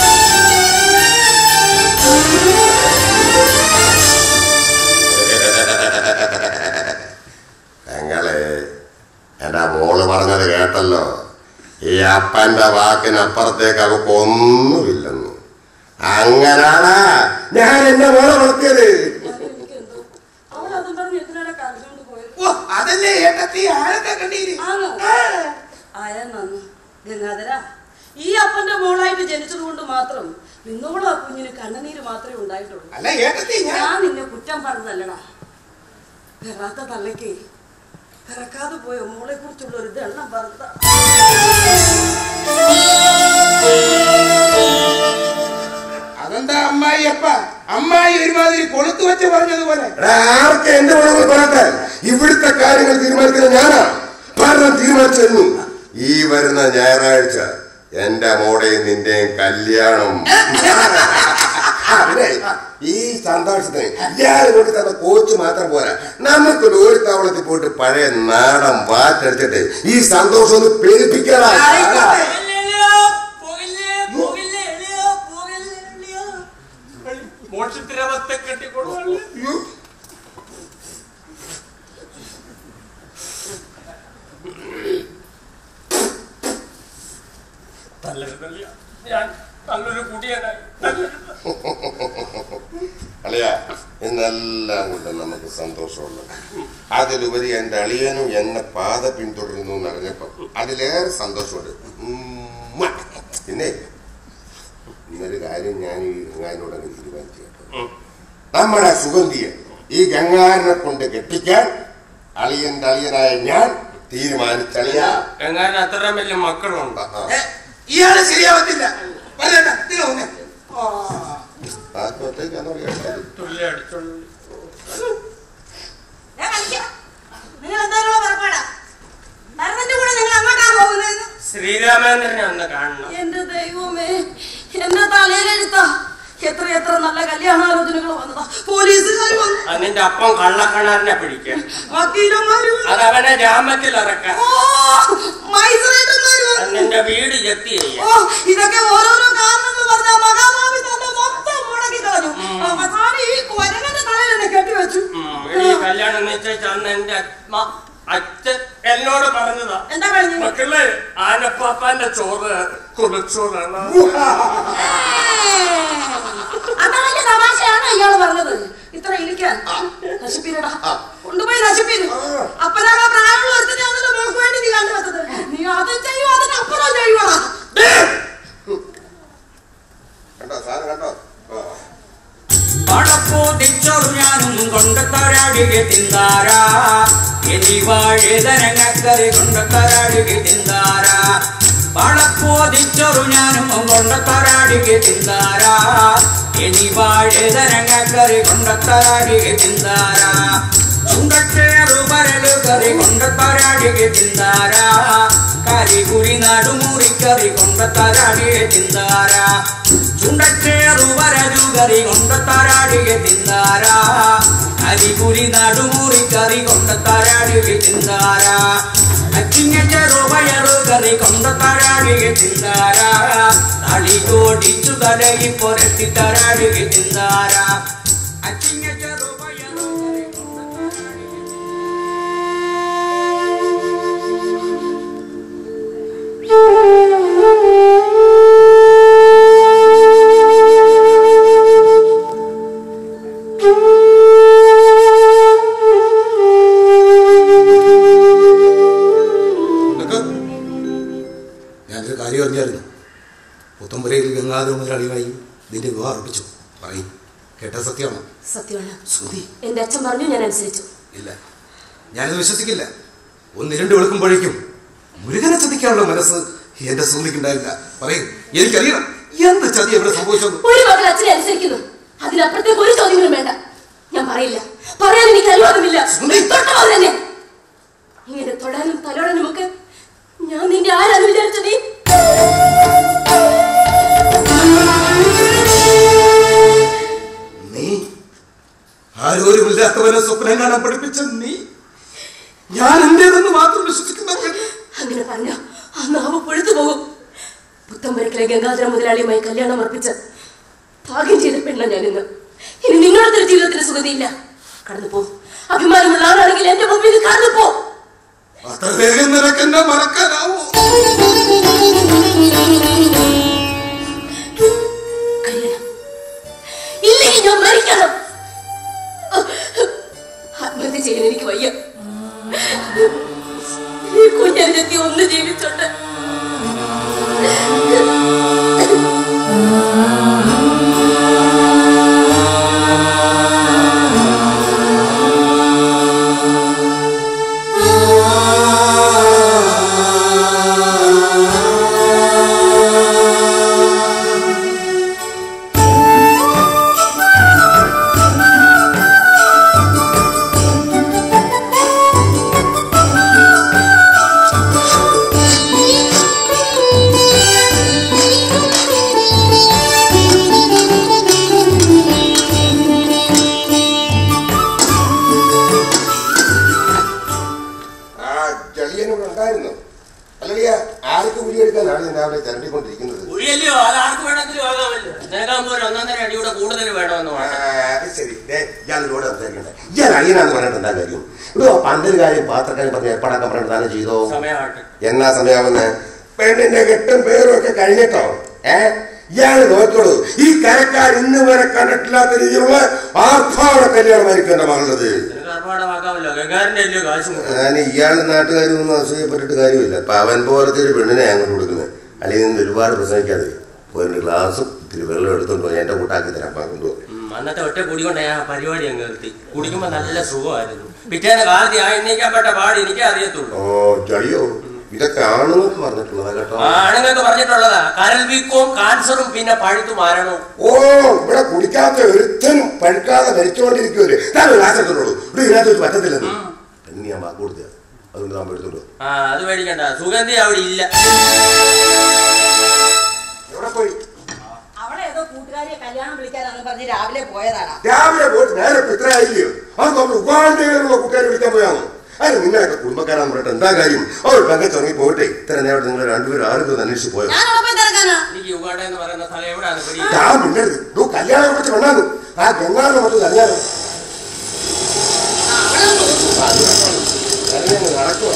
ഞങ്ങളെ എന്റെ മോള് പറഞ്ഞത് കേട്ടല്ലോ ഈ അപ്പന്റെ വാക്കിനപ്പുറത്തേക്ക് അവക്ക് ഒന്നുമില്ലെന്ന് അങ്ങനാണ് ഞാൻ എന്റെ മോളെ വളർത്തിയത് അവൾ അതും പറഞ്ഞ് എത്രയുടെ കരഞ്ഞോണ്ട് പോയത് ഓ അതല്ലേ ഏട്ടത്തി ആരൊക്കെ കണ്ടീര് ആണോ ആയാ നന്ന് ഗംഗാധര ഈ അപ്പന്റെ മോളായിട്ട് ജനിച്ചത് കൊണ്ട് മാത്രം നിന്നോളം ആ കുഞ്ഞിന് കണ്ണുനീര് മാത്രമേ ഉണ്ടായിട്ടുള്ളൂ അല്ല ഏട്ടത്തി ഞാൻ ഞാൻ നിന്നെ കുറ്റം പറഞ്ഞതല്ലടാ പിറാത്ത തള്ളയ്ക്ക് പിറക്കാതെ പോയ മോളെ കുറിച്ചുള്ള ഒരു ദണ്ണം പറഞ്ഞ അതെന്താ അമ്മായി അപ്പ അമ്മായി ഒരുമാതിരി കൊളുത്തു വെച്ച് പറഞ്ഞതുപോലെ എടാ, ആർക്ക് എന്റെ ഗുണങ്ങൾ പറയട്ടെ ഇവിടുത്തെ കാര്യങ്ങൾ തീരുമാനിക്കുന്നത് ഞാനാ ഭരണം തീരുമാനിച്ചു കഴിഞ്ഞു ഈ വരുന്ന ഞായറാഴ്ച എന്റെ മോടെയും നിന്റെയും കല്യാണം ആ, പിന്നെ ഈ സന്തോഷത്തിന് ഇയാൾ കൊണ്ട് തന്ന കോച്ച് മാത്രം പോരാ നമുക്ക് ലോറിത്താവളത്തിൽ പോയിട്ട് പഴയ നാടൻ വാറ്റടിച്ചിട്ട് ഈ സന്തോഷം ഒന്ന് പെരുപ്പിക്കണം മോക്ഷത്തിരവത്തെ കെട്ടിക്കൊള്ളു തല്ലരുതല്ല ഞാൻ നല്ലൊരു കുടിയനായി തല്ലരുത്. അളിയ എന്നെല്ലാം കൊണ്ട് നമുക്ക് സന്തോഷമുള്ള അതിലുപരി എന്റെ അളിയനും എന്നെ പാത പിന്തുടരുന്നു എന്നറിഞ്ഞപ്പോ അതിലേറെ സന്തോഷമുണ്ട് ഉമ്മ. പിന്നെ ഇന്നൊരു കാര്യം ഞാൻ ഈ ഗംഗാനോട് അങ്ങ് തീരുമാനിച്ചു കേട്ടോ നമ്മുടെ സുഗന്ധിയെ ഈ ഗംഗാരനെ കൊണ്ട് കെട്ടിക്കാൻ അളിയന്റെ അളിയനായ ഞാൻ തീരുമാനിച്ചളിയ എങ്ങാനും അത്ര വലിയ മക്കളുണ്ട് ഇയാള് ശരിയാവത്തില്ല പറയണ്ട ഇതിലെ ഒന്ന് ആത്മഹത്യക്കാന്ന് പറയാം തുള്ളി അടിച്ചോളൂ നിങ്ങൾ എന്തായാലും പുറപ്പെടാം ഭരതന്റെ കൂടെ നിങ്ങൾ അങ്ങോട്ടാ പോകുന്നത് ശ്രീരാമേന്ദ്രനെ ഒന്ന് കാണണം എന്റെ ദൈവമേ എന്റെ തലയിലെഴുത്ത എത്ര എത്ര നല്ല കല്യാണാലോചനകൾ വന്നതാ പോലീസുകാർ വന്നു അത് നിന്റെ അപ്പം കള്ളക്കണാറിനെ പിടിക്കാൻ വക്കീലന്മാര് വന്നു. അത് അവനെ ജാമ്യത്തിൽ ഇറക്കാൻ ഓ മൈസൂരേട്ടന്മാര് വന്നു. അത് നിന്റെ വീട് ജപ്തി ചെയ്യാൻ ഓ ഇതൊക്കെ ഓരോരോ കാരണങ്ങൾ പറഞ്ഞ മഹാഭാവി തന്നെ മൊത്തം മുടക്കി കളഞ്ഞു അവസാനം ഈ കൊരങ്ങന്റെ തലയിൽ എന്നെ കെട്ടിവെച്ചു ഉം, ഈ കല്യാണം നിശ്ചയിച്ച അന്ന് എന്റെ അച്ഛ- അച്ഛൻ എന്നോട് പറഞ്ഞതാ എന്താ പറഞ്ഞു മക്കളെ ആനപ്പാപ്പാന്റെ ചോറ് കുളിച്ചോറാണ് അത്ര വലിയ തമാശയാണ് ഇയാള് പറഞ്ഞത് ഇത്ര ഇരിക്കാൻ നശിപ്പിനടാ കൊണ്ടുപോയി നശിപ്പിന് അപ്പനൊക്കെ പ്രായമുള്ള ഒരുത്തനെയാണല്ലോ മോക്ക് വേണ്ടി നീ കണ്ടുവച്ചത് നീ അത് ചെയ്യും അതിനപ്പുറം ചെയ്യുവാടാ കണ്ടോ സാധനം കണ്ടോ ആ. പടപ്പോതിച്ചൊരു ഞാനും കൊണ്ട് തരാടുക തിന്താര എരിവാഴേതരങ്ങക്കറി കൊണ്ട് തരാടുക തിന്താര പടപ്പോതിച്ചൊരു ഞാനും കൊണ്ട് തരാടുക തിന്താര എരിവാഴേതരങ്ങക്കറി കൊണ്ട് തരാടുക തിന്താര ചുണ്ടട്ടേറു പരലു കറി കൊണ്ട് തരാടുക തിന്താര കരികുരി നടുമുറിക്കറി കൊണ്ട് തരാടുക തിന്താര ചുണ്ടച്ചേറു വരലു കറി കൊണ്ട് തരാടുക തിന്താര അരികുരി നടുമുറി കറി കൊണ്ട് തരാടുക തിന്താര അച്ചിങ്ങ ചെറുപയറു കറി കൊണ്ട് തരാടുക തിന്താര തളി കോടിച്ചു തലയിൽ പുരട്ടി തരാടുക തിന്താര അച്ചിങ്ങ ചെറുപയറു കറി കൊണ്ട് നിനക്ക് ഞാനൊരു കാര്യം അറിഞ്ഞായിരുന്നു പുത്തമ്പുരയിൽ ഗംഗാധര മുതലാളിയുമായി നിന്റെ വിവാഹം ഉറപ്പിച്ചു പറയും കേട്ട സത്യമാണ് സത്യമാണ് ശ്രുതി എന്റെ അച്ഛൻ പറഞ്ഞു ഞാൻ അനുസരിച്ചു ഇല്ല ഞാനിത് വിശ്വസിക്കില്ല ഒന്ന് രണ്ട് വെളുക്കുമ്പോഴേക്കും മുരുകനെ ചതിക്കാനുള്ള മനസ്സ് എന്റെ സുന്ദിക്കുണ്ടായില്ല പറയും എനിക്കറിയണം എന്ത് ചതി എവിടെ സംഭവിച്ചത് ഒരു മകൾ അച്ഛനെ അനുസരിക്കുന്നു അതിനപ്പുറത്തേക്ക് ഒരു ചോദ്യങ്ങളും വേണ്ട ഞാൻ പറയില്ല പറയാൻ എനിക്ക് അനുവാദമില്ല തൊട്ടോ തന്നെ ഇങ്ങനെ തൊടാനും തലോടാനും ഒക്കെ ഞാൻ നിന്റെ ആരാന്ന് വിചാരിച്ചു നീ നീ ആരോരുമില്ലാത്തവനെ സ്വപ്നം കാണാൻ പഠിപ്പിച്ച നീ ഞാൻ എന്റേതെന്ന് മാത്രം വിശ്വസിക്കുന്ന പെണ്ണ് അങ്ങനെ പറഞ്ഞ ആ നാവ് പൊഴുത്തു പോകും പുത്തമ്പരക്കിലെ ഗംഗാധര മുതലാളിയുമായി കല്യാണം അർപ്പിച്ച് ഭാഗ്യം ചെയ്ത പെണ്ണ ഞാൻ ഇന്ന് ഇനി നിങ്ങളുടെ ജീവിതത്തിന് സുഖതയില്ല കടന്നു പോ അഭിമാനമുള്ള ആളാണെങ്കിൽ എന്റെ മുമ്പിൽ നിന്ന് കടന്നു പോ അത്ര വേഗം നിനക്ക് എന്നെ മറക്കാനാവോ കഴിയണം ഇല്ലെങ്കിൽ ഞാൻ മരിക്കണം ആത്മഹത്യ ചെയ്യാൻ എനിക്ക് വയ്യ ഈ കുഞ്ഞനെത്തി ഒന്ന് ജീവിച്ചോണ്ട് ആ വർഷമായി തിരണ്ടിക്കൊണ്ടിരിക്കുന്നത് കുഴിയല്ലയോ അത് ആർക്ക് വേണമെങ്കിലും ആകാമല്ലോ നിനക്കാകുമ്പോ ഒരു ഒന്നൊന്നര അടിയുടെ കൂടുതൽ വേണമെന്ന് ആ, വേണം അത് ശരി ദേ, ഇയാൾ ഇതോട് സംസാരിക്കണ്ട ഇയാൾ അളിയനാന്ന് പറഞ്ഞിട്ട് എന്താ കാര്യം ഇതോ പന്തൽ കാര്യം പാത്രക്കാരും പറഞ്ഞ് ഏർപ്പാടാക്കാൻ പറഞ്ഞിട്ട് താനും ചെയ്തോ സമയമാട്ടെ എന്നാ സമയാവുന്നത് പെണ്ണിന്റെ കെട്ടും പേരും ഒക്കെ കഴിഞ്ഞിട്ടോ ഏ ഇയാള് നോക്കോളൂ ഈ കരക്കാർ ഇന്ന് വരെ കണ്ടിട്ടില്ലാത്ത രീതിയിലുള്ള ആർഭാവ കല്യാണമായിരിക്കും എന്റെ മകളുള്ളത് നിനക്ക് ആർഭാടമാക്കാമല്ലോ ഗംഗാറിന്റെ അല്ലയോ കാശ് മുഴുവൻ. ഞാൻ ഇയാൾ നാട്ടുകാരൊന്നും അസൂയപ്പെട്ടിട്ട് കാര്യമില്ല അപ്പൊ അവൻ പോലത്തെ ഒരു പെണ്ണിനെ അങ്ങോട്ട് കൊടുക്കുന്നത് അല്ലെങ്കിൽ നിന്ന് ഒരുപാട് പ്രസംഗിക്കാതെ ഒരു ഗ്ലാസും ഇത്തിരി വെള്ളം എടുത്തോണ്ട് പോയി എന്റെ കൂട്ടാക്കി തരാം അപ്പൊ കൊണ്ടുപോകും ഉം, അന്നത്തെ ഒറ്റ കുടി കൊണ്ട് ഞാൻ ആ പരിപാടി അങ്ങ് നിർത്തി കുടിക്കുമ്പോ നല്ല സുഖമായിരുന്നു പിറ്റേന്ന് കാലത്ത് ആ എണ്ണീക്കാൻ പറ്റ പാട് എനിക്കേ അറിയത്തുള്ളൂ ഓ ചളിയോ ഇതൊക്കെ ആണുങ്ങൾക്ക് പറഞ്ഞിട്ടുള്ളതാ കേട്ടോ ആ ആണുങ്ങൾക്ക് പറഞ്ഞിട്ടുള്ളതാ കരൽ വീക്കവും കാൻസറും പിന്നെ പഴുത്തു മാരണവും ഓ ഇവിടെ കുടിക്കാത്ത ഒരുത്തനും പഴുക്കാതെ മരിച്ചുകൊണ്ടിരിക്കുവര് താൻ ഗ്ലാസ് എടുത്തോളൂ ഇവിടെ ഇതിനകത്ത് വെച്ച് പറ്റത്തില്ലെന്ന് എന്ന് ഞാൻ വാക്ക് കൊടുത്ത അതുകൊണ്ട് താൻ എടുത്തോളൂ ആ അത് മേടിക്കണ്ട സുഗന്ധി അവിടെ ഇല്ല എവിടെ പോയി അവളെ ഏതോ കൂട്ടുകാരിയെ കല്യാണം വിളിക്കാനാന്ന് പറഞ്ഞ് രാവിലെ പോയതാണ് രാവിലെ പോയിട്ട് നേരെ ഇപ്പൊ ഇത്ര ആയില്ലയോ അത് നമ്മൾ ഉപാധികളുള്ള കുട്ടികളെ വിളിക്കാൻ പോയാണോ അതിന് നിങ്ങളൊക്കെ കുടുംബക്കാരാന്ന് പറഞ്ഞിട്ട് എന്താ കാര്യം അവർ പെങ്കച്ചിറങ്ങി പോയിട്ടെ ഇത്ര നേരം നിങ്ങൾ രണ്ടുപേരും ആരും അന്വേഷിച്ച് പോയോ ഞാൻ അവിടെ പോയി തിരക്കാനാ എനിക്ക് യുഗാണ്ട എന്ന് പറയുന്ന സ്ഥലം എവിടെയാണ് പിടി ഞാൻ മിണ്ടരുത് ദോ കല്യാണം കുറച്ച് വേണ്ടാന്ന് ആ ഗംഗാറിനെ മറ്റു കല്യാണം നടക്കുക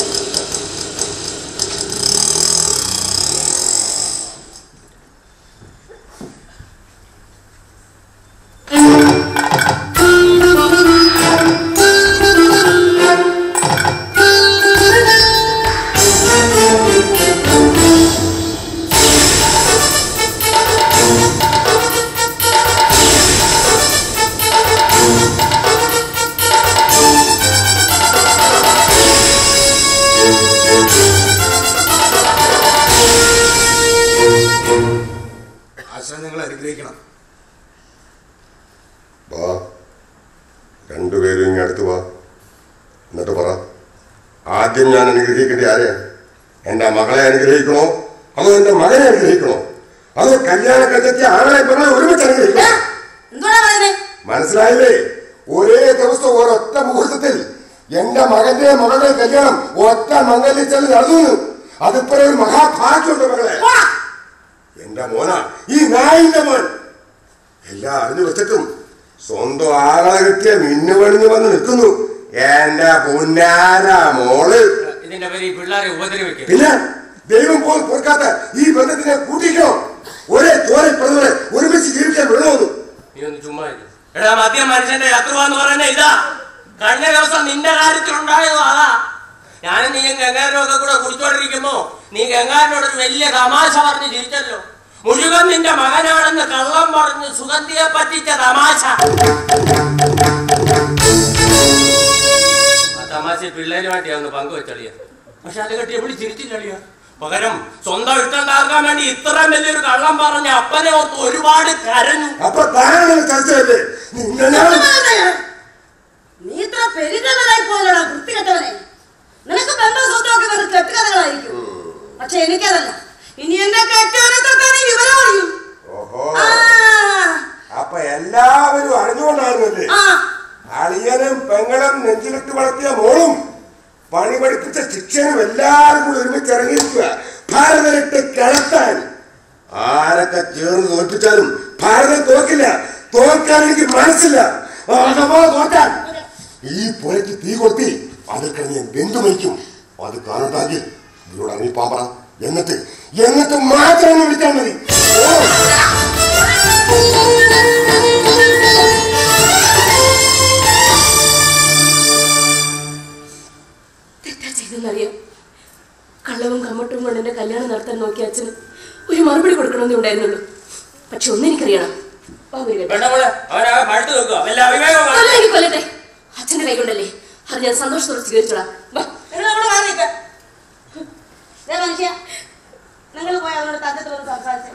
ആശാൻ നിങ്ങൾ അനുഗ്രഹിക്കണം വാ രണ്ടുപേരും ഇങ്ങ് അടുത്ത് വാ എന്നിട്ട് പറ ആദ്യം ഞാൻ അനുഗ്രഹിക്കേണ്ട ആരെയാ എന്റെ മകളെ അനുഗ്രഹിക്കണോ അതോ എന്റെ മകനെ അനുഗ്രഹിക്കണോ അതോ കല്യാണ കണ്ടെത്തിയ ആളെ പെണ്ണെ ഒരുമിച്ച് അനുഗ്രഹിക്കണോ എന്തുവാ പറയുന്നേ മനസ്സിലായില്ലേ ഒരേ ദിവസം ഒരൊറ്റ മുഹൂർത്തത്തിൽ എന്റെ മകന്റെ മകളുടെ കല്യാണം ഒറ്റ മംഗല്യച്ചൽ നടന്നു അതിപ്പോ ഒരു മഹാഭാഗ്യമുണ്ട് മകളെ എന്റെ മോന ഈ നായിന്റെ മോൻ എല്ലാം അറിഞ്ഞു വെച്ചിട്ടും സ്വന്തം ആകളെ കിട്ടിയ മിന്നുപണിഞ്ഞു വന്ന് നിൽക്കുന്നു എന്റെ പൊന്നാര മോള് ഇതിന്റെ പേര് ഈ പിള്ളേരെ ഉപദ്രവിക്കും പിന്നെ ദൈവം പോലും പൊറുക്കാത്ത ഈ ബന്ധത്തിനെ കൂട്ടിക്കോ ഒരേ ചോരയിൽ പിറന്നവരെ ഒരുമിച്ച് ജീവിക്കാൻ വിടണമെന്ന് നീ ഒന്ന് ചുമ്മാ ഇരി. എടാ മദ്യ മനുഷ്യന്റെ ശത്രുവ എന്ന് പറയുന്നത് ഇതാ കഴിഞ്ഞ ദിവസം നിന്റെ കാര്യത്തിൽ ഉണ്ടായതോ അതാ ഞാനും നീയും ഗംഗാരനും ഒക്കെ കൂടെ കുടിച്ചോണ്ടിരിക്കുമ്പോ നീ ഗംഗാരനോട് ഒരു വലിയ തമാശ പറഞ്ഞ് ചിരിച്ചല്ലോ മുഴുവൻ നിന്റെ മകനാണെന്ന് കള്ളം പറഞ്ഞ് സുഗന്ധിയെ പറ്റിച്ച തമാശ ആ തമാശ പിള്ളേരുമായിട്ട് ഒന്ന് പങ്കുവെച്ചളിയ പക്ഷെ അത് കെട്ടി എവിടെ ചിരിച്ചില്ലളിയ പകരം സ്വന്തം ഇഷ്ടം താക്കാൻ വേണ്ടി ഇത്രയും വലിയൊരു കള്ളം പറഞ്ഞ അപ്പനെ ഓർത്ത് ഒരുപാട് കരഞ്ഞു അപ്പൊ താനാണ് ചർച്ചയല്ലേ നിന്നെ നീ ഇത്ര പെരുകഥകളായി പോയല്ലോടാ വൃത്തികെട്ടവനെ നിനക്ക് ബന്ധം സ്വന്തമൊക്കെ വെറും കെട്ടുകഥകളായിരിക്കും പക്ഷെ എനിക്കതല്ല ഇനി എന്റെ കെട്ടവനൊക്കെ നീ വിവരം അറിയും ഓഹോ ആ, അപ്പൊ എല്ലാവരും അറിഞ്ഞുകൊണ്ടായിരുന്നല്ലേ ആ. അളിയനും പെങ്ങളും നെഞ്ചിലിട്ട് വളർത്തിയ മോളും പണി പഠിപ്പിച്ച ശിക്ഷനും എല്ലാവരും കൂടി ഒരുമിച്ച് ഇറങ്ങിയിരിക്കുക ഭാരതനിട്ട് കിളത്താൻ ആരൊക്കെ ചേർന്ന് തോൽപ്പിച്ചാലും ഭാരതം തോക്കില്ല തോൽക്കാൻ എനിക്ക് മനസ്സില്ല അഥവാ തോറ്റാൻ ഈ പുരയ്ക്ക് തീ കൊളുത്തി അതിൽ കിടന്ന് ഞാൻ വെന്തു മരിക്കും അത് കാണണ്ടാങ്കിൽ ഇതിലൂടെ ഇറങ്ങിപ്പാൻ പറ എന്നിട്ട് എന്നിട്ട് മാത്രം ഒന്ന് വിളിച്ചാൽ മതി ഓ തെറ്റാ ചെയ്തെന്നറിയാം കള്ളവും കമ്മട്ടും കൊണ്ട് എന്റെ കല്യാണം നടത്താൻ നോക്കിയ അച്ഛന് ഒരു മറുപടി കൊടുക്കണമെന്നേ ഉണ്ടായിരുന്നുള്ളൂ പക്ഷെ ഒന്നെനിക്കറിയണം വാ മുരുകൻ. വേണ്ട മോളെ അവനാകെ പഴുത്ത് വെക്കുക വല്ല അവിവേകവും കാണിച്ചു. കൊല്ലണമെങ്കിൽ കൊല്ലട്ടെ അച്ഛന്റെ കൈ കൊണ്ടല്ലേ അത് ഞാൻ സന്തോഷത്തോടെ സ്വീകരിച്ചോളാം വാ നിങ്ങൾ അവിടെ മാറി നിൽക്ക. ദേ മനുഷ്യ നിങ്ങൾ പോയി അവനോട് തച്ചത്ത് വന്ന് സംസാരിച്ചു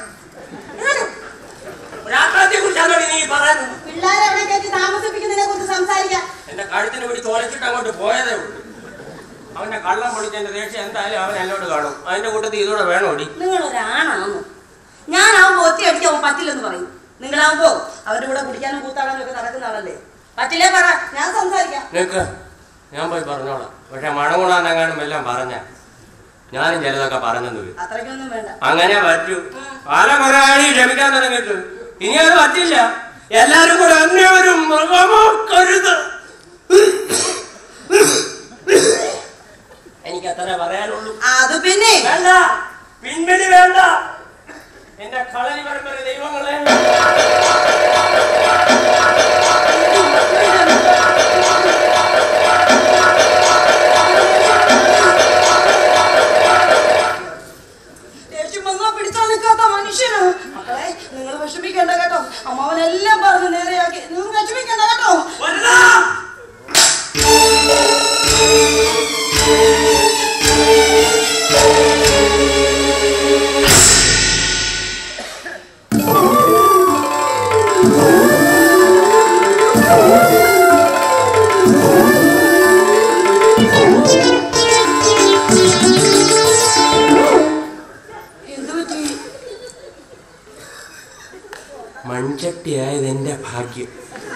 ഒരാത്മഹത്യയെക്കുറിച്ചാണോ നീ പറയുന്നത് പിള്ളേരെ എവിടെ കയറ്റി താമസിപ്പിക്കുന്നതിനെ കുറിച്ച് സംസാരിക്കാം എന്റെ കഴുത്തിന് പിടി തോലച്ചിട്ട് അങ്ങോട്ട് പോയതേ ഉള്ളൂ അവന്റെ കള്ളം പൊളിച്ചതിന്റെ ദേഷ്യം എന്തായാലും അവൻ എന്നോട് കാണും അതിന്റെ കൂട്ടത്തിൽ ഇതൂടെ വേണോടി നിങ്ങൾ ഒരാണാന്ന് ഞാനാവുമ്പോ ഒറ്റയടിക്ക് അവൻ പറ്റില്ലെന്ന് പറയും നിങ്ങളാവുമ്പോ അവരുടെ കൂടെ കുടിക്കാനും കൂത്താടാനും ഒക്കെ നടക്കുന്ന ആളല്ലേ പറ്റില്ലേ പറ ഞാൻ സംസാരിക്കാം നിനക്ക് ഞാൻ പോയി പറഞ്ഞോളാം പക്ഷെ മണഗുണാന്നെങ്ങാനും എല്ലാം പറഞ്ഞ ഞാനും ചിലതൊക്കെ പറഞ്ഞെന്ന് വരും അത്രയ്ക്കൊന്നും വേണ്ട അങ്ങനെ പറ്റൂ പല കുറെ ആയി ക്ഷമിക്കാൻ തുടങ്ങിയിട്ട് ഇനി അത് പറ്റില്ല എല്ലാരും കൂടെ എന്നെ ഒരു മൃഗമാക്കരുത് എനിക്ക് അത്ര പറയാനുള്ളൂ അത് പിന്നെ വേണ്ട പിൻവലി വേണ്ട എന്റെ കളരി പരമ്പര ദൈവങ്ങളെ ദേഷ്യം വന്നാ പിടിച്ചാൽ നിൽക്കാത്ത മനുഷ്യന് മക്കളെ നിങ്ങൾ വിഷമിക്കണ്ട കേട്ടോ അമ്മാവനെല്ലാം പറഞ്ഞ് നേരെയാക്കി നിങ്ങൾ വിഷമിക്കണ്ട കേട്ടോ എന്ത് പറ്റി മൺചട്ടിയായത് എന്റെ ഭാഗ്യം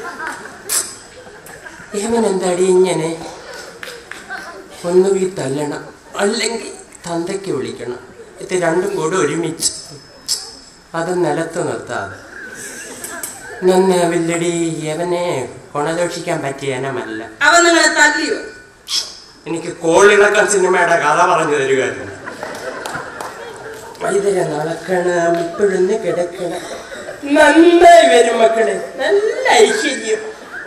യമൻ എന്താടി ഇങ്ങനെ ഒന്നുകിൽ തല്ലണം അല്ലെങ്കിൽ തന്തയ്ക്ക് വിളിക്കണം ഇത് രണ്ടും കൂടെ ഒരുമിച്ച് അത് നിലത്ത് നിർത്താതെ നന്നാവില്ലടി യവനെ കൊണദോഷിക്കാൻ പറ്റിയ ഇനമല്ല അവൻ നിങ്ങളെ തല്ലിയോ എനിക്ക് കോളിളക്കം സിനിമയുടെ കഥ പറഞ്ഞു തരികയായിരുന്നു വൈദ്യര നടക്കണം ഇപ്പോഴൊന്ന് കിടക്കണം നന്നായി വരും മക്കളെ നല്ല ഐശ്വര്യം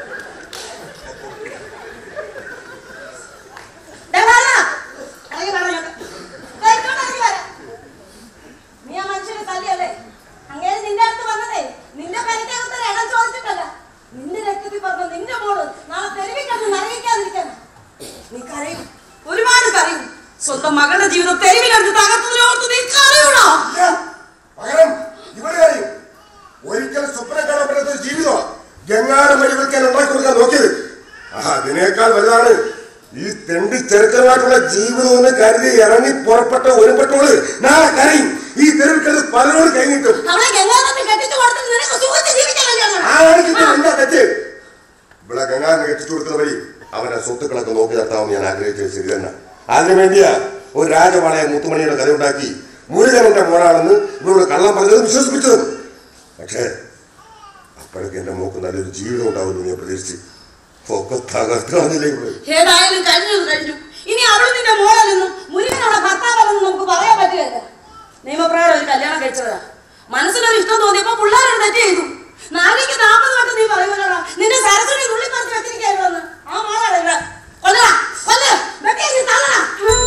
ദേ വാടാ. ഇറങ്ങി വാടാ ഇങ്ങോട്ട്. ദേ ഇങ്ങോട്ട് ഇറങ്ങി വാടാ. നീ ആ മനുഷ്യനെ തല്ലിയല്ലേ അങ്ങനെ നിന്റെ അടുത്ത് വന്നതേ നിന്റെ പരിചയത്തെ ഇടം ചോദിച്ചിട്ടല്ല നിന്റെ രക്തത്തിൽ പറഞ്ഞ നിന്റെ മോള് നാളെ തെരുവിൽ കിടന്ന് നരകിക്കാതിരിക്കാൻ നീ കരയും ഒരുപാട് കരയും സ്വന്തം മകളുടെ ജീവിതം തെരുവിൽ കിടന്ന് തകർത്തതിനോർത്ത് നീ കരയൂടാ പകരം ഇവിടെ കാര്യം ഒരിക്കലും സ്വപ്നം കാണാൻ പറ്റാത്ത ഒരു ജീവിതമാണ് ഗംഗാരം വഴി വിൽക്കാൻ ഉണ്ടാക്കി കൊടുക്കാൻ നോക്കിയത് ആ, അതിനേക്കാൾ വലുതാണ് ഈ തെണ്ടി ചെറുക്കനായിട്ടുള്ള ജീവിതം എന്ന് കരുതി ഇറങ്ങി പുറപ്പെട്ട ഒരുപെട്ടോള് നാളെ കരയും ഈ തെരുവിൽ കിടന്ന് പലരോട് കഴിഞ്ഞിട്ടും അവളെ ഗംഗാധരനെ കെട്ടിച്ചു കൊടുത്തിട്ട് നിനക്ക് സുഖത്തിൽ ജീവിക്കാൻ കല്യാണം ആണെങ്കിൽ എന്താ തെറ്റ് ഇവിടെ ഗംഗാറിനെ എത്തിച്ചു കൊടുക്കുന്ന വഴി അവന്റെ സ്വത്തുക്കളൊക്കെ നോക്കി നടത്താമെന്ന് ഞാൻ ആഗ്രഹിച്ചത് ശരി തന്നെ അതിനു വേണ്ടിയാ ഒരു രാജവാളയെ മുത്തുമണിയുടെ കഥ ഉണ്ടാക്കി മുരുകനന്റെ മോളാണെന്ന് ഇവരോട് കള്ളം പറഞ്ഞത് വിശ്വസിപ്പിച്ചത് പക്ഷേ അപ്പോഴൊക്കെ എന്റെ മോക്ക് നല്ലൊരു ജീവിതം ഉണ്ടാവുമെന്ന് ഞാൻ പ്രതീക്ഷിച്ചു ഒക്കെ തകർക്കാന്നില്ലേ ഇവിടെ ഏതായാലും കഴിഞ്ഞത് കഴിഞ്ഞു ഇനി അവള് നിന്റെ മോളല്ലെന്നും മുരുകൻ അവളെ ഭർത്താവല്ലെന്നും നമുക്ക് പറയാൻ പറ്റുകയില്ല നിയമപ്രകാരം ഒരു കല്യാണം കഴിച്ചതാ മനസ്സിലൊരു ഇഷ്ടം തോന്നിയപ്പോ പിള്ളേരോട് തെറ്റ് ചെയ്തു നാളേക്ക് നാൽപ്പത് വട്ടം നീ പറയുമല്ലോടാ നിന്റെ സരസ്വതി ഉള്ളിൽ പറിച്ച് വെച്ചിരിക്കായിരുന്നു ആ മോളാണ് ഇവിടെ കൊല്ലടാ കൊല്ല വെട്ടി നീ തള്ളടാ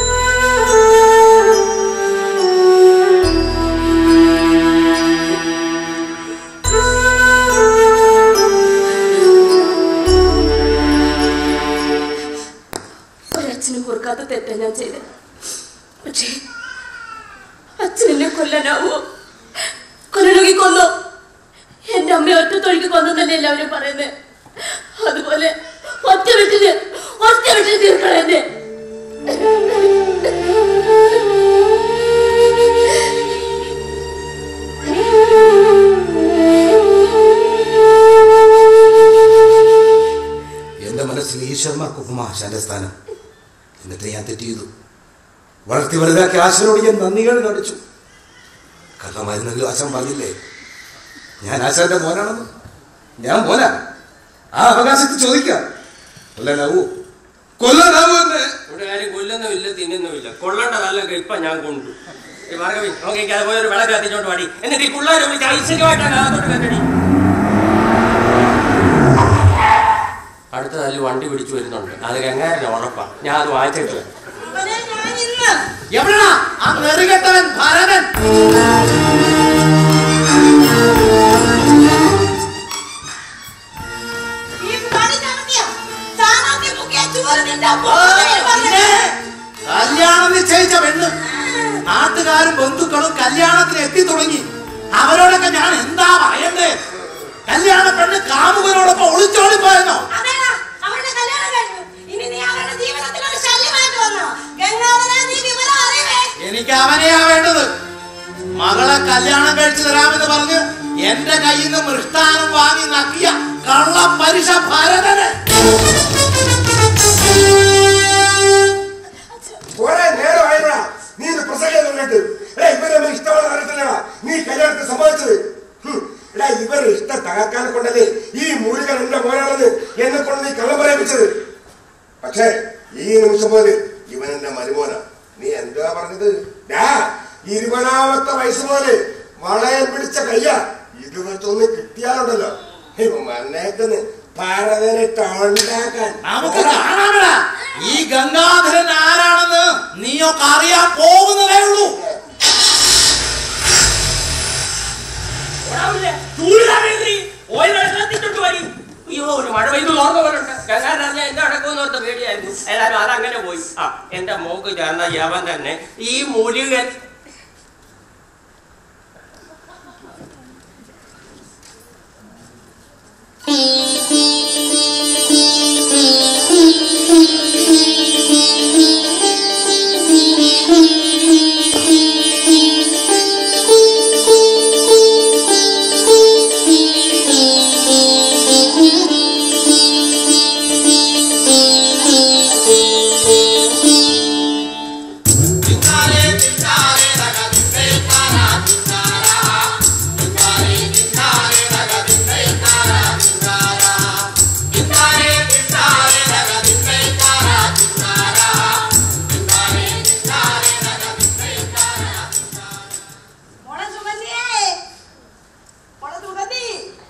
ഒരച്ഛനും പൊറുക്കാത്ത തെറ്റാ ഞാൻ ചെയ്തത് പക്ഷേ അച്ഛനെന്നെ കൊല്ലാനാവോ കൊല്ലണമെങ്കിൽ കൊന്നോ എന്റെ അമ്മ ഒറ്റ തൊഴിക്ക് കൊന്നെന്നല്ലേ എല്ലാവരും പറയുന്നത് അതുപോലെ ഒറ്റ വീട്ടില് ഒറ്റ വീട്ടിൽ തീർക്കളെന്നെ എന്റെ മനസ്സിൽ ഈശ്വരന്മാർക്ക് ഉപമാശാന്റെ സ്ഥാനം എന്നിട്ട് ഞാൻ തെറ്റ് ചെയ്തു വളർത്തി വലുതാക്കി ആശനോട് ഞാൻ നന്ദികൾ കാണിച്ചു കള്ളമായിരുന്നെങ്കിലും ആശാൻ പറഞ്ഞില്ലേ ഞാൻ ആശാന്റെ മോനാണെന്ന് ഞാൻ മോനാ ആ അവകാശത്തിൽ ചോദിക്കാം കൊല്ലാനാവൂ കൊല്ലാനാവൂ എന്നെ ഇവിടെ ആരും കൊല്ലുന്നുമില്ല തിന്നുന്നുമില്ല കൊള്ളേണ്ടതല്ലൊക്കെ ഇപ്പൊ ഞാൻ കൊണ്ടു ഈ ഭാർഗവി നോക്കി അത് പോയൊരു വിളക്ക് കത്തിച്ചോണ്ട് പാടി എന്നിട്ട് ഈ പിള്ളേരെ വിളിച്ച് ഐശ്വര്യമായിട്ടാണ് അകത്തോട്ട് കയറ്റടി അടുത്ത തല്ല് വണ്ടി പിടിച്ചു വരുന്നുണ്ട് അത് ഗംഗാരന്റെ ഉറപ്പാ ഞാൻ അത് വായിച്ചിട്ട് വരാം. അവനെ ഞാൻ ഇന്ന് എവിടെയാ ആ നെറുകെട്ടവൻ ഭരതൻ ഈ പണി നടത്തിയ സ്ഥാനാർത്ഥി മുഖ്യ ചൂര് നിന്റെ അപ്പൂപ്പനെ പറഞ്ഞത്. കല്യാണം നിശ്ചയിച്ച പെണ്ണ് നാട്ടുകാരും ബന്ധുക്കളും കല്യാണത്തിന് എത്തി തുടങ്ങി അവരോടൊക്കെ ഞാൻ എന്താ പറയണ്ടേ കല്യാണ പെണ്ണ് കാമുകനോടൊപ്പം ഒളിച്ചോടി പോയെന്നോ അതേടാ, അവരുടെ കല്യാണം കഴിഞ്ഞു. ഇനി നീ അവരുടെ ജീവിതത്തിൽ ഒരു ശല്യമായിട്ട് വന്നോ? ഗംഗാധര, നീ വിവരം അറിയണേ. എനിക്ക് അവനെയാ വേണ്ടത് മകളെ കല്യാണം കഴിച്ചു തരാമെന്ന് പറഞ്ഞ് എന്റെ കയ്യിൽ നിന്ന് മൃഷ്ടാനം വാങ്ങി നക്കിയ കള്ള പലിശ ഭരതന് കുറെ നേരമായിട്ടാ നീ ഇത് പ്രസംഗം തുടങ്ങിട്ട് എടാ ഇവരെ തമ്മിൽ ഇഷ്ടമുള്ള കാര്യത്തിലാണ് നീ കല്യാണത്തിന് സമ്മതിച്ചത് ഹും. എടാ ഇവരെ ഇഷ്ടം തകർക്കാനെ കൊണ്ടല്ലേ ഈ മൂലികൻ എന്റെ മോനാണെന്ന് എന്നെ കൊണ്ട് നീ കള്ളം പറയിപ്പിച്ചത് പക്ഷേ ഈ നിമിഷം മുതൽ ഇവൻ എന്റെ മരുമോനാ നീ എന്താ പറഞ്ഞത് ഡാ ഇരുപതാമത്തെ വയസ്സ് മുതല് വളയം പിടിച്ച കയ്യ ഇത് വെച്ചൊന്ന് കിട്ടിയാലുണ്ടല്ലോ ഇവ മന്നേക്കെന്ന് പരതനിട്ട് ഉണ്ടാക്കാൻ നമുക്ക് കാണാമടാ ഈ ഗംഗാധരൻ ആരാണെന്ന് നീയൊക്കെ അറിയാൻ പോകുന്നതേ ഉള്ളൂ അയ്യോ ഒരു മഴ പെയ്തു ഓർമ്മ പോലുണ്ട് ഗംഗാധരൻ അറിഞ്ഞാൽ എന്റെ അടക്കുമെന്ന് ഓർത്ത് പേടിയായിരുന്നു ഏതായാലും അതങ്ങനെ പോയി ആ എന്റെ മോക്ക് ചേർന്ന യവൻ തന്നെ ഈ മുരുകൻ മോളെ സുഗന്ധിയേ മോളെ സുഗന്ധി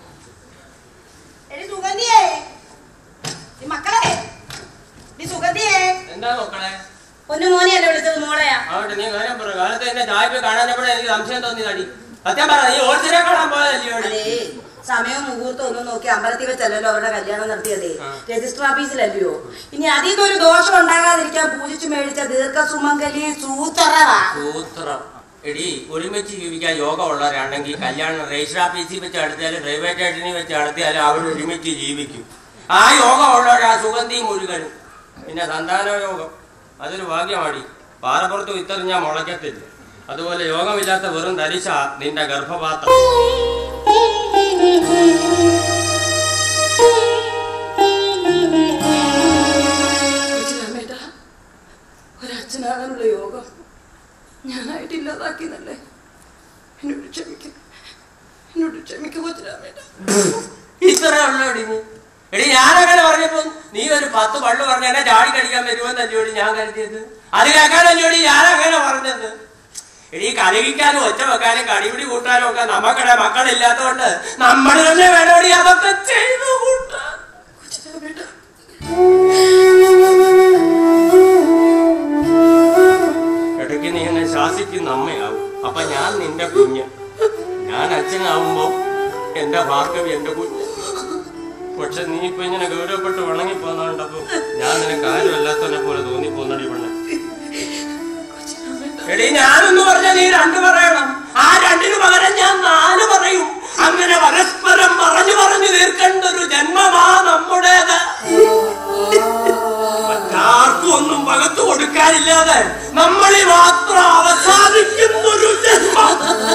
എടി സുഗന്ധിയേ ഈ മക്കളെ നീ സുഗന്ധിയേ എന്താ മക്കളെ പൊന്നു മോനെയല്ലേ വിളിച്ചത് മോളെയാ അവിടെ നീ കാര്യം പറ കാലത്ത് എന്നെ ചായ്പ കാണാനപ്പോഴേ എനിക്ക് സംശയം തോന്നി നടി സത്യം പറ നീ ഓടിച്ചിനെ കാണാൻ പോയതല്ലേ അതേ സമയവും മുഹൂർത്തം ഒന്നും നോക്കി അമ്പലത്തിൽ വെച്ചല്ലല്ലോ അവരുടെ കല്യാണം നടത്തിയതേ രജിസ്റ്റർ ഓഫീസിലല്ലയോ ഇനി അതിൽ നിന്നൊരു ദോഷം ഉണ്ടാകാതിരിക്കാൻ പൂജിച്ചു മേടിച്ച ദീർഘ സുമംഗലി സൂത്രവാ സൂത്രം എടി ഒരുമിച്ച് ജീവിക്കാൻ യോഗമുള്ളവരാണെങ്കിൽ കല്യാണം രജിസ്റ്റർ ഓഫീസിൽ വെച്ച് നടത്തിയാലും റെയിൽവേ സ്റ്റേഷനിൽ വെച്ച് നടത്തിയാലും അവർ ഒരുമിച്ച് ജീവിക്കും ആ യോഗമുള്ളവരാ സുഗന്ധി മുരുകനും പിന്നെ സന്താന യോഗം അതൊരു ഭാഗ്യമാടി പാറപ്പുറത്ത് വിത്തെറിഞ്ഞാൽ മുളയ്ക്കത്തില്ല അതുപോലെ യോഗമില്ലാത്ത വെറും തരിശ നിന്റെ ഗർഭപാത്രം കൊച്ചുരാമേട്ടാ ഒരച്ഛനാകാനുള്ള യോഗം ഞാനായിട്ട് ഇല്ലാതാക്കിയെന്നല്ലേ എന്നോട് ക്ഷമിക്കും എന്നോട് ക്ഷമിക്കും കൊച്ചുരാമേട്ടാ ഇത്ര ഉള്ളടി നീ എടി ഞാനങ്ങനെ പറഞ്ഞപ്പോ നീ ഒരു പത്ത് പള്ളു പറഞ്ഞ എന്നെ ചാടി കടിക്കാൻ വരുമെന്നല്ലോടി ഞാൻ കരുതിയത് അത് കേൾക്കാനല്ലോടി ഞാനങ്ങനെ പറഞ്ഞത് എടി കലകിക്കാനും ഒച്ച വെക്കാനും കടിപിടി കൂട്ടാനും ഒക്കെ നമുക്കിടെ മക്കളില്ലാത്തതുകൊണ്ട് നമ്മൾ തന്നെ വേണോടി അതൊക്കെ ചെയ്തു കൂട്ടാൻ ഇടയ്ക്ക് നീ എന്നെ ശാസിക്കുന്ന അമ്മയാവും അപ്പൊ ഞാൻ നിന്റെ കുഞ്ഞ് ഞാൻ അച്ഛനാവുമ്പോ എന്റെ ഭാർഗവി എന്റെ കുഞ്ഞ് പക്ഷെ നീ ഇപ്പൊ ഇങ്ങനെ ഗൗരവപ്പെട്ട് വണങ്ങി പോന്നോണ്ടപ്പോ ഞാൻ നിനക്ക് ആരുമല്ലാത്തവനെ പോലെ തോന്നി പോന്നടി പെണ്ണെ എടി ഞാനൊന്ന് പറഞ്ഞ നീ രണ്ട് പറയണം ആ രണ്ടിന് പകരം ഞാൻ നാല് പറയും അങ്ങനെ പരസ്പരം പറഞ്ഞു പറഞ്ഞു തീർക്കേണ്ട ഒരു ജന്മമാ നമ്മുടേത് മറ്റാർക്കും ഒന്നും പകത്തു കൊടുക്കാനില്ലാതെ നമ്മളിൽ മാത്രം അവസാനിക്കുന്നൊരു ജന്മം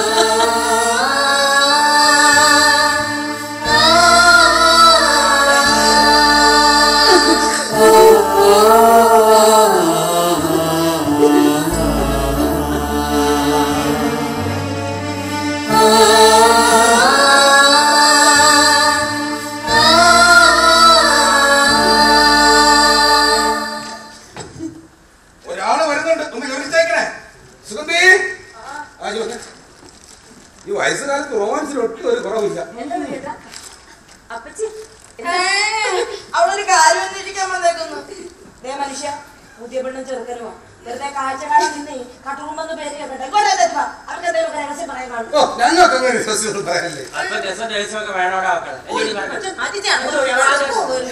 ഒരാള് വരുന്നുണ്ട് ഒന്ന് ഗവനിച്ചേക്കണേ സുഗന്ധി ആ, ഇങ്ങ് വന്നേ. ഈ വയസ്സുകാലത്ത് റോമാൻസിൽ ഒട്ടും ഒരു കുറവില്ല അപ്പച്ചി അവളൊരു കാര്യം അന്വേഷിക്കാൻ വന്നേക്കുന്നു ദേ മനുഷ്യ പുതിയ പെണ്ണും ചെറുക്കനുമോ വെറുതെ കാഴ്ച കാണാൻ നിന്നേ കട്ടുറുമ്പെന്ന് പേര് കേട്ടെ ഇങ്ങോട്ടേ തരുവാ അവർക്ക് എന്തെങ്കിലും രഹസ്യം പറയാൻ കാണും ഓ ഞങ്ങൾക്ക് അങ്ങനെ വിശ്വസിച്ചു പറയാനല്ലേ അല്പം രസം രഹസ്യമൊക്കെ വേണോടെ ആക്കണം എല്ലടി പറഞ്ഞത്? അതിഥി അങ്ങോട്ട്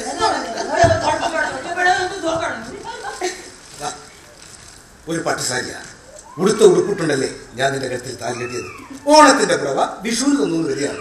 ഒരു പട്ടുസാരിയാ ഉടുത്ത ഉടുപ്പിട്ടുണ്ടല്ലേ ഞാൻ നിന്റെ കഴുത്തിൽ താലി കെട്ടിയത് ഓണത്തിന്റെ പ്രഭ വിഷുവിൽ ഒന്നും വരികയാണ്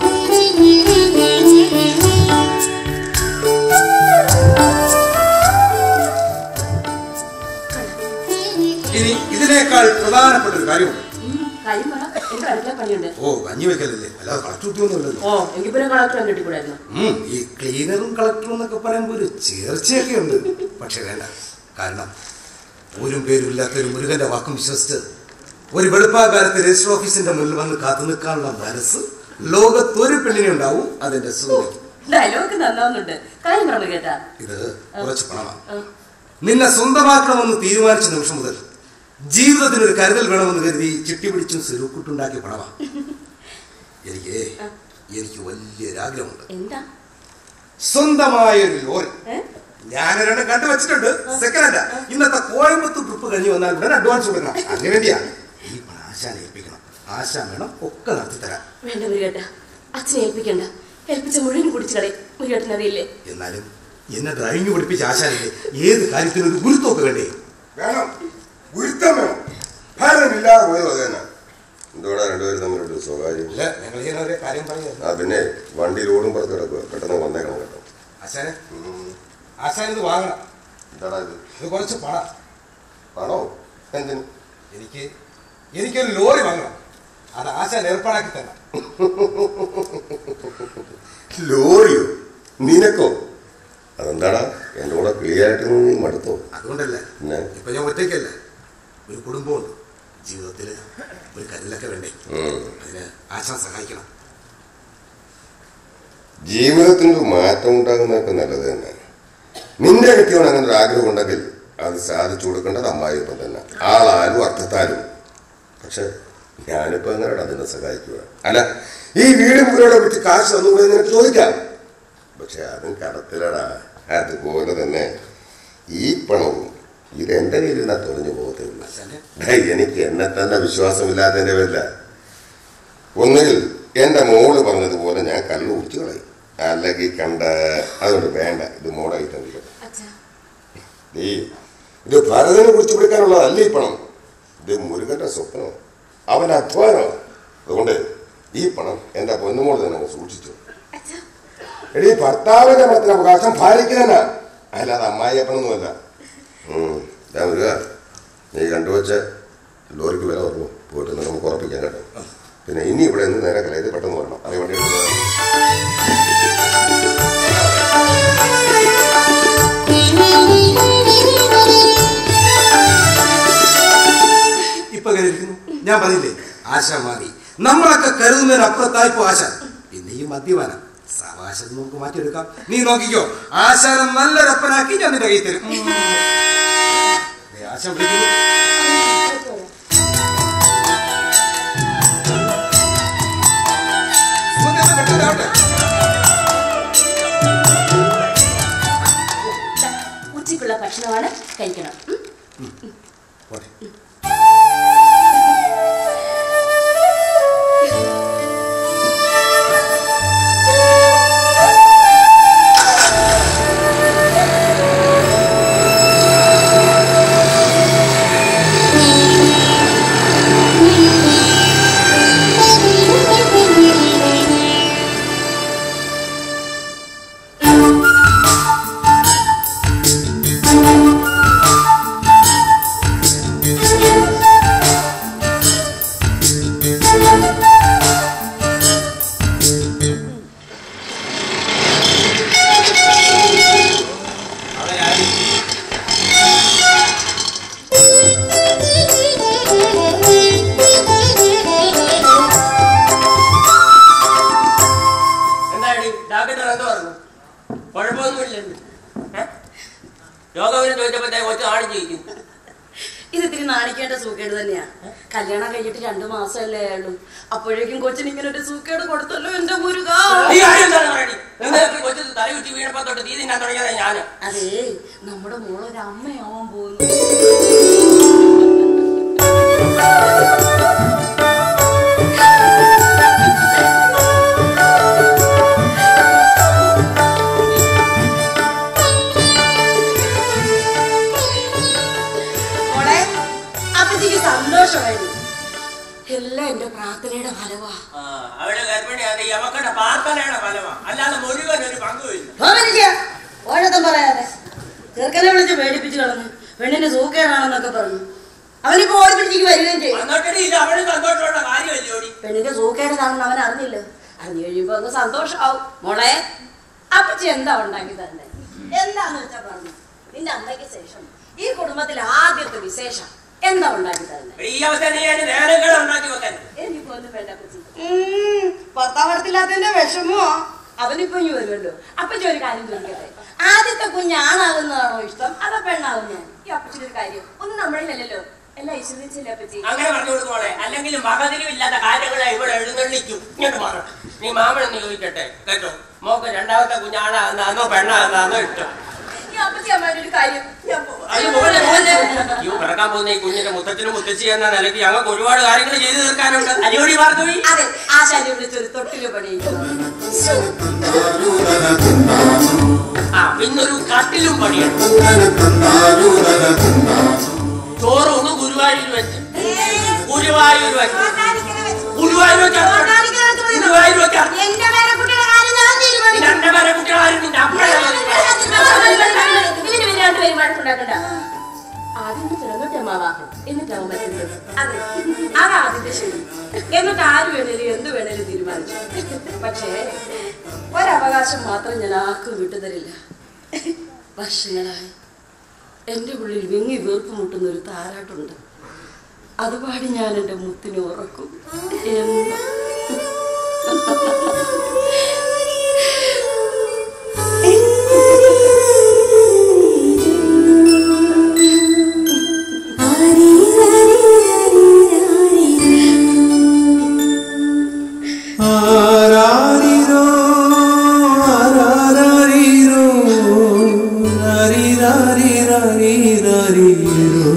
ഇനി ഇതിനേക്കാൾ പ്രധാനപ്പെട്ട ഒരു കാര്യമുണ്ട് കാര്യം പറ എനിക്ക് അടുക്കള പണിയുണ്ട് ഓ കഞ്ഞി വെക്കലല്ലേ അല്ലാതെ കളക്ടൂട്ടിയൊന്നുമില്ലല്ലോ ഓ എങ്കിൽ പിന്നെ കളക്ടർ കിട്ടിക്കൂടായിരുന്നു ഉം, ഈ ക്ലീനറും കളക്ടറും എന്നൊക്കെ പറയുമ്പോൾ ഒരു ചേർച്ചയൊക്കെ ഉണ്ട് പക്ഷെ വേണ്ട കാരണം ഒരു പേരുമില്ലാത്ത ഒരു മുരുകന്റെ വാക്കും വിശ്വസിച്ച് ഒരു വെളുപ്പാകാലത്ത് രജിസ്റ്റർ ഓഫീസിന്റെ മുന്നിൽ വന്ന് കാത്തു നിൽക്കാനുള്ള മനസ്സ് ലോകത്തൊരു പെണ്ണിനെ ഉണ്ടാവും അതെന്റെ സുഖം ഡയലോഗ് നന്നാവുന്നുണ്ട് കാര്യം പറഞ്ഞു കേട്ടാ ഇത് കുറച്ച് പണമാണ് നിന്നെ സ്വന്തമാക്കണമെന്ന് തീരുമാനിച്ച നിമിഷം മുതൽ ജീവിതത്തിന് ഒരു കരുതൽ വേണമെന്ന് കരുതി ചിട്ടി പിടിച്ചും സിറുക്കുട്ടുണ്ടാക്കിയ പണമാണ് എനിക്ക് എനിക്ക് വലിയൊരാഗ്രഹമുണ്ട് എന്താ സ്വന്തമായ ഒരു ലോറി ഏ? ഞാൻ ഒരെണ്ണം കണ്ടുവച്ചിട്ടുണ്ട് സെക്കൻഡ് ഹാൻഡാ ഇന്നത്തെ കോയമ്പത്തൂർ ട്രിപ്പ് കഴിഞ്ഞ് വന്നാൽ ഉടനെ അഡ്വാൻസ് കൊടുക്കണം അതിനു വേണ്ടിയാ ഈ പണം ആശാനെ ഏൽപ്പിക്കണം ആശാൻ വേണം ഒക്കെ നടത്തി തരാം വേണ്ട മുരുകേട്ട അച്ഛനെ ഏൽപ്പിക്കണ്ട ഏൽപ്പിച്ച മുഴുവൻ കുടിച്ചു കളെ മുരുകേട്ടൻ അറിയില്ലേ എന്നാലും എന്നെ ഡ്രൈവിംഗ് പഠിപ്പിച്ച ആശാനില്ലേ ഏത് കാര്യത്തിനും ഒരു ഗുരുത്വമൊക്കെ വേണ്ടേ വേണം ഗുരുത്തം വേണം ഭരണമില്ലാതെ പോയത് അത് തന്നെ എന്തോടാ രണ്ടുപേരും തമ്മിലൊരു സ്വകാര്യം ഇല്ല ഞങ്ങൾ ഇങ്ങനെ ഒരേ കാര്യം പറയുന്നത് ആ പിന്നെ വണ്ടി ലോഡും പുറത്ത് കിടക്കുക പെട്ടെന്ന് വന്നേക്കണം കേട്ടോ ആശാനെ ആശാൻ ഇത് വാങ്ങണം എന്താടാ ഇത് ഇത് കുറച്ച് പണം പണോ എന്തിന് എനിക്ക് എനിക്കൊരു ലോറി വാങ്ങണം അത് ആശാൻ ഏർപ്പാടാക്കി തരണം ലോറിയോ നിനക്കോ അതെന്താടാ എൻ്റെ കൂടെ ക്ലിയറായിട്ട് നീ മടുത്തോ അതുകൊണ്ടല്ല പിന്നെ ഇപ്പൊ ഞാൻ ഒറ്റയ്ക്കല്ല ഒരു കുടുംബമുണ്ട് ജീവിതത്തിൽ ഒരു കരുതലൊക്കെ വേണ്ടേ ഉം. അതിന് ആശാൻ സഹായിക്കണം ജീവിതത്തിൽ ഒരു മാറ്റം ഉണ്ടാകുന്നതൊക്കെ നല്ലത് തന്നെ നിന്റെ കെട്ടിയോട് അങ്ങനെ ഒരു ആഗ്രഹം ഉണ്ടെങ്കിൽ അത് സാധിച്ചു കൊടുക്കേണ്ടത് അമ്മായിപ്പം തന്നെ ആളാലും അർത്ഥത്താലും പക്ഷെ ഞാനിപ്പോ എങ്ങനെയാണ് അതിനെ സഹായിക്കുക അല്ല ഈ വീടും പുരയുടെ വിറ്റ് കാശ് തന്നുകൂടെ നിനക്ക് ചോദിക്കാം പക്ഷെ അതും കടത്തിലടാ അതുപോലെ തന്നെ ഈ പണവും ഇത് എന്റെ കയ്യിൽ നിന്നാ തൊലഞ്ഞു പോകത്തേ ഉള്ളൂ ഡേയ്, എനിക്ക് എന്നെ തന്നെ വിശ്വാസമില്ലാത്തതിന്റെ പേരില്ല ഒന്നുകിൽ എന്റെ മോള് പറഞ്ഞതുപോലെ ഞാൻ കല്ല് കുടിച്ചു കളയും അല്ലെങ്കിൽ കണ്ട അതുകൊണ്ട് വേണ്ട ഇത് മോടെ കയ്യിൽ തന്നിരിക്കട്ടെ അച്ഛാ നീ ഇത് ഭരതനെ കുടിച്ചു പിടിക്കാനുള്ളതല്ല ഈ പണം ഇത് മുരുകന്റെ സ്വപ്നം അവന്റെ അധ്വാനം അതുകൊണ്ട് ഈ പണം എന്റെ പൊന്നുമോള് തന്നെ അങ്ങ് സൂക്ഷിച്ചു എടീ ഭർത്താവിന്റെ മത്തിന് അവകാശം ഭാര്യയ്ക്ക് തന്നെ അല്ലാതെ അമ്മായിയപ്പനൊന്നുമല്ല ഉം. ദാ മുരുക നീ കണ്ടുവച്ച ലോറിക്ക് വില പറഞ്ഞു പോയിട്ട് ഒന്ന് നമുക്ക് ഉറപ്പിക്കാം കേട്ടോ പിന്നെ ഇനി ഇവിടെ നിന്ന് നേരെ കലയത് പെട്ടെന്ന് വരണം അതേ വണ്ടി എടുക്കുന്നത് ഇപ്പൊ കരുതിക്കുന്നു ഞാൻ പറഞ്ഞില്ലേ ആശ മാറി നമ്മളൊക്കെ കരുതുന്നതിന് അപ്പുറത്തായിപ്പോ ആശ പിന്നെ ഈ മദ്യപാനം സാവകാശം നമുക്ക് മാറ്റിയെടുക്കാം നീ നോക്കിക്കോ ആശാനം നല്ലൊരപ്പനാക്കി ഞാൻ നിന്റെ കയ്യിൽ തരും ഉം. ദേ, ആശ വിളിക്കുന്നു സുഗന്ധം പെട്ടെന്നാവട്ടെ. ഉച്ചയ്ക്കുള്ള ഭക്ഷണമാണ് കഴിക്കണം ഉം? പോട്ടെ. എന്താടി ഡാക്ടർ എന്താ പറഞ്ഞു കുഴപ്പമൊന്നുമില്ലല്ലോ യോഗവിനെ ചോദിച്ചപ്പോഴത്തേ കൊച്ചു ആടി ചെയ്യും ഇത് ഇത്തിരി നാണിക്കേണ്ട സൂക്കേട് തന്നെയാ കല്യാണം കഴിഞ്ഞിട്ട് രണ്ടു മാസമല്ലേ ആയുള്ളൂ അപ്പോഴേക്കും കൊച്ചിന് ഇങ്ങനെ ഒരു സൂക്കേട് കൊടുത്തല്ലോ എന്റെ മുരുക ഈ കാര്യം എന്താണ് പറയണി നിങ്ങൾക്ക് കൊച്ചു തല കുറ്റി വീണപ്പോ തൊട്ട് തീ തിന്നാൻ തുടങ്ങിയത് ഞാൻ അതേ നമ്മുടെ മോളൊരു അമ്മയാവാൻ പോകുന്നു മോളെ അപ്പച്ചിക്ക് സന്തോഷമായിരുന്നു എല്ലാം എന്റെ പ്രാർത്ഥനയുടെ ഫലമാ ആ, അവിടെ ഗർഭിണിയാണ് യമക്കടെ പ്രാർത്ഥനയുടെ ഫലമാ അല്ലാതെ മുഴുവൻ ഒരു പങ്കുമില്ല ഓഴത്തം പറയാതെ ചെറുക്കനെ വിളിച്ച് പേടിപ്പിച്ചു കളഞ്ഞു പെണ്ണിന് സൂക്കേടാണെന്നൊക്കെ പറഞ്ഞു അവനിപ്പോ ഓടിപ്പിടിച്ചേക്ക് വരികയും ചെയ്യും എന്നിട്ട് ഇത് അവന് സന്തോഷമുള്ള കാര്യമല്ലേ ഓടി പെണ്ണിന്റെ സൂക്കേടതാണെന്ന് അവൻ അറിഞ്ഞില്ല അറിഞ്ഞു കഴിയുമ്പോ അങ്ങ് സന്തോഷാവും മോളെ അപ്പച്ചി എന്താ ഉണ്ടാക്കി തന്നെ എന്താന്ന് വെച്ചാ പറഞ്ഞു നിന്റെ അമ്മയ്ക്ക് ശേഷം ഈ കുടുംബത്തിലെ ആദ്യത്തെ വിശേഷം എന്താ ഉണ്ടാക്കി തരുന്നത് ഈ അവസ്ഥ നീ അതിന് നേരങ്ങളെ ഉണ്ടാക്കി വെക്കാൻ എനിക്കൊന്നും വേണ്ട അപ്പച്ചി ഭർത്താവടത്തില്ലാത്തതിന്റെ വിഷമോ അവനിപ്പോ ഇനി വരുമല്ലോ അപ്പച്ചി ഒരു കാര്യം ചോദിക്കട്ടെ ആദ്യത്തെ കുഞ്ഞ് ആണാകുന്നതാണോ ഇഷ്ടം അതോ പെണ്ണാകുന്നോ ഈ അപ്പച്ചി ഒരു കാര്യം ഒന്നും നമ്മളിലല്ലോ എല്ലാം ഈശ്വരിച്ചില്ല അപ്പച്ചി അങ്ങനെ പറഞ്ഞു കൊടുക്കോളെ അല്ലെങ്കിൽ മകതിരിവില്ലാത്ത കാര്യങ്ങളെ ഇവിടെ എഴുന്നള്ളിക്കും ഇങ്ങോട്ട് മാറണം നീ മാമനെന്ന് ചോദിക്കട്ടെ കേട്ടോ മോക്ക് രണ്ടാമത്തെ കുഞ്ഞാണാകുന്നതാണോ പെണ്ണാകുന്നതാണോ ഇഷ്ടം ഈ അപ്പച്ചി അമ്മയുടെ ഒരു കാര്യം ഞാൻ പോവാം. അയ്യോ, പോലെ, പോലെ. അയ്യോ പിറക്കാൻ പോകുന്ന ഈ കുഞ്ഞിന്റെ മുത്തച്ഛനും മുത്തച്ഛി എന്ന നിലയ്ക്ക് ഞങ്ങൾക്ക് ഒരുപാട് കാര്യങ്ങൾ ചെയ്തു തീർക്കാനുണ്ട് അരിയോടി പറഞ്ഞു അതെ ആശാനെ വിളിച്ചൊരു തൊട്ടില് പണിയിക്കുന്നു ആ പിന്നൊരു കട്ടിലും പണിയുണ്ട് ചോറ് ഒന്ന് ഗുരുവായൂർ വെച്ച് ഗുരുവായൂർ വെച്ച് ഗുരുവായൂർ വെച്ച് ഗുരുവായൂർ വെച്ച് എന്റെ പേരെ കുട്ടിയുടെ കാര്യം ഞാൻ തീരുമാനിക്കും എന്റെ പേരെ കുട്ടികളാരും നിന്റെ അപ്പഴേ ഇതിന് പിന്നെ രണ്ടുപേരും വഴക്കുണ്ടാക്കണ്ട ആദ്യം ഒന്ന് തുറന്നോട്ടെ അമ്മാവാ എന്നിട്ടാവും മറ്റുള്ളത് അതെ അതാ അതിന്റെ ശരി എന്നിട്ട് ആര് വേണേലും എന്ത് വേണേലും തീരുമാനിച്ചു പക്ഷേ ഒരവകാശം മാത്രം ഞാൻ ആർക്കും വിട്ടുതരില്ല വർഷങ്ങളായി എൻ്റെ ഉള്ളിൽ വിങ്ങി വീർപ്പ് മുട്ടുന്ന ഒരു താരാട്ടുണ്ട് അത് പാടി ഞാൻ എൻ്റെ മുത്തിനെ ഉറക്കും എന്ന് ആരാരിരോ ആരാരാരിരോ ആരിരാരിരാരിരാരിരോ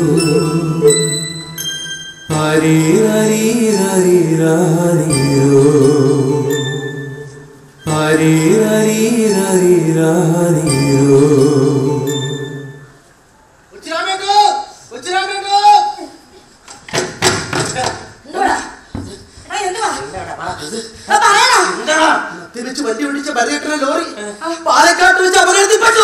ആരിരാരിരാരിരാരിരോ ആരിരാരിരാരിരാരിരോ ഉച്ചരാമേട്ടോ ഉച്ചരാമേട്ടോ എന്തുവാടാ? എടാ, എന്തുവാ? എടാ, പറയടാ. തിരിച്ച് വണ്ടി പിടിച്ച പരേട്ടന ലോറി പാലക്കാട്ട് വെച്ച് അപകടത്തിൽപ്പെട്ടു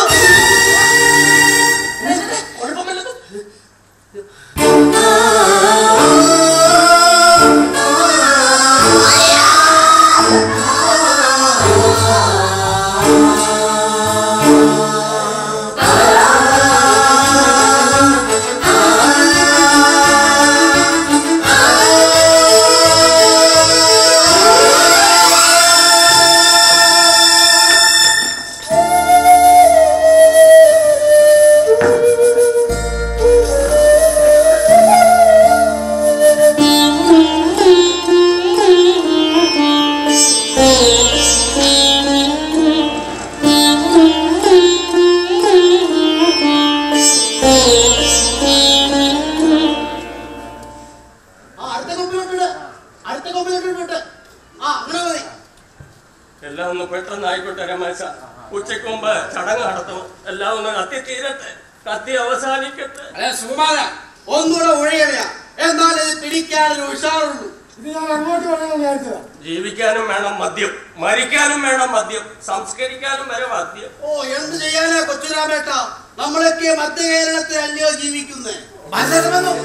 ആ അടുത്ത കൊമ്പിലോട്ടുണ്ട് അടുത്ത കൊമ്പിലോട്ടുണ്ട് ആ അങ്ങനെ മതി എല്ലാം ഒന്ന് പെട്ടെന്ന് ആയിക്കോട്ടെ രമേശ ഉച്ചയ്ക്ക് മുമ്പ് ചടങ്ങ് നടത്തണം എല്ലാം ഒന്ന് കത്തി തീരട്ടെ കത്തി അവസാനിക്കട്ടെ അല്ലെ സുകുമാര ഒന്നുകൂടെ ഒഴിയറിയാ എന്നാൽ ഇത് പിടിക്കാനൊരു ഉഷാറുള്ളൂ ഇത് ഞാൻ അങ്ങോട്ട് വേണമെന്ന് വിചാരിച്ചതാ ജീവിക്കാനും വേണം മദ്യം മരിക്കാനും വേണം മദ്യം സംസ്കരിക്കാനും വരെ മദ്യം ഓ എന്ത് ചെയ്യാനാ കൊച്ചുരാമേട്ട നമ്മളൊക്കെ മധ്യ കേരളത്തിൽ അല്ലയോ ജീവിക്കുന്നേ മത്സരമെന്നോ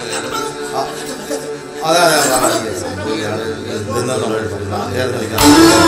അതെ അതെ അതെ ഇതെന്നാ നമ്മൾ നേരെ കളിക്കാം.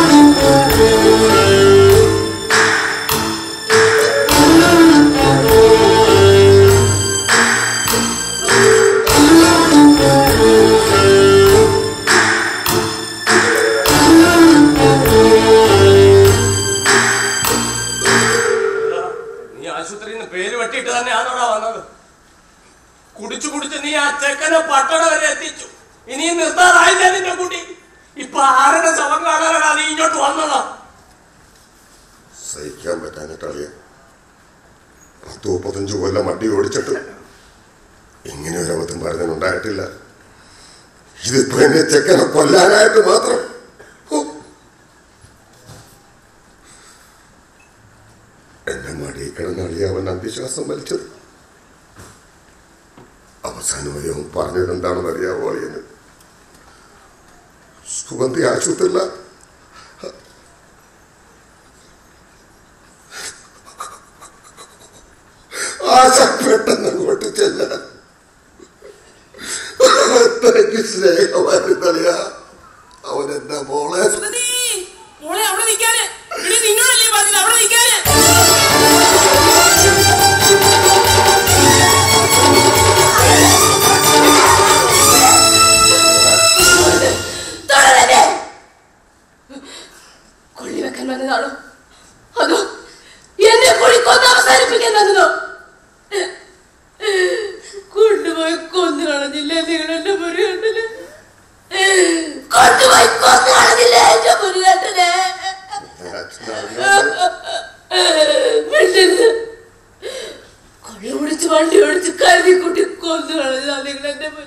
നീ ആശുപത്രിയിൽ നിന്ന് പേര് വെട്ടിയിട്ട് തന്നെയാണോടാ വന്നത് കുടിച്ചു കുടിച്ച് നീ ആ ചെക്കനെ പട്ടണ വരെ എത്തിച്ചു ഇനിയും നിർത്താറായില്ല നിന്റെ കുട്ടി ഇപ്പൊ ആരുടെ ശവം കാണാനാണ് നീ ഇങ്ങോട്ട് വന്നതാ സഹിക്കാൻ പറ്റാഞ്ഞിട്ട് അളിയ പത്ത് മുപ്പത്തഞ്ച് കൊല്ലം വണ്ടി ഓടിച്ചിട്ട് ഇങ്ങനെ ഒരു അബദ്ധം പറഞ്ഞുണ്ടായിട്ടില്ല ഇതിപ്പോ എന്നെ ചെക്കനെ കൊല്ലാനായിട്ട് മാത്രം ഹോ. എന്റെ മടിയിൽ കിടന്ന അളിയ അവൻ അന്ത്യശ്വാസം വലിച്ചത് അവസാനമായി അവൻ പറഞ്ഞത് എന്താണെന്ന് അറിയാവോ അളിയന് സുഗന്ധി ആശുപത്രിയില്ല ആശ പെട്ടെന്ന് അങ്ങോട്ട് ചെല്ലാൻ അത്രയ്ക്ക് സ്നേഹമായിരുന്നറിയ അവൻ എന്റെ മോളെ മോളെ അവിടെ നിൽക്കാന് ഇനി നിന്നോടല്ലേ പറഞ്ഞത് അവിടെ നിൽക്കാന് എന്നാണോ അതോ എന്നെ കൂടി കൊന്ന് അവസാനിപ്പിക്കാൻ തന്നതോ കൊണ്ടുപോയി കൊന്നു കളഞ്ഞില്ലേ നിങ്ങൾ എന്റെ മുരുകേട്ടന് കൊണ്ടുപോയി കൊന്നു കളഞ്ഞില്ലേ എന്റെ മുരുകേട്ടനെ മിണ്ടരുത് കൊള്ള പിടിച്ച് വണ്ടി ഓടിച്ച് കരുതി കൂട്ടി കൊന്നു കളഞ്ഞാ നിങ്ങൾ എന്റെ മുരുകേട്ടനെ